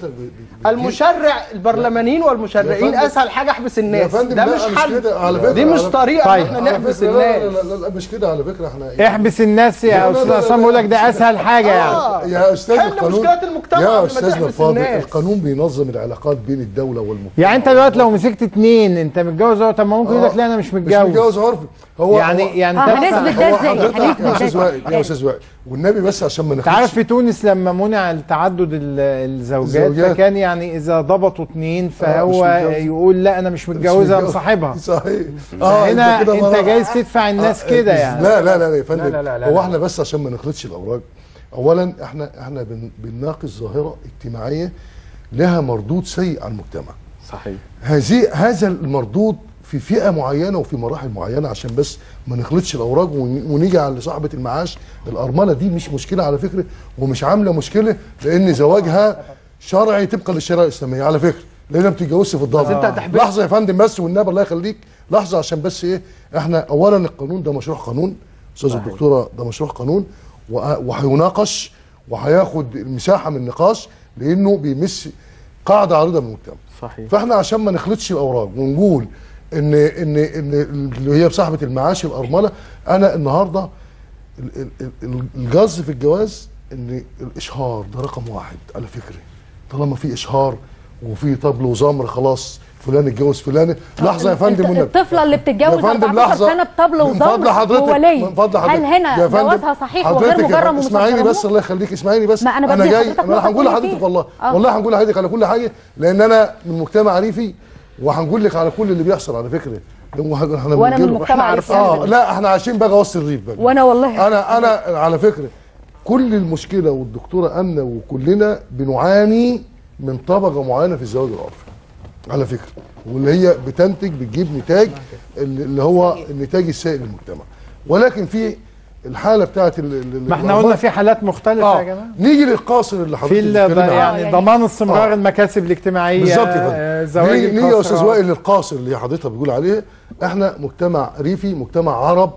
المشرع البرلمانيين والمشرعين يا فندم- اسهل حاجه احبس يا الناس فندم ده لا، مش حل كده على فكره دي مش على- طريقه طيب. ان احنا على نحبس فكرة لا- الناس لا, لا, لا مش كده على فكره احنا احبس الناس يا لا، لا، استاذ لا، عصام لا، بيقول لك ده لا. اسهل حاجه آه، يعني يا استاذ حل القانون مشكلات المجتمع يا قبل ما استاذنا تحبس الفاضل الناس. القانون بينظم العلاقات بين الدوله والمجتمع يعني انت دلوقتي لو مسكت اتنين انت متجوز اهو طب ما ممكن يقول لك لا انا مش مش متجوز متجوز عرفي هو يعني هو- يعني آه، انت هنثبت ده هو ازاي؟ حضرتك هنثبت يا ده استاذ ازاي؟ وائل يا استاذ وائل والنبي بس عشان ما انت عارف ناخدش في تونس لما منع التعدد ال- الزوجات الزوجات. فكان يعني اذا ضبطوا اتنين فهو مش متجوز. يقول لا انا مش متجوزه متجوز. مصاحبها صحيح هنا كده انت مرة- جايز تدفع الناس آه، كده بس- يعني لا لا لا لا يا فندم لا، لا، لا، هو لا. احنا بس عشان ما نخلطش الاوراق اولا احنا احنا بن- بنناقش ظاهره اجتماعيه لها مردود سيء على المجتمع صحيح هذه هذا المردود في فئه معينه وفي مراحل معينه عشان بس ما نخلطش الاوراق ون- ونيجي على صاحبه المعاش الارمله دي مش مشكله على فكره ومش عامله مشكله لان زواجها شرعي طبقا للشريعه الاسلاميه على فكره لانها ما بتتجوزش في الضابط انت هتحبسها. لحظه يا فندم بس والنبي الله يخليك لحظه عشان بس ايه احنا اولا القانون ده مشروع قانون استاذ صحيح. الدكتوره ده مشروع قانون وه- وهيناقش وهياخد المساحه من النقاش لانه بيمس قاعده عريضه من المجتمع صحيح فاحنا عشان ما نخلطش الاوراق ونقول ان ان ان اللي هي صاحبه المعاش الارمله انا النهارده ال- ال- ال- الجز في الجواز ان الاشهار ده رقم واحد على فكره طالما في اشهار وفي طبل وزمر خلاص فلان اتجوز فلانه لحظه يا فندم الط- والنبي. الطفله اللي بتتجوز يا فندم 14 لحظة. سنه بطبل من فضل وزمر حضرتك وولي من فضل حضرتك هل هنا يا فندم، جوازها صحيح وغير حضرتك يا مجرم فندم، اسمعيني ومستحرمه؟ بس الله يخليك اسمعيني بس ما أنا انا بدي جاي حضرتك انا هنقول نقطة لحضرتك فيه. والله آه. والله هنقول لحضرتك على كل حاجه لان انا من مجتمع ريفي وهنقول لك على كل اللي بيحصل على فكره لأن احنا احنا وأنا من بنجيله. مجتمع إحنا ريفي. اه لا احنا عايشين بقى وسط الريف بقى وانا والله انا انا على فكره كل المشكله والدكتوره امنه وكلنا بنعاني من طبقه معينه في الزواج العرفي على فكره واللي هي بتنتج بتجيب نتاج اللي اللي هو النتاج السائل للمجتمع ولكن في الحاله بتاعت ال- ال- ما احنا قلنا في حالات مختلفه آه. يا جماعه نيجي للقاصر اللي في حضرتك ال- بتتكلم عنه. يعني ضمان استمرار المكاسب الاجتماعيه بالظبط يا آه، فندم زواج نيجي نيجي يا استاذ القاصرات. وائل للقاصر اللي حضرتك بتقول عليه احنا مجتمع ريفي مجتمع عرب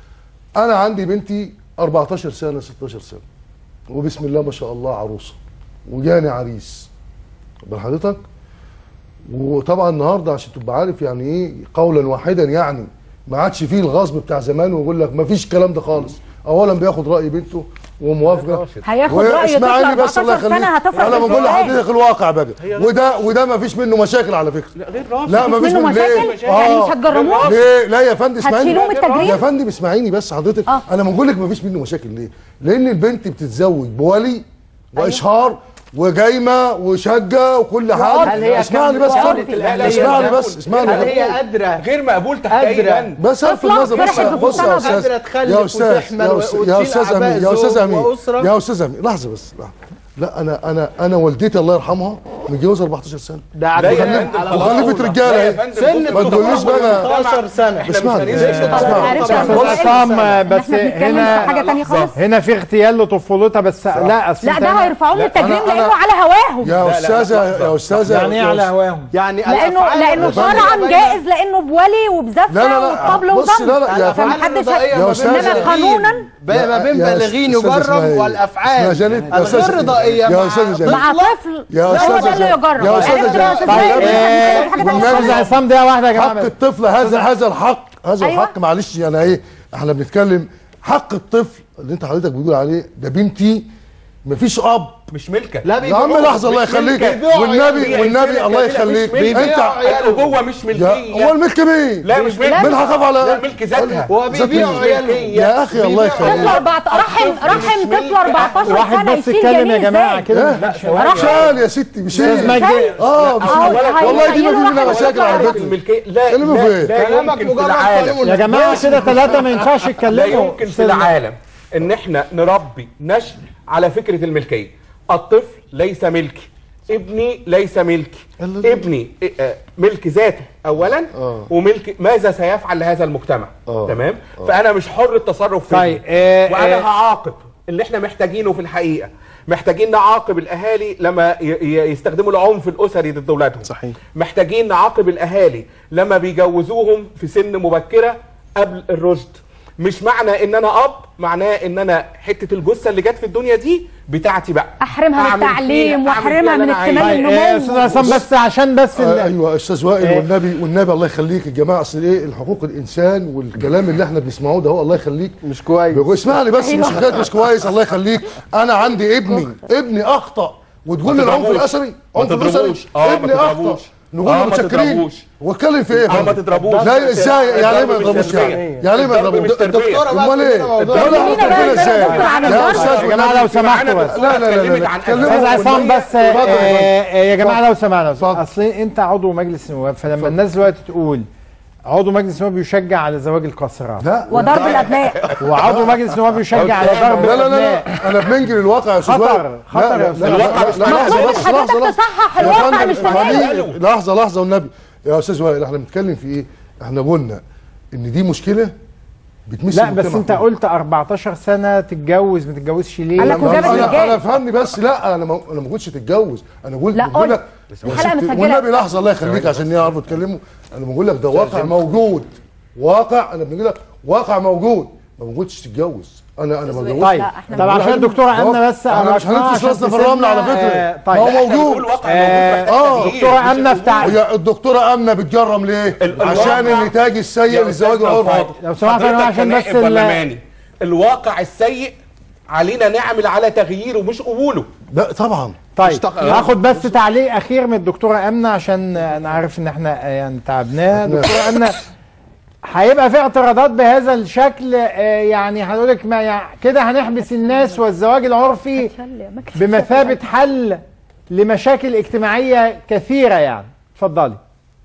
انا عندي بنتي 14 سنه 16 سنه وبسم الله ما شاء الله عروسه وجاني عريس بل حضرتك وطبعا النهارده عشان تبقى عارف يعني ايه قولا واحدا يعني ما عادش فيه الغصب بتاع زمان ويقول لك ما فيش الكلام ده خالص اولا بياخد راي بنته وموافقه هياخد رأي واسمعيني طفل بس الله 14 سنة يخليك هتفرح انا بقول إزاي؟ لحضرتك الواقع بقى وده وده ما فيش منه مشاكل على فكره لا ما مفيش فيش منه ليه؟ مشاكل؟ يعني مش هتجرموه؟ ليه لا يا فندم اسمعيني هتشيلوه من التجريم؟ يا فندم اسمعيني بس حضرتك آه. انا بقول لك ما فيش منه مشاكل ليه لان البنت بتتزوج بولي واشهار وجايمه وشقه وكل حاجه هل هي اسمعني كانت بس وعرفت الأهلية اسمعني ده؟ بس اسمعني هل هي بس. قادره غير مقبول تحت اي قادرة. بند بس صرف طفلة النظر بص فرحت بص يا بفستانها استاذ قادرة تخلف يا استاذ وتحمل يا استاذ وتشيل يا استاذ أعباء امين يا استاذ زوج امين وأسرة. يا استاذ امين لحظه بس لحظة. لا انا انا انا والدتي الله يرحمها متجوزه 14 سنه ده على وخلف- فندم، على وخلفت طول. رجاله لا يا اهي. فندم، سن ما تقوليش بقى 18 سنه اسمعني معلش يا استاذ عصام بس هنا هنا في اغتيال لطفولتها بس لا اصل لا أنت ده هنا- هيرفعوه من لا، التجريم أنا- لانه أنا- على هواهم يا استاذه يا استاذه يعني ايه يا على أستاذ- هواهم يعني لانه الأفعال لانه الرضائية شرعا بين- جائز لانه بولي وبزفه لا، لا، لا، وطبل بص، وزمر لا، لا، يا فمحدش الرضائية يا ما بين أستاذة. بالغين. قانونا ما بين يا بالغين أستاذة اسمها يجرم إيه؟ والافعال اسمها جانيت يا الغير أستاذة رضائيه يا مع أستاذة جانيت. مع طفل يا لا هو أستاذة ده اللي جانيت. يجرم يا أستاذة عرفت يا جانيت. أستاذ طيب، زاهد؟ إيه، حاجة تانية والنبي خالص. زي عصام دقيقه واحده يا حق جماعه الطفل هذا هذا الحق هذا أيوة. الحق معلش يعني ايه احنا بنتكلم حق الطفل اللي انت حضرتك بتقول عليه ده بنتي مفيش اب مش ملكك لا يا عم لحظه الله يخليك والنبي والنبي الله يخليك انت الابوه مش ملكيه هو الملك مين؟ لا مش ملك مين هخاف على لا ملك ذاتها هو بيبيعوا يا اخي الله طفل يخليك 14 رحم رحم طفل 14 واحد سنه بس يشيل اتكلم يا جنين جماعه ازاي؟ كده لا ثواني. شال يا ستي مش أستاذ هي. مجدي. اه مش أهو هي. والله دي ما في هيقولوا منها رحمة مشاكل الله على عليك. فكره الملكيه لا كلمة لا, فين؟ لا كلامك يمكن في مجرد العالم قانون. يا جماعه كده ثلاثه ما ينفعش لا يتكلموا يمكن في أستاذ العالم ان احنا نربي نشء على فكره الملكيه الطفل ليس ملكي ابني ليس ملكي ابني آه، ملك ذاته اولا آه. وملك ماذا سيفعل لهذا المجتمع آه. تمام فانا مش حر التصرف فيه طيب، آه، وانا آه. هعاقب اللي احنا محتاجينه في الحقيقه محتاجين نعاقب الاهالي لما ي- ي- يستخدموا العنف الاسري ضد اولادهم صحيح. محتاجين نعاقب الاهالي لما بيجوزوهم في سن مبكره قبل الرشد مش معنى ان انا اب معناه ان انا حته الجثه اللي جت في الدنيا دي بتاعتي بقى احرمها من أعمل التعليم فيها- أعمل واحرمها فيها من اللي أنا اكتمال عايزه. طيب آه، النمو استاذ عصام بس عشان بس ال- آه ايوه استاذ وائل إيه. والنبي والنبي الله يخليك الجماعه اصل ايه الحقوق الانسان والكلام اللي احنا بنسمعه ده هو الله يخليك مش كويس بيقول اسمعني بس مش حكايه مش كويس الله يخليك انا عندي ابني ابني اخطا وتقول لي ما العنف تضربوش. الاسري ما عنف الاسري تضربوش. آه، ما ابني اخطا تضربوش. نقول آه، له ما متشكرين تضربوش. واتكلم في ايه آه، ما تضربوش. لا ازاي يعني ايه ما الضرب مش يضربوش يعني تربية. يعني ايه ما الضرب يضربوش مش تربية. الدكتورة بقى امال ايه تقول لنا موضوع ولا الضرب. هتقول مين بقى ازاي يقدر يدكتور عن يا الضرب؟ استاذ يا جماعه لو سمحتوا بس لا لا لا اتكلمت لا عن اتكلموا استاذ عصام والنبي. بس آه، اتفضل يا فندم. آه، يا جماعه لو سمحنا اتفضل. اصل انت عضو مجلس النواب فلما الناس دلوقتي تقول عضو مجلس النواب يشجع على زواج القاصرات لا وضرب الابناء وعضو مجلس النواب يشجع على ضرب لا لا لا الابناء لا انا بننقل الواقع يا استاذ خطر، وائل. خطر لا، يا لا، أستاذ. لا، الواقع لا، مش لا، معناه. لحظة، المفروض لحظة، حضرتك لحظة، تصحح يا الواقع فندم، مش تنقله. خليني- لحظة لحظة والنبي يا استاذ وائل احنا بنتكلم في ايه؟ احنا قلنا ان دي مشكلة بتمس لا بس المجتمع انت كله. قلت 14 سنه تتجوز ما تتجوزش ليه؟ قال لك ما- وجابت انا رجال. انا فهمني بس لا انا ما انا ما قلتش تتجوز انا قلت لا، بقول قلت. لك بس يا الحلقة ستي، متسجلة. والنبي لحظه الله يخليك عشان يعرفوا يتكلموا انا بقول لك ده واقع موجود واقع انا بنقول لك واقع موجود ما بقولش تتجوز انا انا ما بقولش طيب لا، احنا طب عشان الدكتوره امنه بس احنا مش أعرفها هننفس عشان راسنا في تسيبنا، الرمل على فكره آه، ما هو طيب موجود بنقول واقع آه، موجود محتاج دكتوره تغيير، مش امنه بتاع هي الدكتوره امنه بتجرم ليه؟ ال- عشان الواقع- النتاج السيء يا للزواج أستاذنا العرفي الفاضل، لو سمحت يا جماعة حضرتك عشان بس كنائب ال- برلماني الواقع السيء علينا نعمل على تغييره مش قبوله لا طبعا طيب هاخد بس تعليق اخير من الدكتوره امنه عشان انا عارف ان احنا يعني تعبناها دكتوره امنه هيبقى في اعتراضات بهذا الشكل آه، يعني هنقول لك ما يعني كده هنحبس الناس والزواج العرفي بمثابه حل لمشاكل اجتماعيه كثيره يعني اتفضلي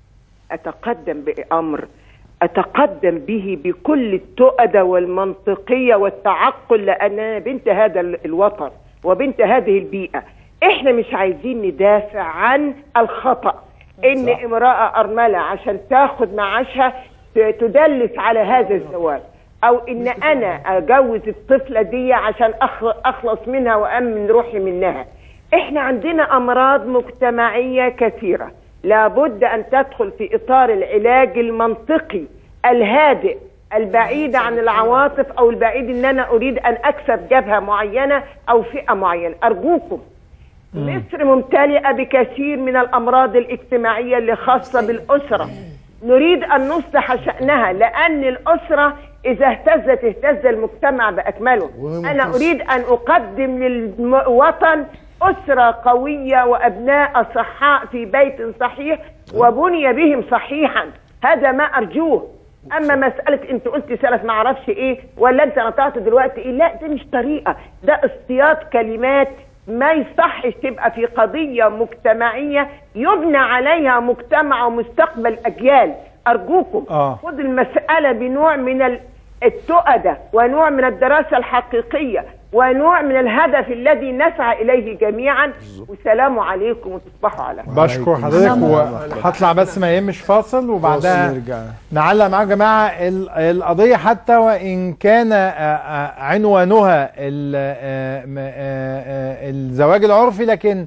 أتقدم بأمر أتقدم به بكل التؤدة والمنطقية والتعقل لأن أنا بنت هذا ال- الوطن وبنت هذه البيئة إحنا مش عايزين ندافع عن الخطأ إن امرأة أرملة عشان تاخد معاشها ت- تدلس على هذا الزواج أو إن أنا أجوز الطفلة دي عشان أخ- أخلص منها وأمن روحي منها إحنا عندنا أمراض مجتمعية كثيرة لابد أن تدخل في إطار العلاج المنطقي الهادئ البعيد عن العواطف أو البعيد أن أنا أريد أن أكسب جبهة معينة أو فئة معينة أرجوكم مصر ممتلئة بكثير من الأمراض الاجتماعية اللي خاصة بالأسرة نريد أن نصلح شأنها لأن الأسرة إذا اهتزت اهتز المجتمع بأكمله أنا أريد أن أقدم للوطن أسرة قوية وأبناء أصحاء في بيت صحيح وبني بهم صحيحا هذا ما أرجوه اما مساله انت قلت سلف ما اعرفش ايه ولا انت نطقت دلوقتي ايه لا دي مش طريقه ده اصطياد كلمات ما يصحش تبقى في قضيه مجتمعيه يبنى عليها مجتمع ومستقبل اجيال ارجوكم آه. خد المساله بنوع من ال- التؤدة ونوع من الدراسة الحقيقية ونوع من الهدف الذي نسعى إليه جميعا والسلام عليكم وتصبحوا على خير بشكر حضرتك وهطلع بس ما يهمش فاصل وبعدها فاصل نرجع. نعلق معاك يا جماعه ال- القضيه حتى وان كان آه، آه، عنوانها ال- آه، م- آه، آه، الزواج العرفي لكن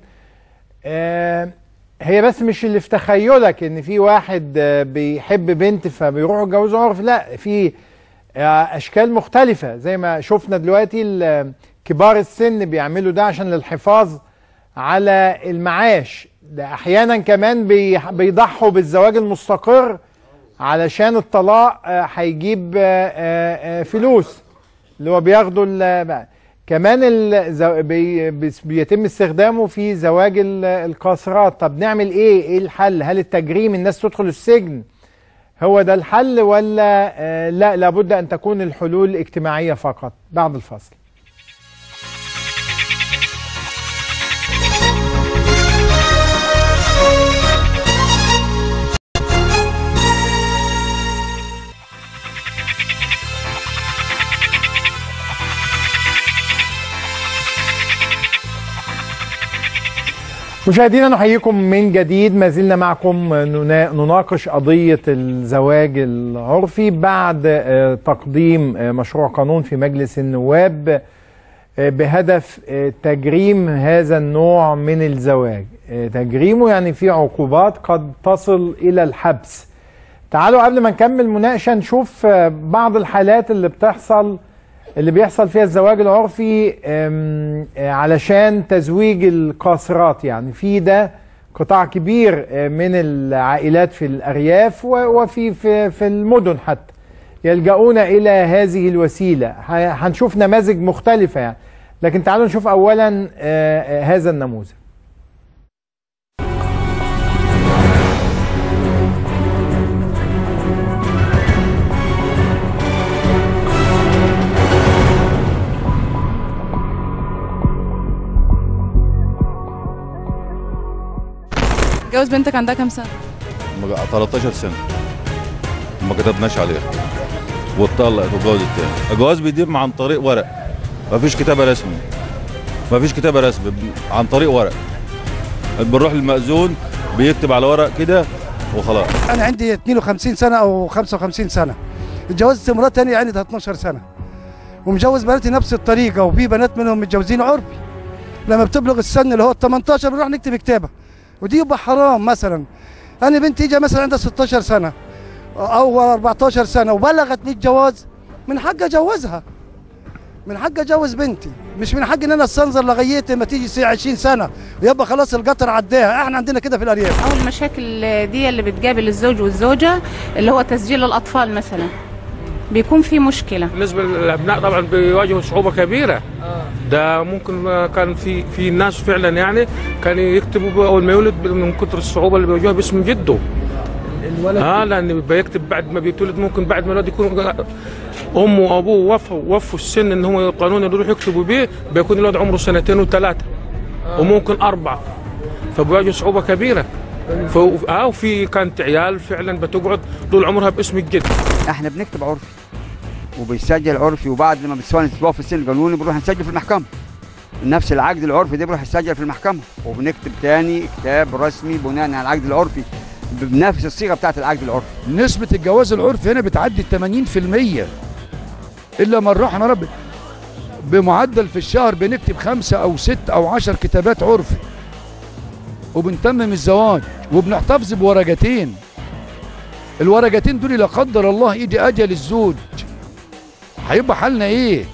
آه، هي بس مش اللي في تخيلك ان في واحد آه، بيحب بنت فبيروحوا يتجوزوا عرفي لا في آه، اشكال مختلفه زي ما شفنا دلوقتي ال- كبار السن بيعملوا ده عشان للحفاظ على المعاش ده احيانا كمان بي- بيضحوا بالزواج المستقر علشان الطلاق آه، هيجيب آه، آه، آه، فلوس اللي هو بياخدوا ال- بقى. كمان الزو... بي... بيس- بيتم استخدامه في زواج ال- القاصرات طب نعمل ايه ايه الحل هل التجريم الناس تدخل السجن هو ده الحل ولا آه لا لابد ان تكون الحلول اجتماعية فقط بعد الفصل مشاهدينا نحييكم من جديد ما زلنا معكم ننا- نناقش قضية الزواج العرفي بعد آه، تقديم آه، مشروع قانون في مجلس النواب آه، بهدف آه، تجريم هذا النوع من الزواج آه، تجريمه يعني في عقوبات قد تصل إلى الحبس تعالوا قبل ما نكمل مناقشة نشوف آه، بعض الحالات اللي بتحصل اللي بيحصل فيها الزواج العرفي آم، آه، علشان تزويج القاصرات يعني في ده قطاع كبير آه، من العائلات في الأرياف و- وفي في, في المدن حتى يلجؤون إلى هذه الوسيلة ه- هنشوف نماذج مختلفة يعني لكن تعالوا نشوف أولا آه، آه، هذا النموذج جوز بنتك عندها كام سنة؟ مج- 13 سنه ما كتبناش عليها واتطلقت واتجوزت تاني الجواز بيتم عن طريق ورق مفيش كتابه رسمي مفيش كتابه رسمي ب- عن طريق ورق بنروح للمأذون بيكتب على ورق كده وخلاص انا عندي 52 سنه او 55 سنه اتجوزت امراه تانية عندها 12 سنه ومجوز بناتي نفس الطريقه وفي بنات منهم متجوزين عرفي لما بتبلغ السن اللي هو ال 18 بنروح نكتب كتابه ودي يبقى حرام مثلا انا بنتي اجى مثلا عندها 16 سنه او 14 سنه وبلغت للجواز من حق اجوزها من حق اجوز بنتي مش من حق ان انا استنظر لغايه ما تيجي سي 20 سنه ويبقى خلاص القطر عداها احنا عندنا كده في الارياف أول المشاكل دي اللي بتقابل الزوج والزوجة اللي هو تسجيل الأطفال مثلا بيكون في مشكلة بالنسبه للابناء طبعا بيواجهوا صعوبه كبيره ده ممكن ما كان في في ناس فعلا يعني كانوا يكتبوا اول ما يولد من كتر الصعوبه اللي بيواجهوها باسم جده الولد اه لان بيكتب بعد ما بيتولد ممكن بعد ما الولد يكون امه وابوه وفوا وفوا السن ان هم القانون اللي يروحوا يكتبوا بيه بيكون الولد عمره سنتين وثلاثه وممكن اربعه فبيواجه صعوبه كبيره ف... اه وفي كانت عيال فعلا بتقعد طول عمرها باسم الجد احنا بنكتب عرفي وبيسجل عرفي وبعد ما بتسوي في السن القانوني بنروح نسجل في المحكمه نفس العقد العرفي ده بيروح يسجل في المحكمه وبنكتب تاني كتاب رسمي بناء على العقد العرفي بنفس الصيغه بتاعت العقد العرفي نسبة الجواز العرفي هنا بتعدي 80% إلا من رحم ربي بمعدل في الشهر بنكتب خمسة أو ست أو عشر كتابات عرفي وبنتمم الزواج وبنحتفظ بورقتين الورقتين دول لا قدر الله يجي أجل الزوج هيبقى حالنا إيه؟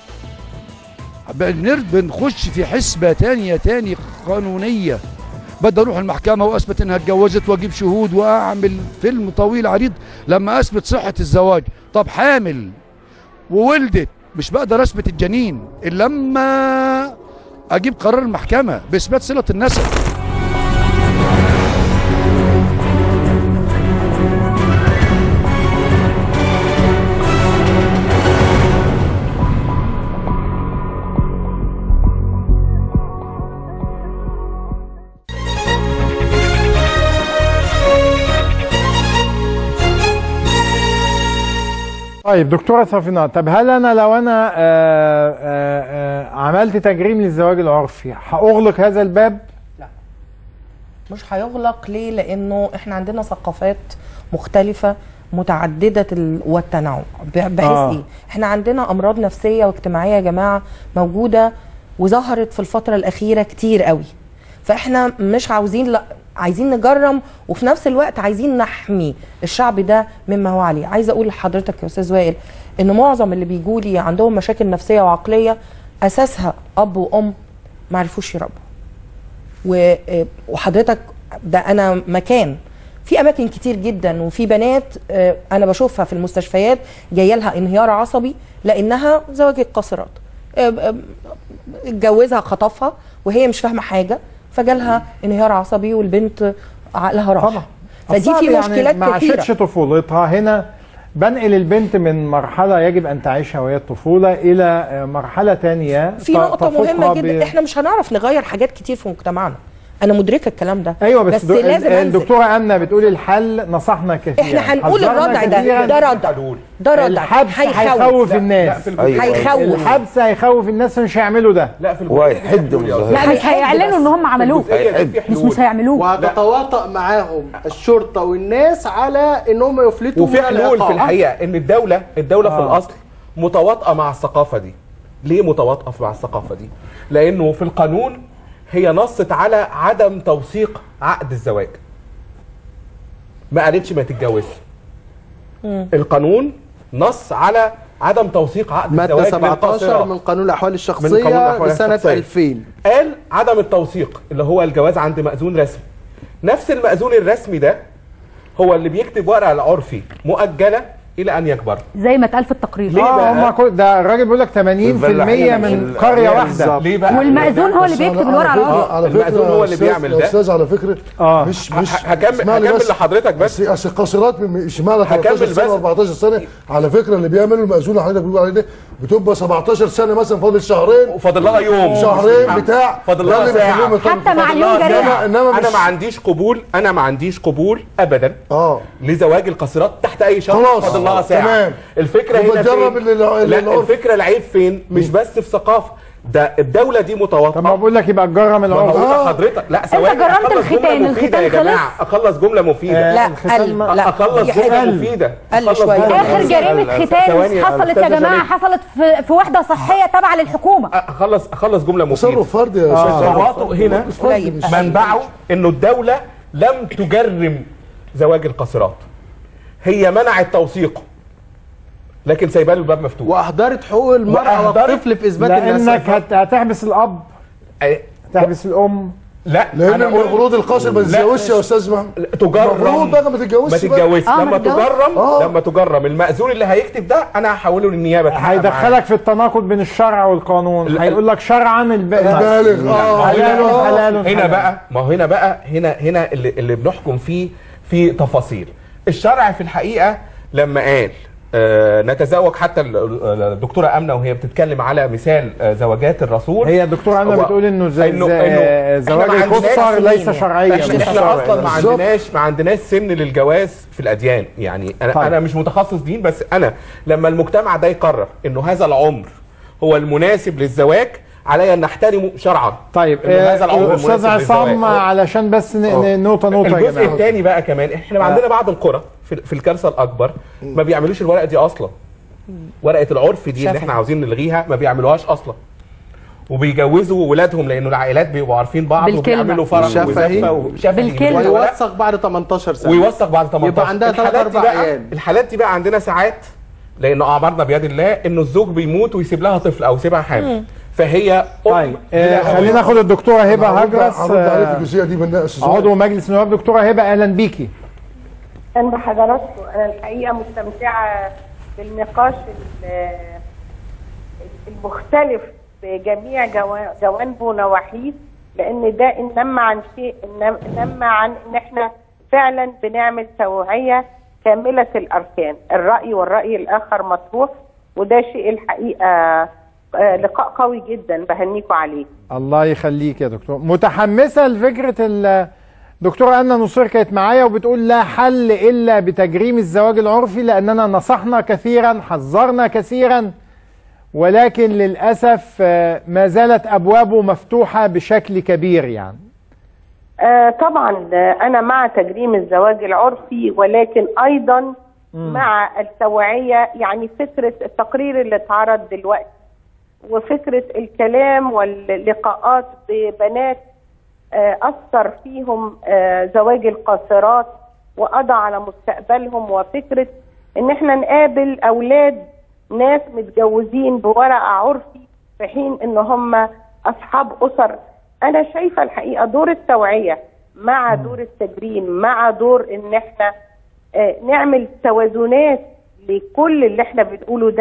بنر- بنخش في حسبة تانية تاني قانونية بدي اروح المحكمه واثبت انها اتجوزت واجيب شهود واعمل فيلم طويل عريض لما اثبت صحه الزواج طب حامل وولدت مش بقدر اثبت الجنين الا لما اجيب قرار المحكمه باثبات صله النسب طيب دكتورة صافينات طب هل أنا لو أنا آآ آآ عملت تجريم للزواج العرفي هأغلق هذا الباب؟ مش هيغلق ليه لانه احنا عندنا ثقافات مختلفه متعدده ال- والتنوع ب- بحيث آه. آه. ايه احنا عندنا امراض نفسيه واجتماعيه يا جماعه موجوده وظهرت في الفتره الاخيره كتير قوي فاحنا مش عاوزين لا عايزين نجرم وفي نفس الوقت عايزين نحمي الشعب ده مما هو عليه عايزه اقول لحضرتك يا استاذ وائل ان معظم اللي بيجوا لي عندهم مشاكل نفسيه وعقليه اساسها اب وام ما عرفوش يربوا و- وحضرتك ده انا مكان في اماكن كتير جدا وفي بنات آه، انا بشوفها في المستشفيات جايه لها انهيار عصبي لانها زواج القاصرات آه، آه، اتجوزها خطفها وهي مش فاهمه حاجه فجالها انهيار عصبي والبنت عقلها راح فدي أصعب في يعني مشكلات ما كثيره عاشتش طفولتها هنا بنقل البنت من مرحلة يجب أن تعيشها وهي الطفولة إلى آه، مرحلة تانية في ت- نقطة تفوقها مهمة ب- جدا احنا مش هنعرف نغير حاجات كتير في مجتمعنا أنا مدركة الكلام ده ايوه بس, بس دو- لازم أنزل. الدكتوره امنه بتقول الحل نصحنا كثيرا احنا هنقول حذرنا الردع ده كثيراً. ده ردع ده ردع الحبس هيخوف الناس هيخوف الحبس هيخوف الناس مش هيعملوا ده لا في وهيحد من الظاهرة لا مش هيعلنوا ان هم عملوه مش مش هيعملوه وهتتواطأ معاهم الشرطه والناس على ان هم يفلتوا وفي من حلول في العقاب. الحقيقه ان الدوله الدوله في آه. الاصل متواطئه مع الثقافه دي ليه متواطئه مع الثقافه دي لانه في القانون هي نصت على عدم توثيق عقد الزواج ما قالتش ما تتجوزش القانون نص على عدم توثيق عقد ماده الزواج 17 للقاصرات. من قانون الاحوال من قانون الشخصيه الأحوال لسنه الشخصية. 2000 قال عدم التوثيق اللي هو الجواز عند مأذون رسمي نفس المأذون الرسمي ده هو اللي بيكتب ورقة العرفي مؤجلة إلى أن يكبر زي ما اتقال في التقرير ليه اه بقى؟ هم كل ده الراجل بيقول لك 80% من قريه واحده ليه بقى؟ والمأذون هو اللي بس على- بيكتب على الورقه فكرة- العرفي على فكره المأذون هو اللي يا أستاذ- بيعمل يا ده. استاذ على فكره اه مش مش ه- هكمل اسمعني هكمل بس. لحضرتك بس اصل اصل القاصرات من- اشمعنى 13 هكمل سنه بس. 14 سنه على فكره اللي بيعملوا المأذون اللي حضرتك بتقول عليه ده بتبقى 17 سنه مثلا فاضل شهرين وفاضل لها يوم شهرين بتاع فاضل ده لها اللي ساعة بيخليهم يطلعوا. حتى مع فاضل لها اليوم ساعة. جريمة. انما أنا مش- ما عنديش قبول أنا ما عنديش قبول أبدا اه لزواج القاصرات تحت أي شرط خلاص. فاضل لها ساعة تمام. الفكرة هنا وبتجرب فين؟ اللي- اللي- لا الفكرة العيب فين مش بس في ثقافة ده الدولة دي متواطئة طب ما بقول لك يبقى تجرم ما هقول العرف لحضرتك لا ثواني جرمت أخلص الختان، جملة مفيدة يا الختان جماعة أخلص جملة مفيدة لا الختان قل ما- لا أخلص يحل. جملة مفيدة قل أخلص شوية. جملة اخر مفيدة. جريمه ثواني ختان حصلت يا أستاذة جماعه جميل. حصلت في, في وحده صحيه تابعه للحكومه اخلص اخلص جمله مفيده تصرف فردي يا استاذ التواطؤ هنا قليل. منبعه انه الدوله لم تجرم زواج القاصرات هي منعت توثيقه لكن سايبه له الباب مفتوح واهدرت حقوق المراه وأهدرت والطفل في اثبات لانك النسب هت- هتحبس الاب أي- تحبس الام لا لان أنا قلت- المفروض القاصر ما لا، تتجوزش يا استاذ محمد تجرم المفروض بقى ما تتجوزش ما بقى. تتجوزش آه، ما لما تتجوزش. تجرم آه. لما تجرم المأذون اللي هيكتب ده انا هحوله للنيابه تحقق معاه. هيدخلك في التناقض بين الشرع والقانون لا. هيقول لك شرعا الب... البالغ اه حلال آه. حلال هنا حلال. بقى ما هو هنا بقى هنا هنا اللي, اللي بنحكم فيه في تفاصيل الشرع في الحقيقه لما قال آه نتزوج حتى ال- ال- الدكتوره امنه وهي بتتكلم على مثال آه زواجات الرسول هي الدكتوره امنه هو- بتقول انه زي إنه- زي- إنه زواج إحنا ما الكفار عندناش ليس شرعيا احنا, مش احنا شرعي. اصلا ما بالظبط. عندناش ما عندناش سن للجواز في الاديان يعني انا طيب. انا مش متخصص دين بس انا لما المجتمع ده يقرر انه هذا العمر هو المناسب للزواج علي ان نحترمه شرعا طيب إنه هذا العمر آه، استاذ المناسب عصام للزواج. علشان بس ن- آه. ن- نقطه نقطه يا الجزء جماعه الثاني بقى كمان احنا عندنا بعض القرى في, في الكارثه الاكبر ما بيعملوش الورقه دي اصلا ورقه العرف دي اللي شافعي. احنا عاوزين نلغيها ما بيعملوهاش اصلا وبيجوزوا ولادهم لانه العائلات بيبقوا عارفين بعض بالكلمة. وبيعملوا فرح شفهي. وزفه وشفهي بالكلمة. بالورق. ويوثق بعد 18 سنه ويوثق بعد 18 يبقى عندها تلات الحالات دي أربع بقى عيال. الحالات دي بقى عندنا ساعات لان اعمارنا بيد الله انه الزوج بيموت ويسيب لها طفل او يسيبها حامل فهي ام طيب آه، بلا أولاد. خلينا ناخد الدكتوره هبه هرد- هجرس هرد عليه في آه، الجزئيه دي من استاذ عضو مجلس النواب دكتوره هبه اهلا بيكي أهلا بحضراتكم أنا الحقيقة مستمتعة بالنقاش ال- المختلف بجميع جوا- جوانبه ونواحيه لأن ده إن نم عن شيء إن نم عن إن إحنا فعلا بنعمل توعية كاملة الأركان الرأي والرأي الآخر مطروح وده شيء الحقيقة آه، لقاء قوي جدا بهنيكوا عليه الله يخليك يا دكتور متحمسه لفكره ال- دكتوره أنا نصير كانت معايا وبتقول لا حل إلا بتجريم الزواج العرفي لأننا نصحنا كثيرا حذرنا كثيرا ولكن للأسف آه، ما زالت أبوابه مفتوحة بشكل كبير يعني آه طبعا آه، انا مع تجريم الزواج العرفي ولكن ايضا مع التوعيه يعني فكره التقرير اللي اتعرض دلوقتي وفكره الكلام واللقاءات ببنات آه، اثر فيهم آه، زواج القاصرات وقضى على مستقبلهم وفكره ان احنا نقابل اولاد ناس متجوزين بورقه عرفي في حين ان هم اصحاب اسر انا شايفه الحقيقه دور التوعيه مع دور التجريم مع دور ان احنا آه، نعمل توازنات لكل اللي احنا بنقوله ده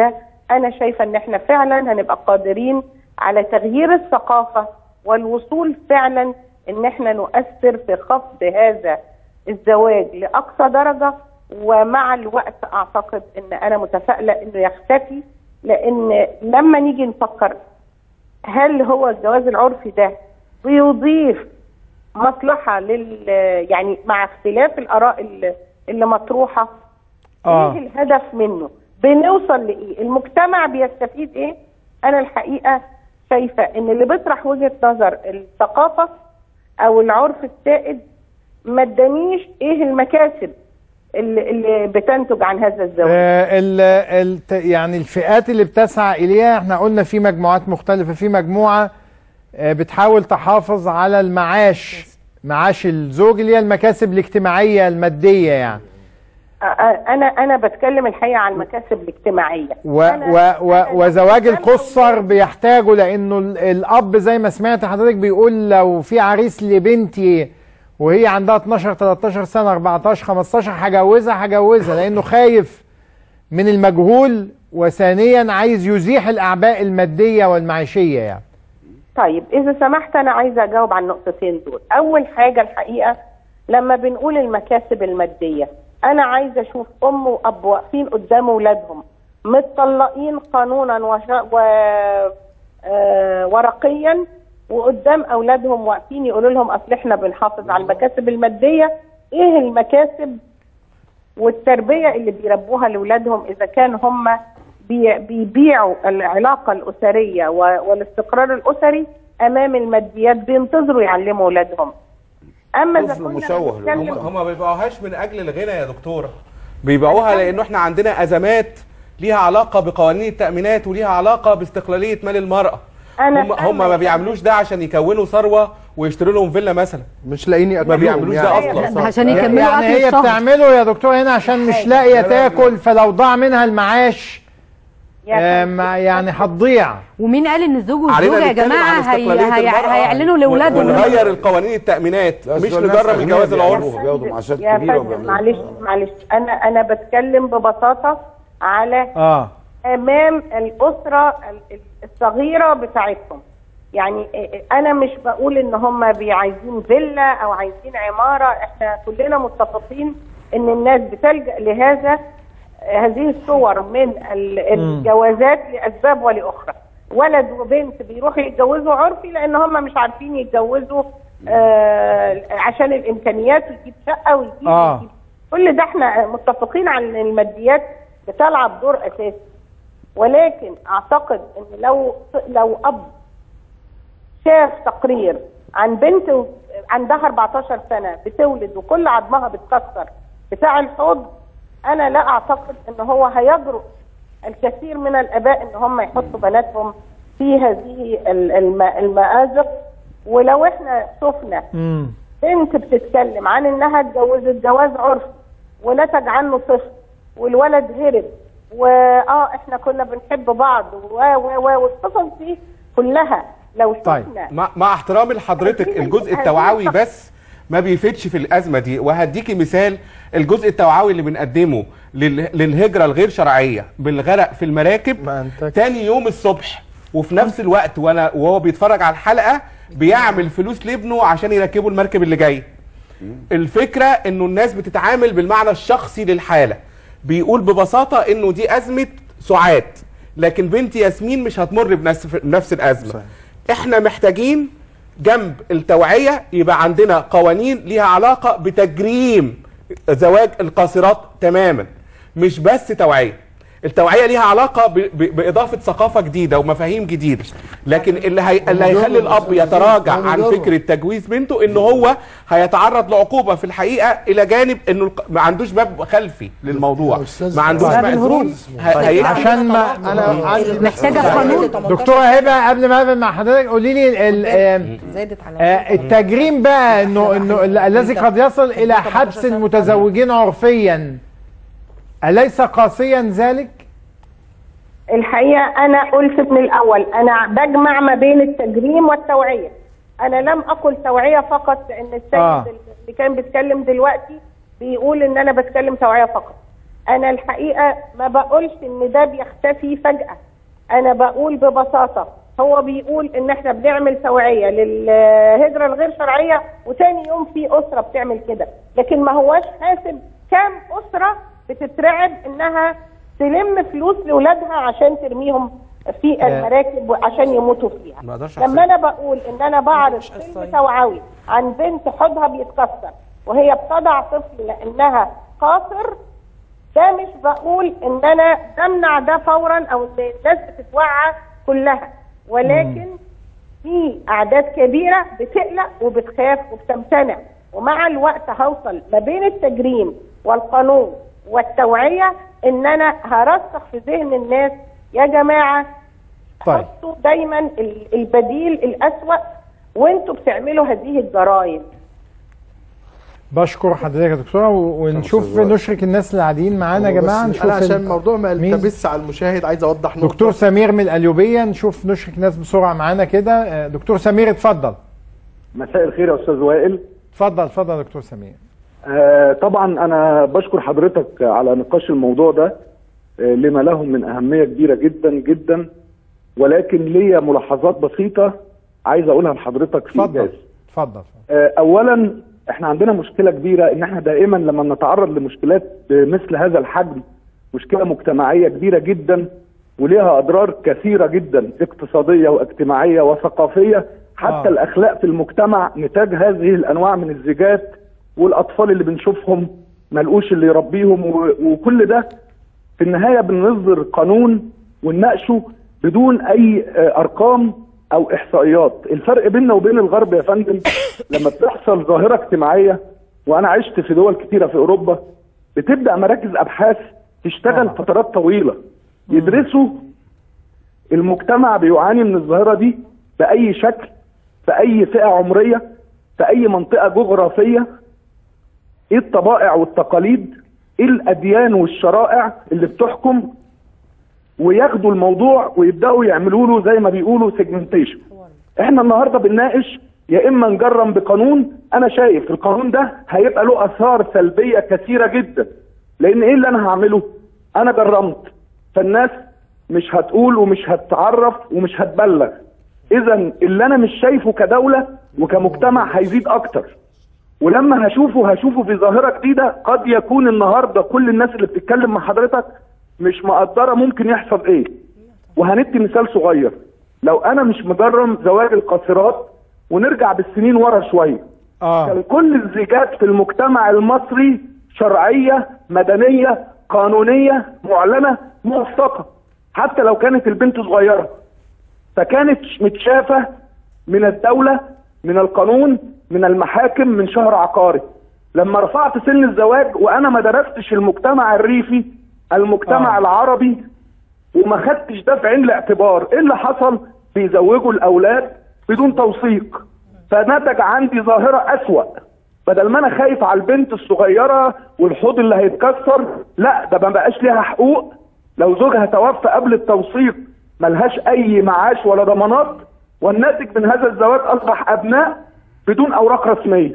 انا شايفه ان احنا فعلا هنبقى قادرين على تغيير الثقافه والوصول فعلا ان احنا نؤثر في خفض هذا الزواج لاقصى درجه ومع الوقت اعتقد ان انا متفائله انه يختفي لان لما نيجي نفكر هل هو الجواز العرفي ده بيضيف مصلحه لل يعني مع اختلاف الاراء اللي, اللي مطروحه آه. ايه الهدف منه بنوصل لايه المجتمع بيستفيد ايه انا الحقيقه شايفه ان اللي بيطرح وجهه نظر الثقافه او العرف السائد ما ادانيش ايه المكاسب اللي, اللي بتنتج عن هذا الزواج آه، ال ال يعني الفئات اللي بتسعى اليها احنا قلنا في مجموعات مختلفه في مجموعه آه، بتحاول تحافظ على المعاش معاش الزوج اللي هي المكاسب الاجتماعيه الماديه يعني آه، آه، انا انا بتكلم الحقيقه عن المكاسب الاجتماعيه و و و وزواج القصر بيحتاجوا لانه ال- الاب زي ما سمعت حضرتك بيقول لو في عريس لبنتي وهي عندها 12 13 سنه 14 15 هجوزها هجوزها لانه خايف من المجهول وثانيا عايز يزيح الاعباء الماديه والمعيشيه يعني طيب اذا سمحت انا عايزه اجاوب على النقطتين دول اول حاجه الحقيقه لما بنقول المكاسب الماديه انا عايزه اشوف ام واب واقفين قدام اولادهم متطلقين قانونا وش... و... آه... ورقيا وقدام اولادهم واقفين يقولوا لهم اصل احنا بنحافظ على المكاسب الماديه ايه المكاسب والتربيه اللي بيربوها لاولادهم اذا كان هم بي- بيبيعوا العلاقه الاسريه و- والاستقرار الاسري امام الماديات بينتظروا يعلموا اولادهم اما اذا كنا بنتكلم هم ما بيبيعوهاش من اجل الغنى يا دكتوره بيبيعوها لانه احنا عندنا ازمات ليها علاقه بقوانين التامينات وليها علاقه باستقلاليه مال المراه أنا هم هم فاهمة ما بيعملوش ده عشان يكونوا ثروه ويشتروا لهم فيلا مثلا مش لاقيين ما بيعملوش ده اصلا عشان يكملوا يعني أكل هي الشهر. بتعمله يا دكتور هنا عشان مش لاقيه تاكل فلو ضاع منها المعاش آه، ما يعني هتضيع ومين قال ان الزوج علينا والزوجه يا نتكلم جماعه عن هي استقلالية هي المرأة هيعلنوا لاولادهم ونغير القوانين التامينات مش نجرب الجواز العرفي يا فندم معلش معلش انا انا بتكلم ببساطه على اه امام الاسره ال- الصغيره بتاعتهم يعني انا مش بقول ان هم عايزين فيلا او عايزين عماره احنا كلنا متفقين ان الناس بتلجا لهذا هذه الصور من ال- الجوازات لاسباب ولاخرى ولد وبنت بيروحوا يتجوزوا عرفي لان هم مش عارفين يتجوزوا آه عشان الامكانيات ويجيب شقه ويجيب اه كل ده احنا متفقين على ان الماديات بتلعب دور اساسي ولكن اعتقد ان لو لو اب شاف تقرير عن بنت و- عندها 14 سنه بتولد وكل عظمها بتكسر بتاع الحوض انا لا اعتقد ان هو هيجرؤ الكثير من الاباء ان هم يحطوا بناتهم في هذه ال- الم- المآزق ولو احنا شفنا بنت بتتكلم عن انها اتجوزت جواز عرفي ونتج عنه طفل والولد هرب واه احنا كنا بنحب بعض و و و والقصص دي كلها لو شفنا مع, مع احترامي لحضرتك الجزء التوعوي بس ما بيفيدش في الازمه دي وهديكي مثال الجزء التوعوي اللي بنقدمه لل- للهجره الغير شرعيه بالغرق في المراكب تاني يوم الصبح وفي نفس الوقت وانا وهو بيتفرج على الحلقه بيعمل فلوس لابنه عشان يركبوا المركب اللي جاي الفكره انه الناس بتتعامل بالمعنى الشخصي للحاله بيقول ببساطه انه دي ازمه سعاد لكن بنت ياسمين مش هتمر بنفس بنفس الازمه صحيح. احنا محتاجين جنب التوعيه يبقى عندنا قوانين ليها علاقه بتجريم زواج القاصرات تماما مش بس توعيه التوعيه ليها علاقه ب... ب... باضافه ثقافه جديده ومفاهيم جديده لكن اللي هي... اللي هيخلي الاب يتراجع عن فكره تجويز بنته ان هو هيتعرض لعقوبه في الحقيقه الى جانب انه الق- ما عندوش باب خلفي للموضوع ما عندوش باب مأذون ه- هي- عشان ما انا عندي محتاجة قانون. دكتوره هبه قبل ما اقفل مع حضرتك قولي لي ال- آم، زادت على آه، التجريم بقى انه انه ال- الذي قد يصل الى حبس المتزوجين عرفيا اليس قاسيا ذلك؟ الحقيقه انا قلت من الاول انا بجمع ما بين التجريم والتوعيه انا لم اقل توعيه فقط لان السيد آه. اللي كان بيتكلم دلوقتي بيقول ان انا بتكلم توعيه فقط انا الحقيقه ما بقولش ان ده بيختفي فجاه انا بقول ببساطه هو بيقول ان احنا بنعمل توعيه للهجره الغير شرعيه وتاني يوم في اسره بتعمل كده لكن ما هواش حاسب كام اسره بتترعب انها تلم فلوس لاولادها عشان ترميهم في المراكب عشان يموتوا فيها ما اقدرش لما انا بقول ان انا بعرض فيلم توعوي عن بنت حوضها بيتكسر وهي بتضع طفل لانها قاصر ده مش بقول ان انا بمنع ده فورا او ان الناس بتتوعى كلها ولكن في اعداد كبيره بتقلق وبتخاف وبتمتنع ومع الوقت هوصل ما بين التجريم والقانون والتوعيه ان انا هرسخ في ذهن الناس يا جماعه طيب حطوا دايما ال- البديل الاسوأ وانتوا بتعملوا هذه الجرائم بشكر حضرتك يا دكتوره و- ونشوف نشرك الناس اللي قاعدين معانا يا بس جماعه نشوف انا عشان ال- الموضوع ما مين؟ يلتبسش على المشاهد عايز اوضح نقطه دكتور سمير من القليوبيه نشوف نشرك ناس بسرعه معانا كده آه، دكتور سمير اتفضل مساء الخير يا استاذ وائل اتفضل اتفضل يا دكتور سمير آه طبعا انا بشكر حضرتك على نقاش الموضوع ده آه لما له من اهميه كبيره جدا جدا ولكن ليا ملاحظات بسيطه عايز اقولها لحضرتك في اتفضل اتفضل آه اولا احنا عندنا مشكله كبيره ان احنا دائما لما نتعرض لمشكلات بمثل هذا الحجم مشكله مجتمعيه كبيره جدا وليها اضرار كثيره جدا اقتصاديه واجتماعيه وثقافيه حتى آه. آه. الاخلاق في المجتمع نتاج هذه الانواع من الزيجات والاطفال اللي بنشوفهم ملقوش اللي يربيهم و- وكل ده في النهايه بنصدر قانون ونناقشه بدون اي آه، ارقام او احصائيات الفرق بيننا وبين الغرب يا فندم لما بتحصل ظاهره اجتماعيه وانا عشت في دول كتيره في اوروبا بتبدا مراكز ابحاث تشتغل فترات طويله يدرسوا المجتمع بيعاني من الظاهره دي باي شكل في اي فئه عمريه في اي منطقه جغرافيه ايه الطبائع والتقاليد ايه الاديان والشرائع اللي بتحكم وياخدوا الموضوع ويبداوا يعملوا له زي ما بيقولوا سيجمنتيشن احنا النهارده بنناقش يا اما نجرم بقانون انا شايف القانون ده هيبقى له اثار سلبيه كثيره جدا لان ايه اللي انا هعمله انا جرمت فالناس مش هتقول ومش هتعرف ومش هتبلغ اذا اللي انا مش شايفه كدوله وكمجتمع هيزيد اكتر ولما هشوفه هشوفه في ظاهره جديده قد يكون النهارده كل الناس اللي بتتكلم مع حضرتك مش مقدره ممكن يحصل ايه وهندي مثال صغير لو انا مش مجرم زواج القاصرات ونرجع بالسنين ورا شويه آه. كان كل الزيجات في المجتمع المصري شرعيه مدنيه قانونيه معلنه موثقه حتى لو كانت البنت صغيره فكانت متشافه من الدوله من القانون من المحاكم من شهر عقاري لما رفعت سن الزواج وانا ما درستش المجتمع الريفي المجتمع آه. العربي وما خدتش ده في عين الاعتبار ايه اللي حصل بيزوجوا الاولاد بدون توثيق فنتج عندي ظاهره اسوا بدل ما انا خايف على البنت الصغيره والحوض اللي هيتكسر لا ده ما بقاش ليها حقوق لو زوجها توفى قبل التوثيق ملهاش اي معاش ولا ضمانات والناتج من هذا الزواج اصبح ابناء بدون اوراق رسميه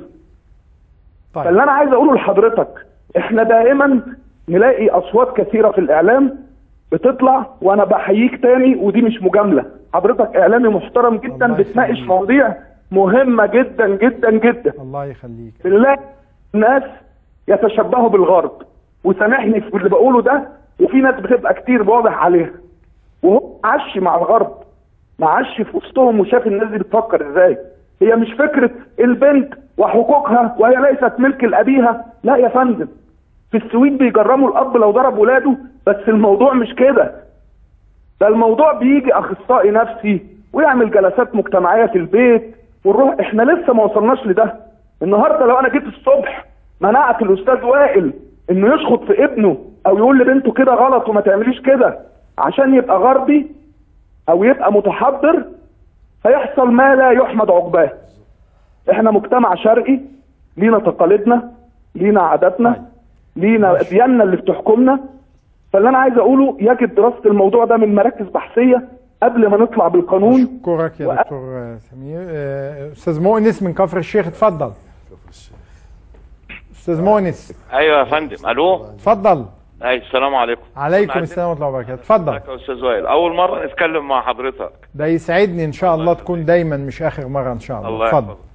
طيب. فاللي انا عايز اقوله لحضرتك احنا دائما نلاقي اصوات كثيره في الاعلام بتطلع وانا بحييك تاني ودي مش مجامله حضرتك اعلامي محترم جدا بتناقش مواضيع مهمه جدا جدا جدا الله يخليك بالله الناس يتشبهوا بالغرب وسامحني في اللي بقوله ده وفي ناس بتبقى كتير واضح عليها وهو عش مع الغرب معش في وسطهم وشاف الناس دي بتفكر ازاي هي مش فكره البنت وحقوقها وهي ليست ملك لابيها لا يا فندم في السويد بيجرموا الاب لو ضرب ولاده بس الموضوع مش كده ده الموضوع بيجي اخصائي نفسي ويعمل جلسات مجتمعيه في البيت ونروح احنا لسه ما وصلناش لده النهارده لو انا جيت الصبح منعت الاستاذ وائل انه يشخط في ابنه او يقول لبنته كده غلط وما تعمليش كده عشان يبقى غربي او يبقى متحضر هيحصل ما لا يحمد عقباه احنا مجتمع شرقي لينا تقاليدنا لينا عاداتنا لينا ادياننا اللي بتحكمنا فاللي انا عايز اقوله يجب دراسه الموضوع ده من مراكز بحثيه قبل ما نطلع بالقانون اشكرك يا دكتور سمير آه، استاذ مؤنس من كفر الشيخ اتفضل استاذ مؤنس ايوه يا فندم الو اتفضل اي السلام عليكم عليكم سمعتني؟ السلام ورحمه الله وبركاته اتفضل ازيك يا استاذ وائل اول مره نتكلم مع حضرتك ده يسعدني ان شاء الله تكون دايما مش اخر مره ان شاء الله الله اتفضل يحفظك.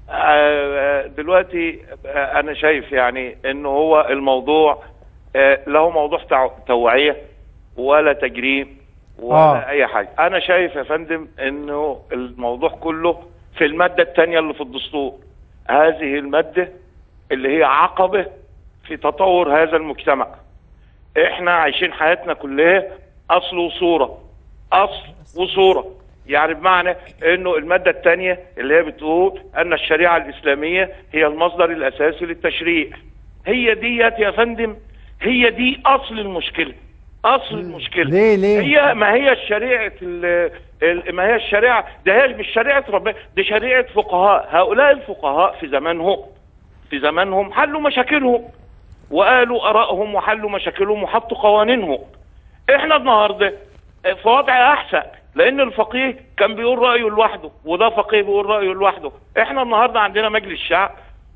آه، دلوقتي آه، انا شايف يعني ان هو الموضوع آه، لا هو موضوع توع- توعيه ولا تجريم ولا آه. اي حاجه انا شايف يا فندم انه الموضوع كله في الماده الثانيه اللي في الدستور هذه الماده اللي هي عقبه في تطور هذا المجتمع احنا عايشين حياتنا كلها اصل وصوره اصل وصوره يعني بمعنى انه الماده الثانيه اللي هي بتقول ان الشريعه الاسلاميه هي المصدر الاساسي للتشريع هي ديت يا فندم هي دي اصل المشكله اصل المشكله ليه ليه هي ما هي الشريعه ال- ال- ما هي الشريعه ده هي مش شريعه ربنا دي شريعه فقهاء هؤلاء الفقهاء في زمانهم في زمانهم حلوا مشاكلهم وقالوا ارائهم وحلوا مشاكلهم وحطوا قوانينهم احنا النهارده في وضع احسن لان الفقيه كان بيقول رايه لوحده وده فقيه بيقول رايه لوحده احنا النهارده عندنا مجلس شعب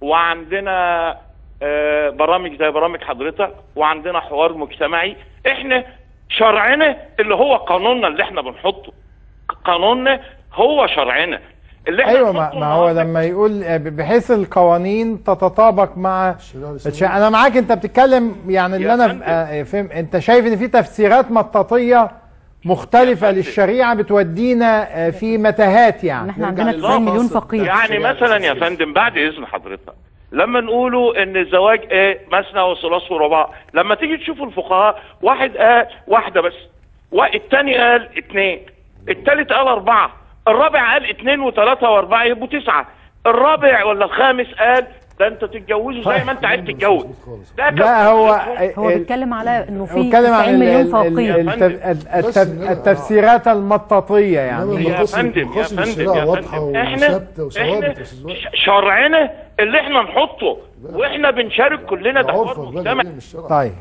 وعندنا آه، برامج زي برامج حضرتك وعندنا حوار مجتمعي احنا شرعنا اللي هو قانوننا اللي احنا بنحطه قانوننا هو شرعنا اللي احنا ايوه ما, ما هو لما يقول آه، بحيث القوانين تتطابق مع الش- انا معاك انت بتتكلم يعني اللي انا آه، فهم انت شايف ان في تفسيرات مطاطيه مختلفه للشريعه بتودينا آه، في متاهات يعني احنا عندنا 90 مليون فقير يعني مثلا يا فندم بعد اذن حضرتك لما نقولوا ان الزواج ايه مثنى وثلاث ورباع لما تيجي تشوف الفقهاء واحد قال واحده بس والتاني قال اتنين التالت قال اربعه الرابع قال اتنين وثلاثه واربعه يبقوا تسعه الرابع ولا الخامس قال ده انت تتجوزوا زي ما انت عايز تتجوز ده كان لا هو هو بيتكلم على انه في بيتكلم عن 90 ال- مليون ال- فقير ال- التف- التف- التف- التفسيرات المطاطيه يعني يا فندم يا فندم يا فندم احنا احنا شرعنا اللي احنا نحطه واحنا بنشارك كلنا ده حوار مجتمع طيب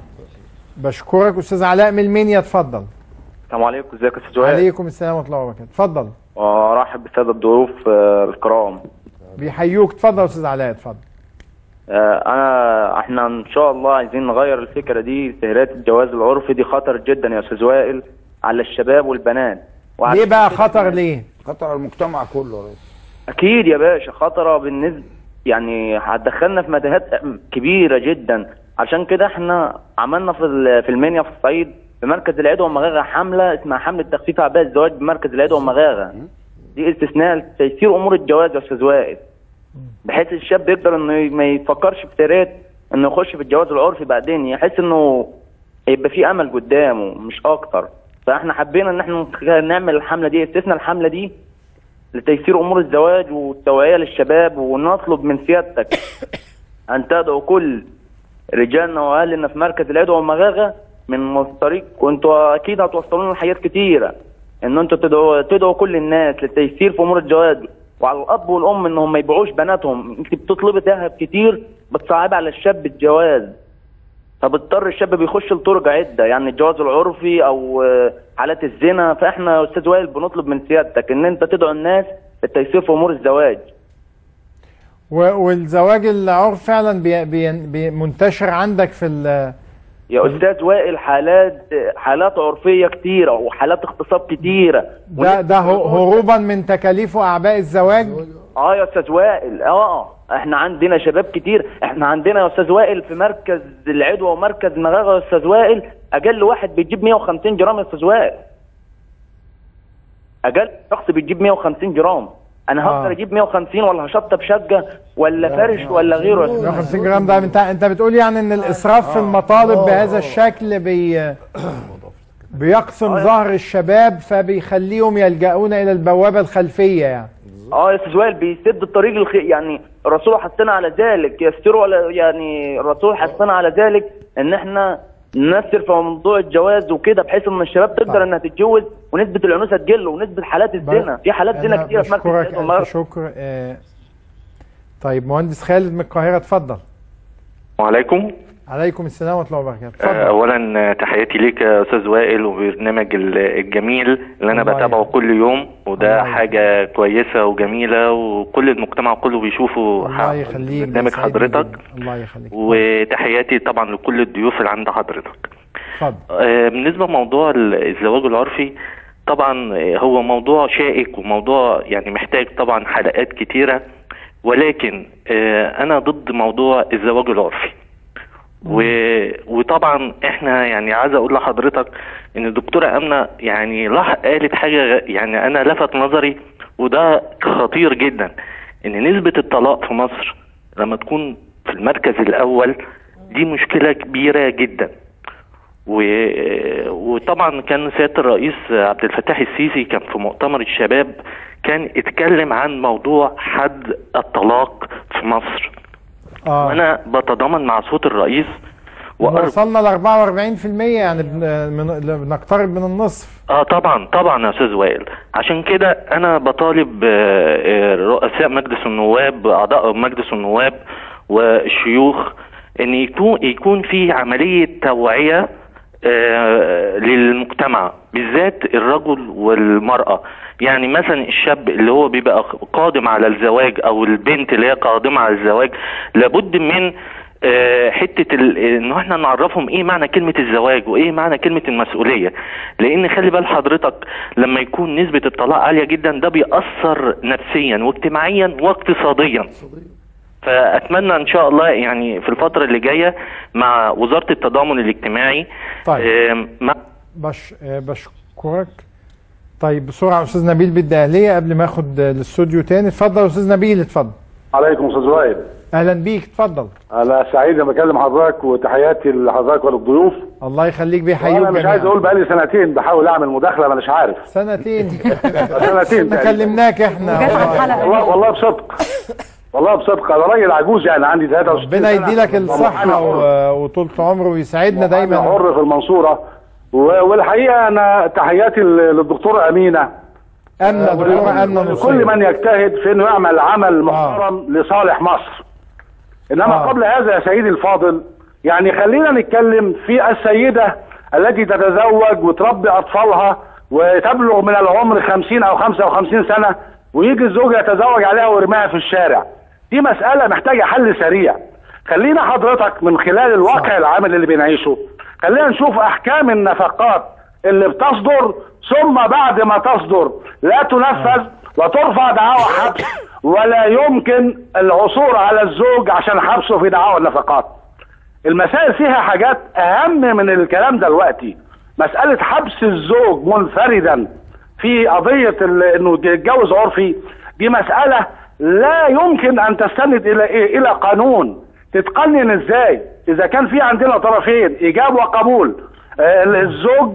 بشكرك استاذ علاء من المنيا اتفضل السلام عليكم ازيك يا استاذ وائل عليكم السلام ورحمه الله وبركاته اتفضل وارحب بالساده الضيوف آه، الكرام بيحيوك اتفضل يا استاذ علاء اتفضل آه، انا احنا ان شاء الله عايزين نغير الفكره دي سهرات الجواز العرفي دي خطر جدا يا استاذ وائل على الشباب والبنات وعلى ليه بقى خطر ليه خطر على المجتمع كله يا ريس اكيد يا باشا خطره بالنسبه يعني هتدخلنا في متاهات كبيره جدا عشان كده احنا عملنا في ال- في المنيا في الصعيد في مركز العيد والمغاغه حمله اسمها حمله تخفيف اعباء الزواج بمركز العيد والمغاغه دي استثناء لتيسير امور الجواز يا استاذ وائل بحيث الشاب يقدر انه ما يفكرش في سيرات انه يخش في الجواز العرفي بعدين يحس انه يبقى في امل قدامه مش اكتر فاحنا حبينا ان احنا نعمل الحمله دي استثناء الحمله دي لتيسير امور الزواج والتوعيه للشباب ونطلب من سيادتك ان تدعو كل رجالنا واهلنا في مركز العدوى والمغاغه من طريق وانتوا اكيد هتوصلوا لنا حاجات كتيره ان انتوا تدعوا تدعوا كل الناس للتيسير في امور الجواز وعلى الاب والام انهم ما يبيعوش بناتهم انت بتطلبي ذهب كتير بتصعب على الشاب الجواز فبيضطر الشاب بيخش لطرق عده يعني الجواز العرفي او آه، حالات الزنا فاحنا يا استاذ وائل بنطلب من سيادتك ان انت تدعو الناس للتيسير في امور الزواج و- والزواج العرف فعلا بي بي بي منتشر عندك في ال- يا استاذ وائل حالات حالات عرفيه كتيره وحالات اغتصاب كتيره ده ده هو- هروبا من تكاليف واعباء الزواج اه يا استاذ وائل اه احنا عندنا شباب كتير احنا عندنا يا استاذ وائل في مركز العدوى ومركز مغاغه يا استاذ وائل اقل واحد بيجيب 150 جرام يا استاذ وائل اقل شخص بيجيب 150 جرام انا آه. هقدر اجيب 150 ولا هشطب شقه ولا فرش ولا غيره يا أستاذ وائل. 150 جرام ده انت انت بتقول يعني ان الاسراف في المطالب بهذا الشكل بي بيقسم ظهر الشباب فبيخليهم يلجؤون الى البوابه الخلفيه يعني اه يا استاذ وائل بيسد الطريق الخ... يعني الرسول حثنا على ذلك يسروا على يعني الرسول حثنا على ذلك ان احنا نسر في موضوع الجواز وكده بحيث ان الشباب تقدر انها تتجوز ونسبه العنوسه تقل ونسبه حالات الزنا في حالات زنا أنا كتيره في مركز بشكرك العيد والمغرب. الف شكر آه، طيب مهندس خالد من القاهره اتفضل وعليكم عليكم السلام ورحمه الله وبركاته اتفضل اولا آه، تحياتي ليك يا استاذ وائل وبرنامج ال- الجميل اللي انا الله بتابعه كل يوم وده حاجه كويسه وجميله وكل المجتمع كله بيشوفه الله ح- يخليك ده برنامج يسعدني حضرتك جداً. الله يخليك وتحياتي طبعا لكل الضيوف اللي عند حضرتك اتفضل آه، بالنسبه لموضوع ال- الزواج العرفي طبعا آه، هو موضوع شائك وموضوع يعني محتاج طبعا حلقات كتيره ولكن آه، انا ضد موضوع الزواج العرفي و... وطبعا احنا يعني عايز اقول لحضرتك ان الدكتوره امنه يعني راح قالت حاجه غ- يعني انا لفت نظري وده خطير جدا ان نسبه الطلاق في مصر لما تكون في المركز الاول دي مشكله كبيره جدا و... وطبعا كان سياده الرئيس عبد الفتاح السيسي كان في مؤتمر الشباب كان اتكلم عن موضوع حد الطلاق في مصر اه وانا بتضامن مع صوت الرئيس وأرجو وصلنا ل 44% يعني بن- من- بنقترب من النصف اه طبعا طبعا يا استاذ وائل عشان كده انا بطالب آه، آه، رؤساء مجلس النواب اعضاء مجلس النواب والشيوخ ان يكون يكون في عمليه توعيه آه، للمجتمع بالذات الرجل والمراه يعني مثلا الشاب اللي هو بيبقى قادم على الزواج او البنت اللي هي قادمه على الزواج لابد من آه، حته ال- ان احنا نعرفهم ايه معنى كلمه الزواج وايه معنى كلمه المسؤوليه لان خلي بال حضرتك لما يكون نسبه الطلاق عاليه جدا ده بيأثر نفسيا واجتماعيا واقتصاديا فاتمنى ان شاء الله يعني في الفتره اللي جايه مع وزاره التضامن الاجتماعي طيب. مع بش آه، بشكرك طيب بسرعه استاذ نبيل بالدهليه قبل ما اخد آه، الاستوديو تاني اتفضل يا استاذ نبيل اتفضل عليكم استاذ وائل اهلا بيك اتفضل انا سعيد لما اكلم حضرتك وتحياتي لحضرتك وللضيوف الله يخليك بيحيوك وانا مش عايز اقول بقالي سنتين بحاول اعمل مداخله ما مش عارف سنتين سنتين ما تقريباً. كلمناك احنا والله, والله بصدق والله بصدق انا راجل عجوز يعني عندي 63 ربنا سنة. يدي لك ومحامي الصحه حر. و- وطولة عمره ويسعدنا دايما حر في المنصوره و- والحقيقه انا تحياتي لل- للدكتوره امينه امنه دكتوره امنه كل نصير من يجتهد في انه يعمل عمل محترم لصالح مصر انما آه. قبل هذا يا سيدي الفاضل يعني خلينا نتكلم في السيده التي تتزوج وتربي اطفالها وتبلغ من العمر 50 او 55 سنه ويجي الزوج يتزوج عليها ويرميها في الشارع دي مساله محتاجه حل سريع خلينا حضرتك من خلال الواقع العامل اللي بنعيشه خلينا نشوف احكام النفقات اللي بتصدر ثم بعد ما تصدر لا تنفذ وترفع دعاوى حبس ولا يمكن العثور على الزوج عشان حبسه في دعاوى النفقات المسائل فيها حاجات اهم من الكلام دلوقتي مسألة حبس الزوج منفردا في قضية ال- انه يتجوز عرفي دي مسألة لا يمكن ان تستند الى ايه الى قانون تتقنن ازاي اذا كان في عندنا طرفين ايجاب وقبول آه، الزوج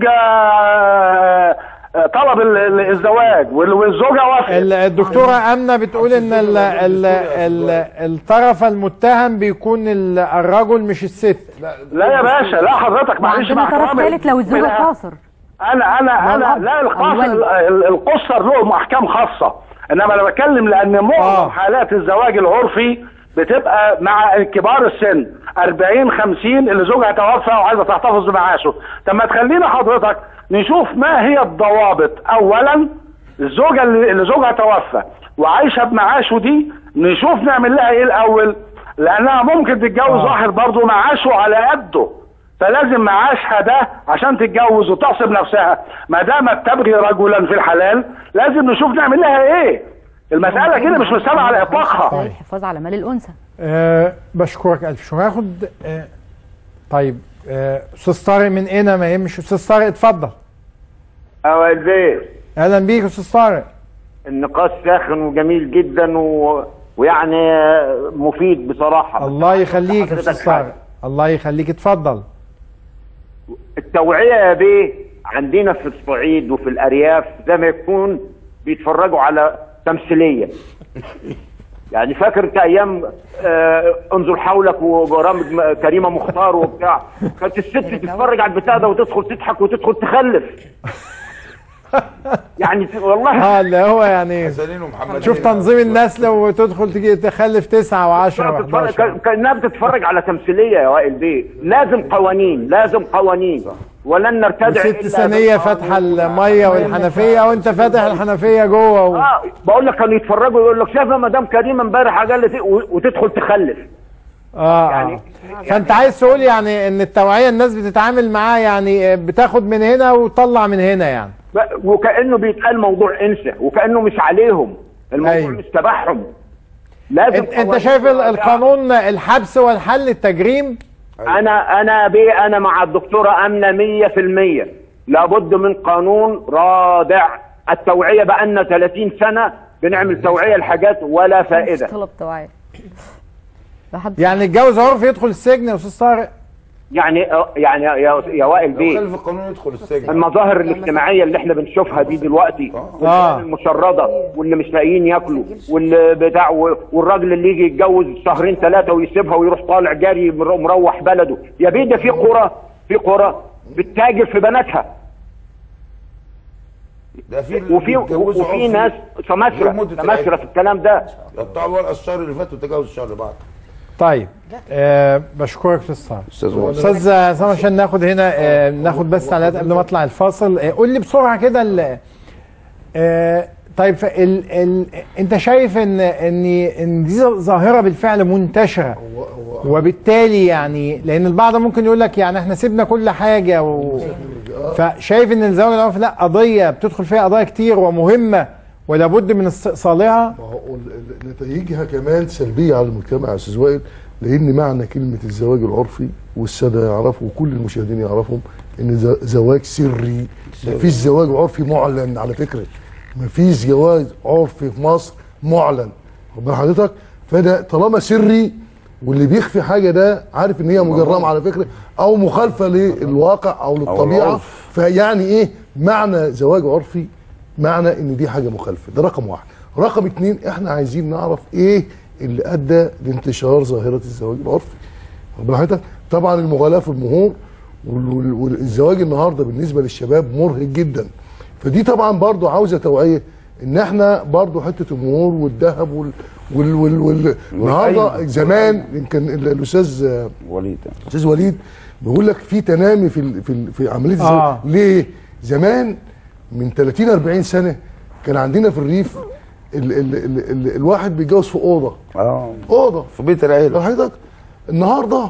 آه، آه، طلب ال- ال- الزواج وال- والزوجة وافقت ال- الدكتورة أمنة بتقول إن ال ال ال الطرف المتهم بيكون ال- الرجل مش الست لا يا باشا لا حضرتك معلش مع وعندنا طرف احترامي. ثالث لو الزوجة منها- قاصر انا انا انا لا القاصر ال- القصر له احكام خاصه انما انا بتكلم لان معظم حالات الزواج العرفي بتبقى مع كبار السن 40 50 اللي زوجها توفى وعايزه تحتفظ بمعاشه طب ما تخلينا حضرتك نشوف ما هي الضوابط اولا الزوجه اللي اللي زوجها توفى وعايشه بمعاشه دي نشوف نعمل لها ايه الاول لانها ممكن تتجوز واحد برضه معاشه على قده فلازم معاشها ده عشان تتجوز وتعصب نفسها ما دامت تبغي رجلا في الحلال لازم نشوف نعمل لها ايه المسألة كده مش مسألة على إطلاقها الحفاظ على مال الأنثى أه بشكرك ألف شكر هاخد أه طيب آه، أستاذ طارق من هنا ما يهمش أستاذ طارق اتفضل أو ازاي أهلا بيك يا أستاذ طارق النقاش ساخن وجميل جدا و... ويعني مفيد بصراحة الله يخليك يا حضرتك أستاذ طارق الله يخليك اتفضل التوعية يا بيه عندنا في الصعيد وفي الأرياف زي ما يكون بيتفرجوا على تمثيلية يعني فاكر انت ايام آه انظر حولك وبرامج م- كريمه مختار وبتاع كانت الست تتفرج على البتاع ده وتدخل تضحك وتدخل تخلف يعني في- والله اه اللي هو يعني شوف تنظيم النسل وتدخل تجي تخلف تسعة وعشرة بتتفرج- و11 ك- كانها بتتفرج على تمثيليه يا وائل بيه لازم قوانين لازم قوانين ولن نرتدع ست إلا ثانية فاتحة المية والحنفية وانت فاتح الحنفية جوه و... اه بقول لك كانوا يتفرجوا يقول لك شايف يا مدام كريم امبارح قالت ايه و- وتدخل تخلف اه يعني فانت عايز تقول يعني ان التوعية الناس بتتعامل معاه يعني بتاخد من هنا وتطلع من هنا يعني ب- وكانه بيتقال موضوع انسى وكانه مش عليهم الموضوع أيوة. مش تبعهم لازم انت, انت قوانين شايف ال- تراجع. القانون الحبس والحل التجريم انا انا بي انا مع الدكتوره امنه 100% لابد من قانون رادع التوعيه بقالنا 30 سنه بنعمل توعيه لحاجات ولا فائده طلب توعية لحد يعني الجواز عرفي يدخل السجن يا استاذ طارق يعني يعني يا يا وائل بيه خلف القانون يدخل السجن المظاهر الاجتماعيه اللي احنا بنشوفها دي دلوقتي آه. والعيال المشرده واللي مش لاقيين ياكلوا واللي بتاع والراجل اللي يجي يتجوز شهرين ثلاثه ويسيبها ويروح طالع جاري مر- مروح بلده يا بيه ده في قرى في قرى بتتاجر في بناتها ده في وفي بيتجوزوا وفي عرفي ناس سماسره لمدة سماسره العدة. في الكلام ده يقطعوا الورقه الشهر اللي فات وتجاوز الشهر اللي بعده طيب آه بشكرك استاذ طارق استاذ وائل. استاذ عصام عشان ناخد هنا آه ناخد بس تعليقات قبل ما اطلع الفاصل آه قول لي بسرعه كده ال- آه طيب ال ال انت شايف ان ان ان دي ظاهره بالفعل منتشره وبالتالي يعني لان البعض ممكن يقول لك يعني احنا سيبنا كل حاجه و فشايف ان الزواج العنفي لا قضيه بتدخل فيها قضايا كتير ومهمه ولا بد من استئصالها ما هو ال- نتائجها كمان سلبيه على المجتمع يا استاذ وائل لان معنى كلمه الزواج العرفي والساده يعرفوا وكل المشاهدين يعرفهم ان ز- زواج سري مفيش زواج عرفي معلن على فكره مفيش جواز عرفي في مصر معلن واخد بال حضرتك فده طالما سري واللي بيخفي حاجه ده عارف ان هي مجرمه على فكره او مخالفه للواقع او للطبيعه العرف. فيعني ايه معنى زواج عرفي معنى ان دي حاجه مخالفه ده رقم واحد رقم اتنين احنا عايزين نعرف ايه اللي ادى لانتشار ظاهره الزواج العرفي واخد بال حضرتك طبعا المغالاه في المهور وال- وال- والزواج النهارده بالنسبه للشباب مرهق جدا فدي طبعا برضو عاوزه توعيه ان احنا برضو حته المهور والذهب وال وال وال وال النهارده زمان يمكن ال- الاستاذ وليد استاذ وليد بيقول لك في تنامي في ال- في ال- في عمليه الزواج آه. ليه؟ زمان من 30 40 سنه كان عندنا في الريف ال ال ال ال الواحد بيتجوز في اوضه اه اوضه في بيت العيله حضرتك النهارده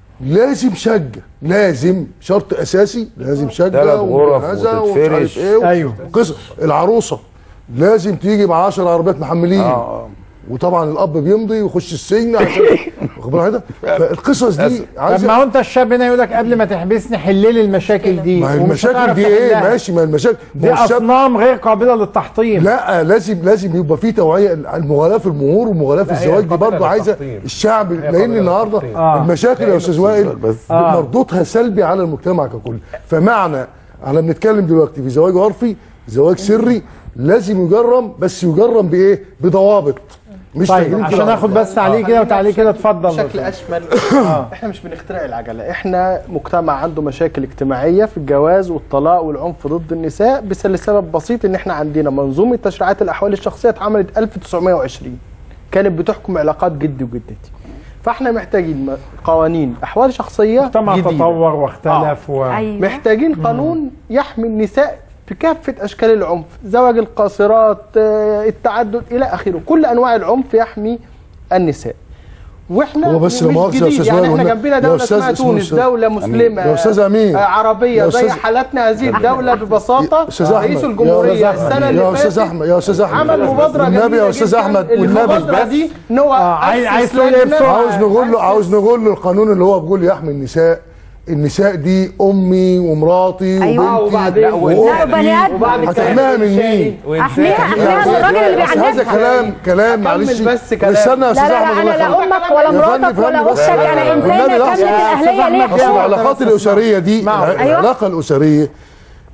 لازم شقه لازم شرط اساسي لازم شقه تلات غرف وجهازة ومش وتتفرش. عارف ايه أيوه. قصة العروسه لازم تيجي مع 10 عربيات محملين اه اه وطبعا الاب بيمضي ويخش السجن عشان واخد بالك حضرتك؟ فالقصص دي طب عايزه ما هو انت الشاب هنا يقول لك قبل ما تحبسني حل لي المشاكل دي ما هي ومش المشاكل هتعرف دي ايه تحلها. ماشي ما المشاكل دي ما هو الشاب- اصنام غير قابله للتحطيم لا لازم لازم يبقى في توعيه المغالاه في المهور والمغالاه في لا، هي الزواج دي قابلة برضه عايزه للتحطيم. الشعب هي لان قابلة النهارده للتحطيم. آه. المشاكل يا استاذ وائل بس. آه. مردودها سلبي على المجتمع ككل فمعنى على بنتكلم دلوقتي في زواج عرفي زواج سري لازم يجرم بس يجرم بايه بضوابط مش طيب تجريم عشان كده. اخد بس تعليق كده وتعليق كده اتفضل بشكل اشمل احنا مش بنخترع العجله احنا مجتمع عنده مشاكل اجتماعيه في الجواز والطلاق والعنف ضد النساء بس لسبب بسيط ان احنا عندنا منظومه تشريعات الاحوال الشخصيه اتعملت 1920 كانت بتحكم علاقات جدي وجدتي فاحنا محتاجين م- قوانين احوال شخصيه المجتمع جديدة. تطور واختلف و... أيوة. محتاجين قانون يحمي النساء في كافة أشكال العنف زواج القاصرات آه، التعدد إلى آخره كل أنواع العنف يحمي النساء واحنا هو بس لا مش مؤاخذة يا جديد أستاذ يعني وائل، احنا قلنا- جنبنا يا دولة أستاذ اسمها اسمه تونس أستاذ دولة مسلمة يا أستاذ أمين. آه، عربية يا زي أستاذ- حالتنا هذه الدولة ببساطة استاذ احمد رئيس يا الجمهورية أستاذ السنة أحمد. اللي يا فاتت استاذ احمد يا استاذ احمد عمل مبادرة والنبي جميلة يا استاذ جداً. احمد والنبي المبادرة دي ان هو آه، عايز- أسس عايز تقول إيه لجنة- بسرعة؟ عاوز نقول له عاوز نقول له القانون اللي هو بيقول يحمي النساء النساء دي امي ومراتي أيوة. وبنتي وبعدين- لا، وبني آدم. وبعد هتحميها من مين؟ احميها احميها من الراجل اللي بس هذا بيعنفها كلام كلام معلش بس كلام. استنى يا لا استاذ لا احمد لا الله انا لا يخليك. امك ولا يا فندم، مراتك ولا فندم، بس اختك انا والنبي انسانه لحظة. كامله الاهليه ليا بص حقوق. العلاقات الاسريه دي أيوة. العلاقه الاسريه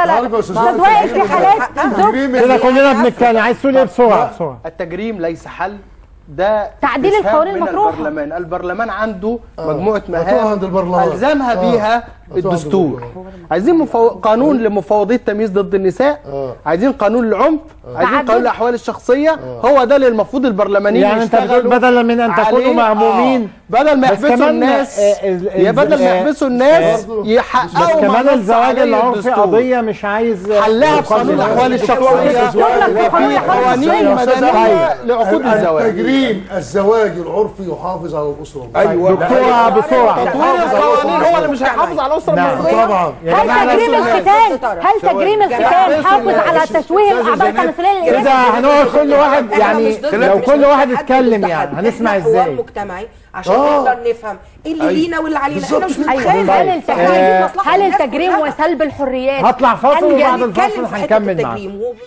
لا لا النهارده يا أستاذ استاذ وائل وائل في حالات التجريم كده كلنا بنتكلم عايز تقول ايه بسرعه بسرعه التجريم ليس حل ده تعديل استسهال القوانين من المطروحة. البرلمان البرلمان عنده آه. مجموعه مطروحة مهام عند البرلمان. الزمها آه. بيها مطروحة عند الدستور عايزين مفو... قانون لمفوضيه تمييز ضد النساء عايزين قانون للعنف عايزين تعدد. قانون الاحوال الشخصيه هو ده اللي المفروض البرلمانيين يعني انت بتقول يشتغلوا بدلا من ان تكونوا عليه. مهمومين آه. بدل ما بس يحبسوا كمان، الناس آه، ال- يا ال- بدل ما آه، يحبسوا الناس آه، يحققوا بس ما كمان نص الزواج عليه العرفي الدستور. قضيه مش عايز حلها في قانون يقدم. الاحوال الشخصيه وفي قوانين مدنيه لعقود الزواج تجريم الزواج العرفي يحافظ على الاسره أيوة. دكتورة بسرعة. تطوير القوانين هو اللي مش هيحافظ على الاسره نعم. المصريه طبعا هل تجريم الختان هل تجريم الختان حافظ على تشويه الاعضاء التمثيليه كده للاناث هنقعد كل واحد يعني لو كل واحد اتكلم يعني هنسمع احنا حوار ازاي مجتمعي عشان آه. نقدر نفهم ايه اللي أيوة. لينا واللي علينا احنا مش أيوة. بنتخانق هل احنا التجريم عايزين مصلحة هل الناس التجريم كلها. وسلب الحريات هطلع فاصل أنجز؟ وبعد نتكلم الفاصل في حتة هنكمل معاك التجريم و-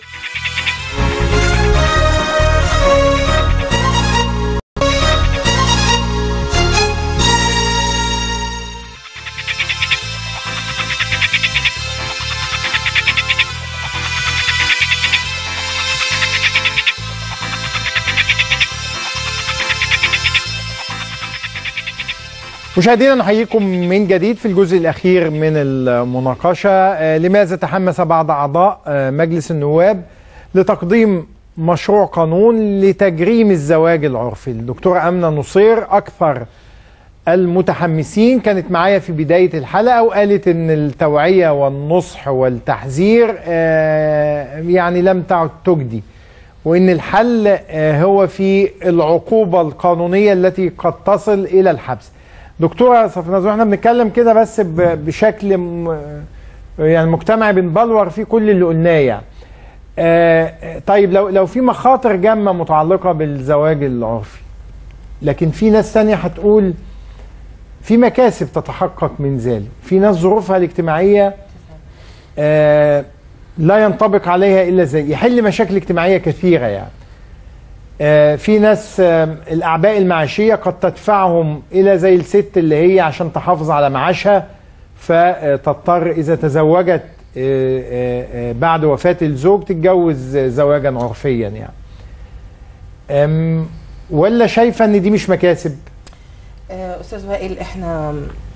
مشاهدينا نحييكم من جديد في الجزء الأخير من المناقشة آه، لماذا تحمس بعض أعضاء آه، مجلس النواب لتقديم مشروع قانون لتجريم الزواج العرفي الدكتورة أمنة نصير أكثر المتحمسين كانت معايا في بداية الحلقة وقالت إن التوعية والنصح والتحذير آه، يعني لم تعد تجدي وإن الحل آه، هو في العقوبة القانونية التي قد تصل إلى الحبس دكتورة صفنازو احنا بنتكلم كده بس ب- بشكل م- يعني مجتمعي بنبلور فيه كل اللي قلناه يعني آه، طيب لو لو في مخاطر جامة متعلقة بالزواج العرفي لكن في ناس تانية هتقول في مكاسب تتحقق من ذلك في ناس ظروفها الاجتماعية آه، لا ينطبق عليها إلا زي يحل مشاكل اجتماعية كثيرة يعني آه، في ناس آه، الأعباء المعيشية قد تدفعهم إلى زي الست اللي هي عشان تحافظ على معاشها فتضطر إذا تزوجت آه، آه، آه، بعد وفاة الزوج تتجوز زواجا عرفيا يعني أم، ولا شايفة إن دي مش مكاسب؟ آه، استاذ وائل احنا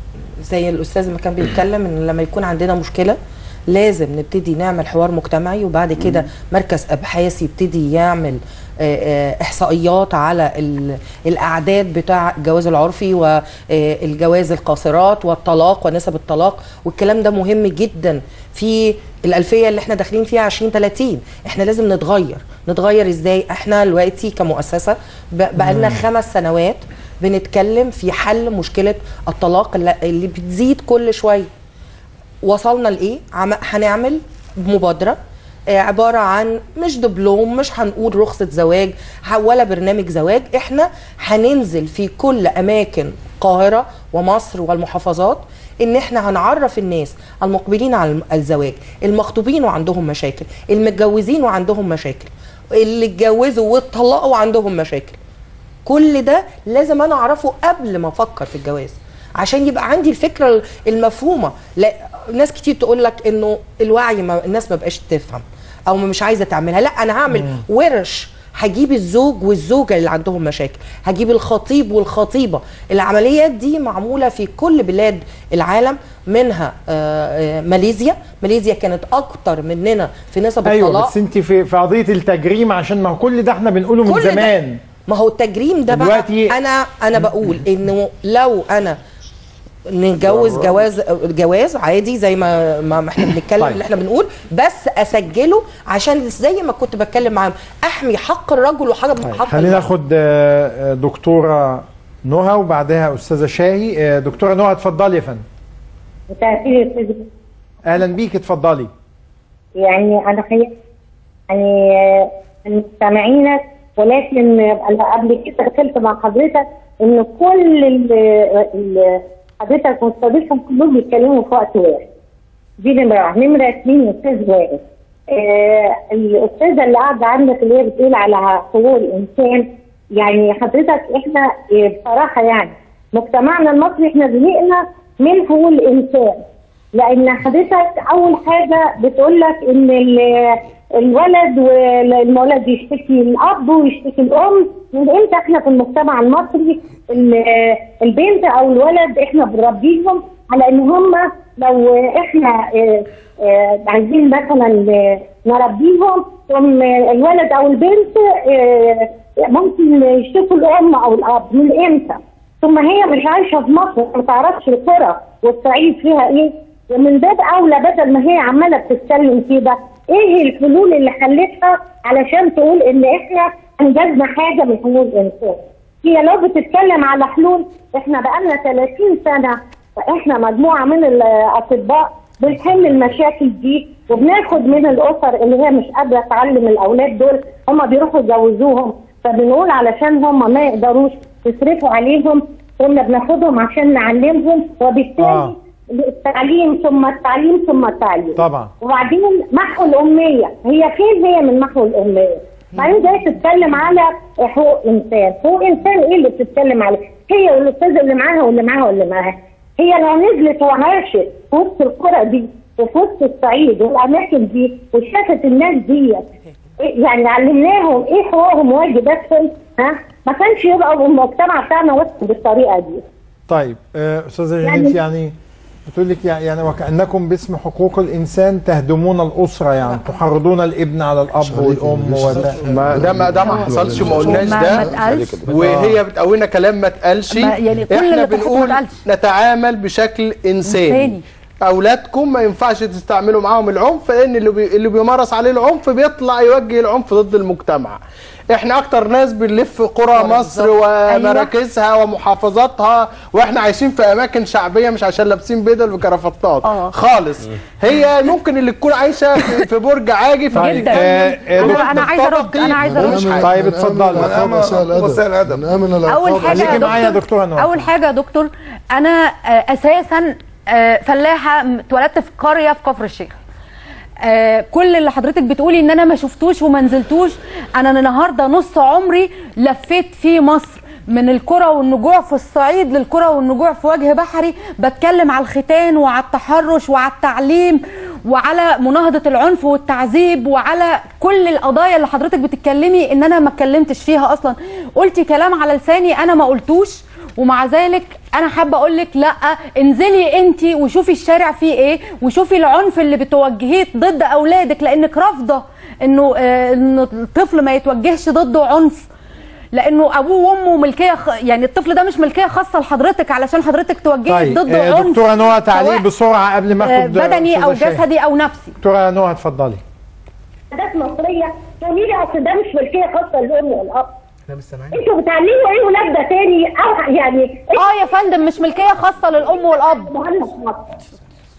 زي الاستاذ ما كان بيتكلم ان لما يكون عندنا مشكله لازم نبتدي نعمل حوار مجتمعي وبعد كده مركز ابحاث يبتدي يعمل آه، آه، احصائيات على ال- الاعداد بتاع الجواز العرفي والجواز القاصرات والطلاق ونسب الطلاق والكلام ده مهم جدا في الالفيه اللي احنا داخلين فيها 2030 احنا لازم نتغير نتغير ازاي احنا دلوقتي كمؤسسه ب- بقالنا مم. خمس سنوات بنتكلم في حل مشكله الطلاق اللي- اللي بتزيد كل شويه وصلنا لايه عم- هنعمل مبادره آه، عباره عن مش دبلوم مش هنقول رخصه زواج ه- ولا برنامج زواج احنا هننزل في كل اماكن القاهره ومصر والمحافظات ان احنا هنعرف الناس المقبلين على الم- الزواج المخطوبين وعندهم مشاكل المتجوزين وعندهم مشاكل اللي اتجوزوا واتطلقوا وعندهم مشاكل كل ده لازم انا اعرفه قبل ما افكر في الجواز عشان يبقى عندي الفكره المفهومه لا ناس كتير تقول لك انه الوعي ما الناس ما بقاش تفهم او مش عايزه تعملها لا انا هعمل مم. ورش هجيب الزوج والزوجه اللي عندهم مشاكل هجيب الخطيب والخطيبه العمليات دي معموله في كل بلاد العالم منها آه، آه، ماليزيا ماليزيا كانت اكتر مننا في نسب ايوه الطلاق بس انت في في قضيه التجريم عشان ما هو كل ده احنا بنقوله من كل ده- زمان ما هو التجريم ده بقى دلوقتي- انا انا بقول انه لو انا نتجوز جواز جواز عادي زي ما ما ما احنا بنتكلم طيب. اللي احنا بنقول بس اسجله عشان زي ما كنت بتكلم معاهم احمي حق الرجل وحق حق خلينا المرأة. ناخد آه، آه، دكتوره نهى وبعدها استاذه شاهي آه، دكتوره نهى اتفضلي يا فندم مساء الخير يا استاذ اهلا بيك اتفضلي يعني انا خير يعني آه، مستمعينك ولكن انا قبل كده دخلت مع حضرتك ان كل ال- ال- حضرتك مستضيفهم كلهم بيتكلموا في وقت واحد دي نمره واحد نمره اثنين استاذ وائل آه الاستاذه اللي قاعده عندك اللي هي بتقول على حقوق الانسان يعني حضرتك احنا آه، بصراحه يعني مجتمعنا المصري احنا زهقنا من حقوق الانسان لان حضرتك اول حاجه بتقول لك ان ال- الولد والولد يشتكي الاب ويشتكي الام من امتى احنا في المجتمع المصري ال- البنت او الولد احنا بنربيهم على ان هم لو احنا آه، آه، عايزين مثلا آه، نربيهم ثم الولد او البنت آه، ممكن يشتكوا الام او الاب من امتى ثم هي مش عايشه في مصر ما تعرفش القرى والصعيد فيها ايه ومن باب اولى بدل ما هي عماله بتتكلم كده ايه الحلول اللي خلتها علشان تقول ان احنا انجزنا حاجه من حقوق الانسان هي لو بتتكلم على حلول احنا بقالنا 30 سنه احنا مجموعه من الاطباء بنحل المشاكل دي وبناخد من الاسر اللي هي مش قادره تعلم الاولاد دول هم بيروحوا يجوزوهم فبنقول علشان هم ما يقدروش يصرفوا عليهم كنا بناخدهم عشان نعلمهم وبالتالي آه. التعليم ثم التعليم ثم التعليم طبعا وبعدين محو الأمية هي فين هي من محو الأمية بعدين جاي تتكلم على حقوق إنسان حقوق إنسان إيه اللي بتتكلم عليه هي والأستاذ اللي معاها واللي معاها واللي معاها هي لو نزلت وعاشت في وسط القرى دي وفي وسط الصعيد والأماكن دي وشافت الناس دي يعني علمناهم إيه حقوقهم وواجباتهم ها ما كانش يبقى المجتمع بتاعنا وصل بالطريقة دي طيب آه، استاذه يعني- جنيت يعني بتقول لك يعني يعني وكانكم باسم حقوق الانسان تهدمون الاسره يعني تحرضون الابن على الاب والام وده ما ده ما ده ما حصلش ما قلناش ما- ده ما اتقالش. وهي بتقولنا كلام ما اتقالش ما- يعني كل احنا اللي تحته ما بنقول اتقالش. نتعامل بشكل انساني إنساني. اولادكم ما ينفعش تستعملوا معاهم العنف لان اللي بي... اللي بيمارس عليه العنف بيطلع يوجه العنف ضد المجتمع احنا اكتر ناس بنلف قرى مصر ومراكزها ومحافظاتها واحنا عايشين في اماكن شعبيه مش عشان لابسين بدل وكرافتات خالص هي ممكن اللي تكون عايشه في في برج عاجي في طيب، آه، آه، دكتور- انا عايزه ارد انا عايزه ارد طيب اتفضل من امن العقاب اول حاجه خليكي يا معايا يا دكتور دكتوره نور اول حاجه يا دكتور انا آه، اساسا آه، فلاحه م- اتولدت في قريه في كفر الشيخ آه، كل اللي حضرتك بتقولي ان انا ما شفتوش وما نزلتوش انا النهارده نص عمري لفيت في مصر من القرى والنجوع في الصعيد للقرى والنجوع في وجه بحري بتكلم على الختان وعلى التحرش وعلى التعليم وعلى مناهضه العنف والتعذيب وعلى كل القضايا اللي حضرتك بتتكلمي ان انا ما اتكلمتش فيها اصلا قلتي كلام على لساني انا ما قلتوش ومع ذلك انا حابه اقول لك لا انزلي انت وشوفي الشارع فيه ايه وشوفي العنف اللي بتوجهيه ضد اولادك لانك رافضه انه آه، انه الطفل ما يتوجهش ضده عنف لانه ابوه وامه ملكيه خ... يعني الطفل ده مش ملكيه خاصه لحضرتك علشان حضرتك توجهي طيب ضده آه، عنف دكتوره نوى تعليق سواء، بسرعه قبل ما آه، اخد بدني او أستاذة شاهين. جسدي او نفسي دكتوره نوى اتفضلي عادات مصريه تقولي لي اصل ده مش ملكيه خاصه للام والاب احنا مش سامعين انتوا بتعلموا ايه ولاد ده تاني او يعني اه يا فندم مش ملكيه خاصه للام والاب مهندس مصر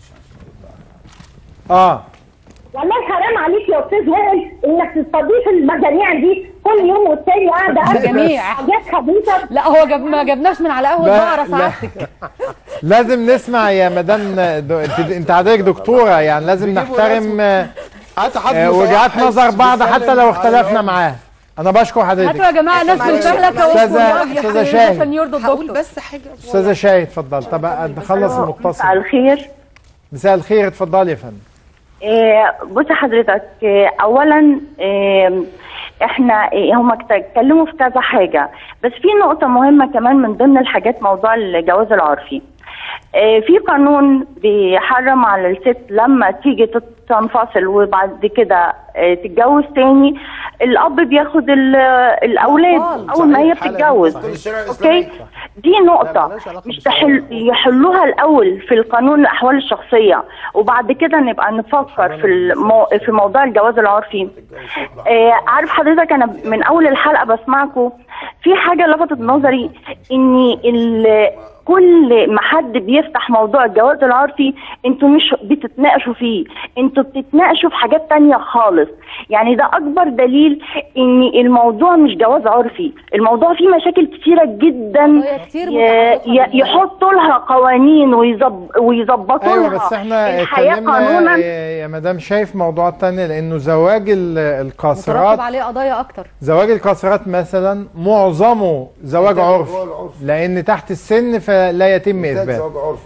اه والله حرام عليك يا استاذ وائل انك تستضيف المجاميع دي كل يوم والتاني قاعده أسمع مجاميع. حاجات خبيثه لا هو جاب ما جبناش من على قهوه لا، بقره لا. سعادتك لازم نسمع يا مدام دو... انت انت حضرتك دكتوره يعني لازم نحترم آه، آه، وجهات نظر بعض حتى لو اختلفنا معاها انا بشكر حضرتك هاتوا يا جماعه ناس معلش، بالفهلكه أستاذة- أستاذة شاهد. عشان يرضوا هقول الدكتور بس حاجه استاذه شاهد اتفضل طب نخلص المتصل مساء الخير مساء الخير اتفضلي يا فندم إيه، بص حضرتك إيه، اولا إيه، احنا إيه، هم اتكلموا في كذا حاجه بس في نقطه مهمه كمان من ضمن الحاجات موضوع الجواز العرفي إيه، في قانون بيحرم على الست لما تيجي تت- تنفصل وبعد كده إيه، تتجوز تاني الاب بياخد ال- الاولاد اول ما هي بتتجوز اوكي دي نقطة مش تحل يحلوها الأول في القانون الأحوال الشخصية وبعد كده نبقى نفكر في المو... في موضوع الجواز العرفي آه عارف حضرتك أنا من أول الحلقة بسمعكم في حاجة لفتت نظري إن ال... كل ما حد بيفتح موضوع الجواز العرفي انتوا مش بتتناقشوا فيه انتوا بتتناقشوا في حاجات تانية خالص يعني ده اكبر دليل ان الموضوع مش جواز عرفي الموضوع فيه مشاكل كتيرة جدا ي- ي- يحطوا لها قوانين ويظب... ويظبطوا ايوه لها بس احنا الحياة اتكلمنا قانونا يا مدام شايف موضوع تاني لانه زواج ال- القاصرات مترتب عليه قضايا اكتر زواج القاصرات مثلا معظمه زواج عرفي لان تحت السن فلا يتم اثبات زواج عرفي يا أستاذ.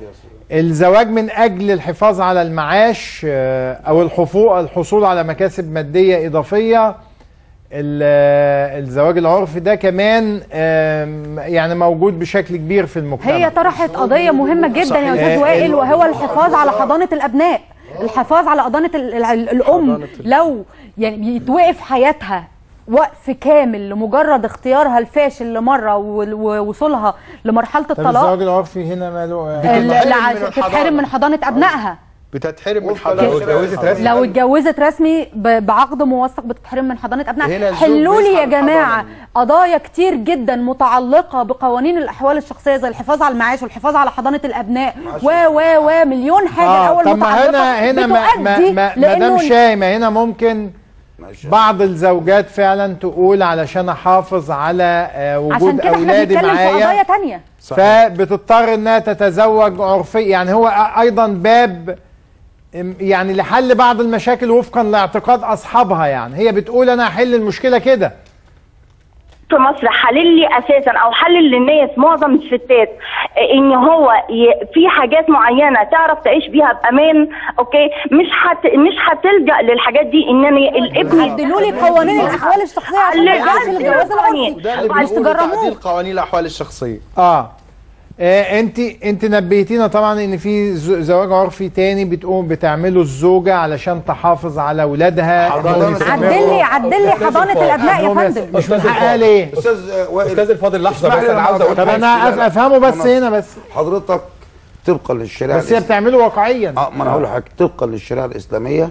الزواج من اجل الحفاظ على المعاش آه، او الحفو- الحصول على مكاسب ماديه اضافيه ال- آه، الزواج العرفي ده كمان آم، يعني موجود بشكل كبير في المجتمع هي طرحت قضيه مهمه جدا يا صحيح. استاذ آه، وائل ال- وهو الحفاظ على حضانه الابناء الحفاظ على حضانه ال- ال- الام لو يعني يتوقف حياتها وقف كامل لمجرد اختيارها الفاشل لمره و- ووصولها لمرحله طب الطلاق الزواج العرفي هنا ماله ال- الع- تتحرم من حضانه ابنائها بتتحرم من لو حضانه لو اتجوزت رسمي ب- بعقد موثق بتتحرم من حضانه هنا ابنائها الزوج حلوا لي يا بيسعى جماعه قضايا كتير جدا متعلقه بقوانين الاحوال الشخصيه زي الحفاظ على المعاش والحفاظ على حضانه الابناء و و و مليون حاجه آه الاول طب ما متعلقه هنا هنا ما ما بتؤدي ما لانه مدام شاي ما هنا ممكن بعض الزوجات فعلا تقول علشان احافظ على آه، عشان وجود كده احنا اولادي بنتكلم في قضايا معايا تانية فبتضطر انها تتزوج عرفيا يعني هو ايضا باب ام- يعني لحل بعض المشاكل وفقا لاعتقاد اصحابها يعني هي بتقول انا هحل المشكله كده في مصر حلل لي اساسا او حلل للناس معظم الستات ان هو ي- في حاجات معينه تعرف تعيش بيها بامان اوكي مش هت مش هتلجا للحاجات دي ان انا الابن عدلوا لي قوانين الاحوال الشخصيه عشان ما يرجعش للجواز العرفي وده اللي مش بيقولوا تجرموه تعديل قوانين الاحوال الشخصيه اه آه، انت انت نبهتينا طبعا ان في ز- زواج عرفي تاني بتقوم بتعمله الزوجه علشان تحافظ على اولادها إنهم يستمروا- عدل لي عدل لي حضانه الابناء يا إنهم يس- فندم مش من حقها ليه؟ استاذ وائل استاذ الفاضل لحظه اسمح بس لي انا لما عاوز اقول طب انا أف- افهمه بس هنا بس حضرتك طبقا للشريعه بس هي بتعمله واقعيا اه ما انا هقول لحضرتك طبقا للشريعه الاسلاميه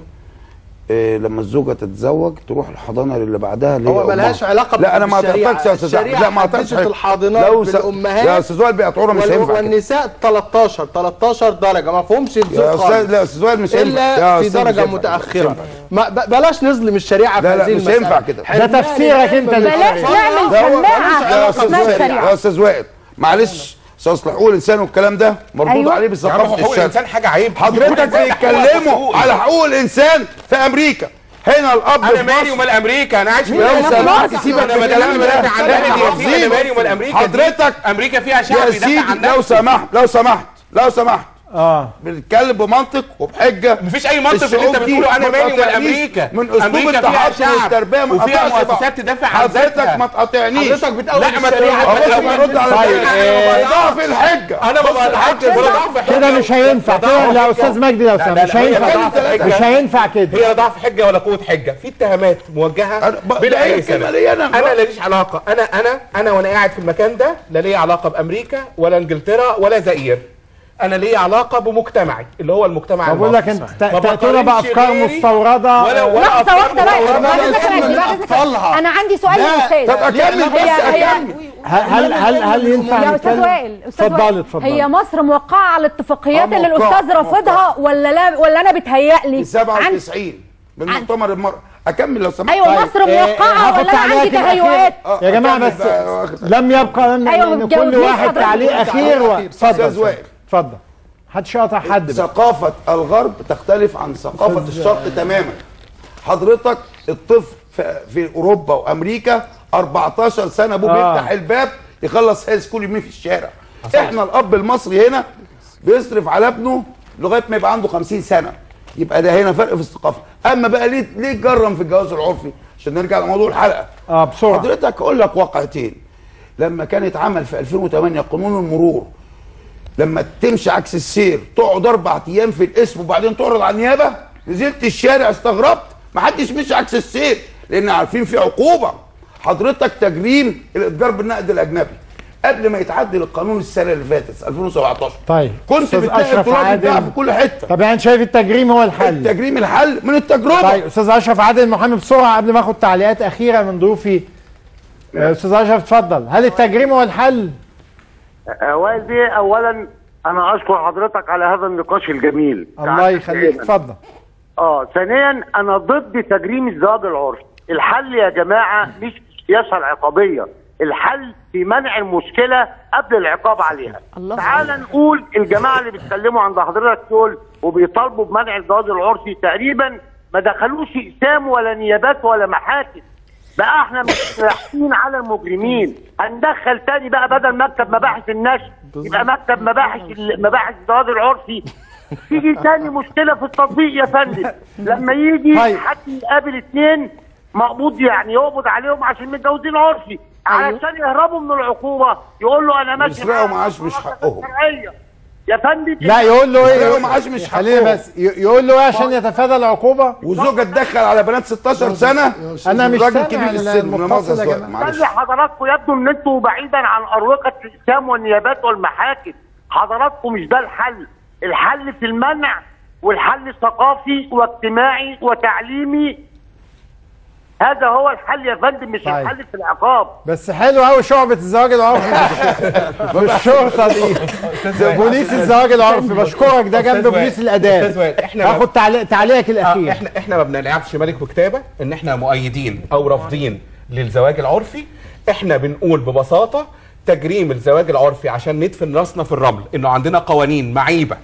إيه لما الزوجه تتزوج تروح الحضانه اللي بعدها اللي هي هو ملهاش أمها. علاقة لا انا ما بالشريعة. قطعتش يا استاذ أحمد. الشريعة لا ما قطعتش حددت حاجة. الحاضنات لو س- بالأمهات يا استاذ وائل بيقطعونا مش وال- هينفع كده. والنساء 13 13 درجه ما فيهمش الزوج يا خالص استاذ لا يا استاذ وائل مش هينفع الا يا في أستاذ مش درجه هينفع. مش متاخره هينفع. ما ب- بلاش نظلم الشريعه في لا لا هذه مش المسألة. هينفع كده حرمان ده تفسيرك انت الإنسان للشريعة. بلاش نعمل لا، هو سماعه ملوش- يا استاذ اسمها وائل الشريعه يا استاذ وائل معلش استاذ حقوق الانسان والكلام ده مردود أيوة. عليه يا عم هو بثقافه حقوق الشرع الانسان حاجه عيب حضرتك بيتكلموا على حقوق الانسان في امريكا هنا الاب انا في مالي مصر ومال امريكا انا عايش في لو أمريكا. سمحت سيبك انا من بكلام الكلام بدافع ده. عن بلدي يا سيدي انا عظيم. مالي ومال امريكا دي. حضرتك امريكا فيها شعب يا بيدافع سيدي عن لو نفسه سمحت لو سمحت لو سمحت اه بنتكلم بمنطق وبحجه مفيش اي منطق في اللي انت الشعوب دي بتقوله انا ما مالي ومال تقاطعنيش امريكا من اسلوب أمريكا فيها التحكم شعب والتربيه ما وفيها تقاطعش بعض. مؤسسات تدافع عن حضرتك ذاتها. ما تقاطعنيش حضرتك بتقول لا ما الشريعة تقولش- خلاص ما برد على طيب، ذلك. إيه. ضعف الحجه انا ما بضحكش ولا ضعف حجه كده مش هينفع كده لا استاذ مجدي لو لا، سمحت لا، مش لا، هي هينفع ضعف حجة. مش هينفع كده هي ضعف حجه ولا قوه حجه في اتهامات موجهه أنا- ب- بلا ده هي اي الكلمة سبب ليا أنا. انا ليش علاقه انا انا انا وانا قاعد في المكان ده لا ليا علاقه بامريكا ولا انجلترا ولا زئير انا ليا علاقه بمجتمعي اللي هو المجتمع طب بقول لك المصري. انت ما تاتونا بقارنش بافكار غيري مستورده ولا ولا لحظه أفكار واحده بقى مستوردة. بعد ولا إذنك يتم يا من بعد إذنك. أطفالها. انا عندي سؤال لا، للاستاذ طب اكمل بس هي- هي- اكمل هل هل هل ينفع يا استاذ نتكلم؟ وائل استاذ اتفضلي وائل اتفضلي هي مصر موقعه على الاتفاقيات آه، اللي موقعة، الاستاذ رافضها ولا لا ولا انا بتهيألي في عن 97 من مؤتمر المرأة اكمل لو سمحت ايوه طيب، مصر آه، موقعه هاخد ولا انا عندي تعليقك الأخير. تهيؤات آه، يا جماعه أكمل بس بقى، واخد- لم يبقى لنا أيوة، ان ما كل تجاوبنيش واحد حضرتك. تعليق اخير و- أستاذ اتفضل وائل. اتفضل محدش يقطع حد بقى. ثقافة الغرب تختلف عن ثقافة الشرق تماما حضرتك الطفل في, في اوروبا وامريكا 14 سنة ابوه آه. بيفتح الباب يخلص هاي سكول يرميه في الشارع احنا الاب المصري هنا بيصرف على ابنه لغاية ما يبقى عنده 50 سنة يبقى ده هنا فرق في الثقافة اما بقى ليه ليه جرم في الجواز العرفي عشان نرجع لموضوع الحلقة اه بسرعه حضرتك اقول لك واقعتين لما كان اتعمل في 2008 قانون المرور لما تمشي عكس السير تقعد اربع ايام في القسم وبعدين تعرض على النيابه نزلت الشارع استغربت ما حدش مشي عكس السير لان عارفين في عقوبه حضرتك تجريم الاتجار بالنقد الاجنبي قبل ما يتعدل القانون السنه اللي فاتت 2017 طيب كنت أستاذ بتلاقي أشرف التراب عادل. بيقع في كل حته طب يعني شايف التجريم هو الحل التجريم الحل من التجربه طيب استاذ اشرف عادل محامي بسرعه قبل ما اخد تعليقات اخيره من ضيوفي آه، استاذ اشرف اتفضل هل التجريم هو الحل وائل بيه اولا انا اشكر حضرتك على هذا النقاش الجميل الله يخليك اتفضل اه ثانيا انا ضد تجريم الزواج العرفي الحل يا جماعه مش في السياسه العقابيه الحل في منع المشكله قبل العقاب عليها الله تعال نقول الجماعه اللي بيتكلموا عند حضرتك دول وبيطالبوا بمنع الزواج العرفي تقريبا ما دخلوش اقسام ولا نيابات ولا محاكم بقى احنا مش رايحين على المجرمين هندخل تاني بقى بدل مكتب مباحث النشر يبقى مكتب مباحث مباحث الزواج العرفي تيجي تاني مشكله في التطبيق يا فندم لما يجي حد يقابل اثنين مقبوض يعني يقبض عليهم عشان متجوزين عرفي علشان يهربوا من العقوبه يقول له انا ماشي يسرقوا معاك معاش مش حقهم شرعيه يا فندم لا يقول له ايه يسرقوا معاش مش خلينا حقهم. بس ي- يقول له ايه عشان يتفادى العقوبه وزوجة تدخل على بنات 16 سنة انا مش راجل سامع كبير ال- السن لا مؤاخذة المتصل يا سؤال، جماعة. معلش خلي حضراتكم يبدو ان انتوا بعيدا عن اروقه الاقسام والنيابات والمحاكم حضراتكم مش ده الحل الحل في المنع والحل ثقافي واجتماعي وتعليمي هذا هو الحل يا فندم مش طيب. الحل في العقاب بس حلو قوي شعبة الزواج العرفي مش الشرطة دي بوليس الزواج العرفي بشكرك ده جنب أستاذ بوليس وائل، أستاذ الآداب وائل، إحنا هاخد تعليق تعليقك آه الأخير احنا احنا ما بنلعبش ملك وكتابه ان احنا مؤيدين او رافضين للزواج العرفي احنا بنقول ببساطه تجريم الزواج العرفي عشان ندفن راسنا في الرمل انه عندنا قوانين معيبه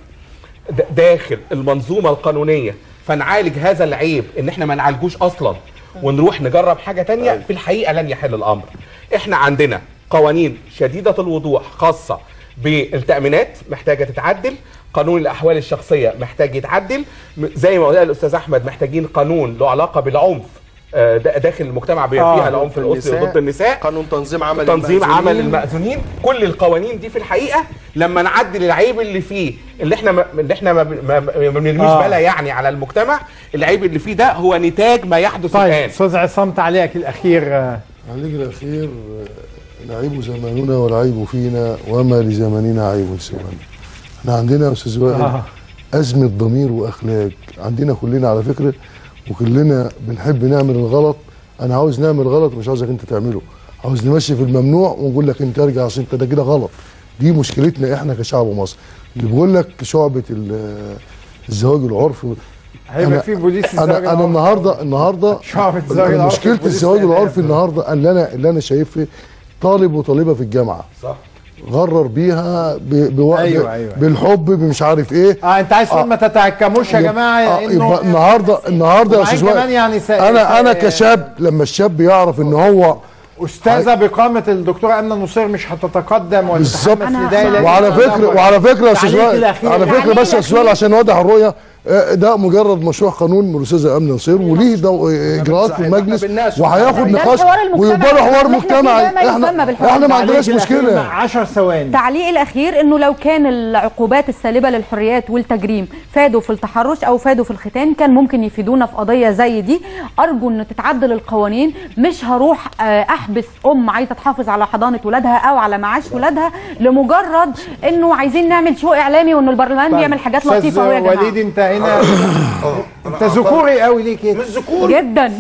د- داخل المنظومه القانونيه فنعالج هذا العيب ان احنا ما نعالجوش اصلا ونروح نجرب حاجه تانية في الحقيقه لن يحل الامر احنا عندنا قوانين شديده الوضوح خاصه بالتامينات محتاجه تتعدل قانون الاحوال الشخصيه محتاج يتعدل م- زي ما قال الاستاذ احمد محتاجين قانون له علاقه بالعنف آه، دا- داخل المجتمع بما آه، فيها العنف ضد الاسري النساء. ضد النساء قانون تنظيم عمل تنظيم المأذونين. عمل المأذونين كل القوانين دي في الحقيقه لما نعدل العيب اللي فيه اللي احنا ما اللي احنا ما ما- ما بنرميش آه. بلا يعني على المجتمع العيب اللي فيه ده هو نتاج ما يحدث طيب الان استاذ عصام تعليقك الأخير آه، عليك الأخير آه، العيب زماننا والعيب فينا وما لزماننا عيب سوانا احنا عندنا يا أستاذ وائل آه. أزمة ضمير وأخلاق عندنا كلنا على فكرة وكلنا بنحب نعمل الغلط أنا عاوز نعمل غلط مش عاوزك أنت تعمله عاوز نمشي في الممنوع ونقول لك أنت ارجع عشان أنت ده كده غلط دي مشكلتنا إحنا كشعب مصر اللي بيقول لك شعبة ال- الزواج العرفي هيبقى في بوليس الزواج انا انا العرفي. النهارده النهارده شعبة الزواج العرفي مشكله بوليس الزواج الآداب. العرفي النهارده اللي انا اللي انا شايفه طالب وطالبه في الجامعه صح غرر بيها ب... بو... أيوة، أيوة. بالحب بمش عارف ايه اه انت عايز تقول ما تتعكموش يا جماعه آه انه يبقى النهارده النهارده يا وبعدين استاذ كمان وائل، يعني سا- انا انا سا- كشاب لما الشاب يعرف ان هو استاذه بقامه الدكتوره امنه نصير مش هتتقدم بالظبط وتتحمس لده لازم وعلى تتدبر. فكره وعلى فكره يا استاذ تعليق وائل الأخير. على فكره تعليق بس يا استاذ وائل عشان نوضح الرؤيه آه، ده مجرد مشروع قانون من الاستاذه امنه نصير وليه دو- اجراءات في المجلس وهياخد ده نقاش الحوار المجتمعي. ويبقى له حوار اللي إحنا فيه مجتمعي ده ما يسمى احنا بالحوار احنا ما المجتمعي. عندناش مشكله 10 ثواني تعليق الاخير انه لو كان العقوبات السالبه للحريات والتجريم فادوا في التحرش او فادوا في الختان كان ممكن يفيدونا في قضيه زي دي ارجو ان تتعدل القوانين مش هروح آه، احبس ام عايزه تحافظ على حضانه ولادها او على معاش ولادها لمجرد انه عايزين نعمل شو اعلامي وان البرلمان بيعمل حاجات أستاذ لطيفه أهو يا جماعه وليد انت هنا انت ذكوري قوي ليه كده مش ذكوري جدا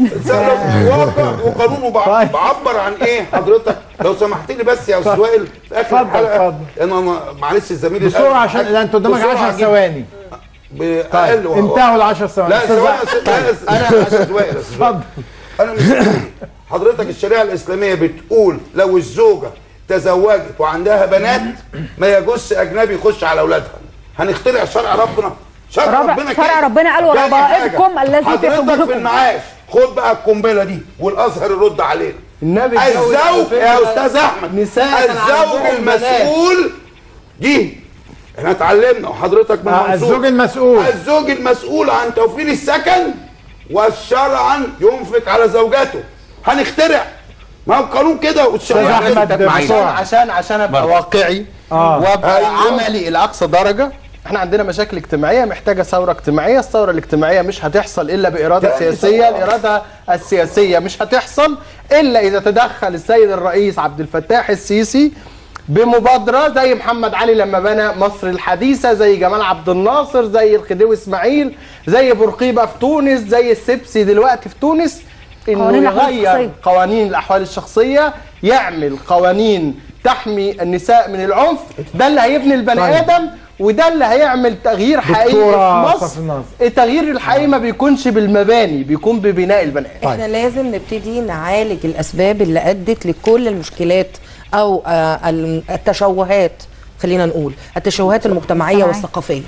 وقانونه بع- بعبر عن ايه حضرتك لو سمحت لي بس يا استاذ وائل في اخر اتفضل، الحلقه انا ما- معلش الزميل بسرعه عشان لا انت قدامك 10 ثواني باقل وهو- انتهوا ال 10 ثواني لا أستاذ ثواني أحمد. يا أستاذ- انا يا استاذ وائل يا أستاذ وائل. انا مش حضرتك الشريعه الاسلاميه بتقول لو الزوجه تزوجت وعندها بنات ما يجوز اجنبي يخش على اولادها هنخترع شرع ربنا شرع ربع- ربنا شرع كده. ربنا قال تاني وربائبكم حاجة، الذي في حضرتك حجوركم. في المعاش خد بقى القنبله دي والازهر يرد علينا النبي اتجوز الزوج يا على فكرة استاذ احمد نساء كان الزوج عندهم بنات. المسؤول جه احنا اتعلمنا وحضرتك من آه، منصور. الزوج المسؤول. الزوج المسؤول عن توفير السكن والشرعا ينفق على زوجته هنخترع ما هو القانون كده والشريعه أحمد، كده. عشان عشان عشان ابقى واقعي آه. وابقى أيوه. عملي الى اقصى درجه احنا عندنا مشاكل اجتماعيه محتاجه ثوره اجتماعيه الثوره الاجتماعيه مش هتحصل الا باراده تاني سياسيه ثورة. الاراده السياسيه مش هتحصل الا اذا تدخل السيد الرئيس عبد الفتاح السيسي بمبادره زي محمد علي لما بنى مصر الحديثه زي جمال عبد الناصر زي الخديوي اسماعيل زي بورقيبه في تونس زي السبسي دلوقتي في تونس انه قوانين الأحوال يغير الشخصية. قوانين الاحوال الشخصيه يعمل قوانين تحمي النساء من العنف ده اللي هيبني البني طيب. ادم وده اللي هيعمل تغيير حقيقي دكتورة في صفي مصر الناصر. التغيير الحقيقي ما بيكونش بالمباني بيكون ببناء البني ادم احنا لازم نبتدي نعالج الاسباب اللي ادت لكل المشكلات او آه، ال- التشوهات خلينا نقول التشوهات المجتمعيه والثقافيه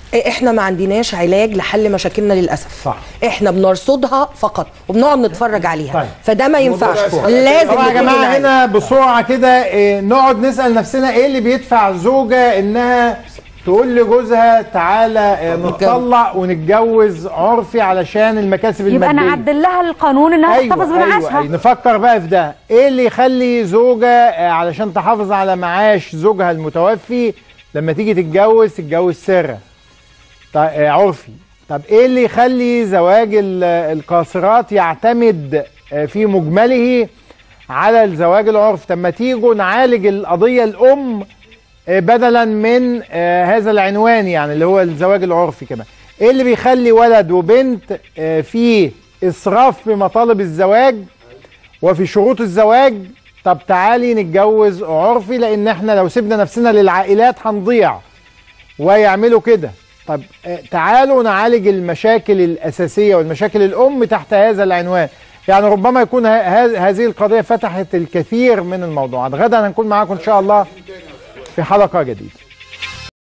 احنا ما عندناش علاج لحل مشاكلنا للاسف صح. احنا بنرصدها فقط وبنقعد نتفرج عليها طيب. فده ما ينفعش لازم طبعا يا يكون جماعه العلاج. هنا بسرعه كده إيه، نقعد نسال نفسنا ايه اللي بيدفع الزوجه انها تقول لجوزها تعالى آه، نتطلق ونتجوز عرفي علشان المكاسب يبقى الماديه نعدل لها القانون انها تحتفظ بمعاشها أيوة. نفكر بقى في ده ايه اللي يخلي زوجة آه، علشان تحافظ على معاش زوجها المتوفي لما تيجي تتجوز تتجوز سرة طيب آه، عرفي طب ايه اللي يخلي زواج ال- القاصرات يعتمد آه، في مجمله على الزواج العرفي طب ما تيجوا نعالج القضية الام آه، بدلا من آه، هذا العنوان يعني اللي هو الزواج العرفي كمان ايه اللي بيخلي ولد وبنت آه، في اسراف في مطالب الزواج وفي شروط الزواج طب تعالي نتجوز عرفي لان احنا لو سيبنا نفسنا للعائلات هنضيع ويعملوا كده طب آه، تعالوا نعالج المشاكل الاساسيه والمشاكل الام تحت هذا العنوان يعني ربما يكون ه- ه- هذه القضيه فتحت الكثير من الموضوعات غدا هنكون معاكم ان شاء الله في حلقه جديده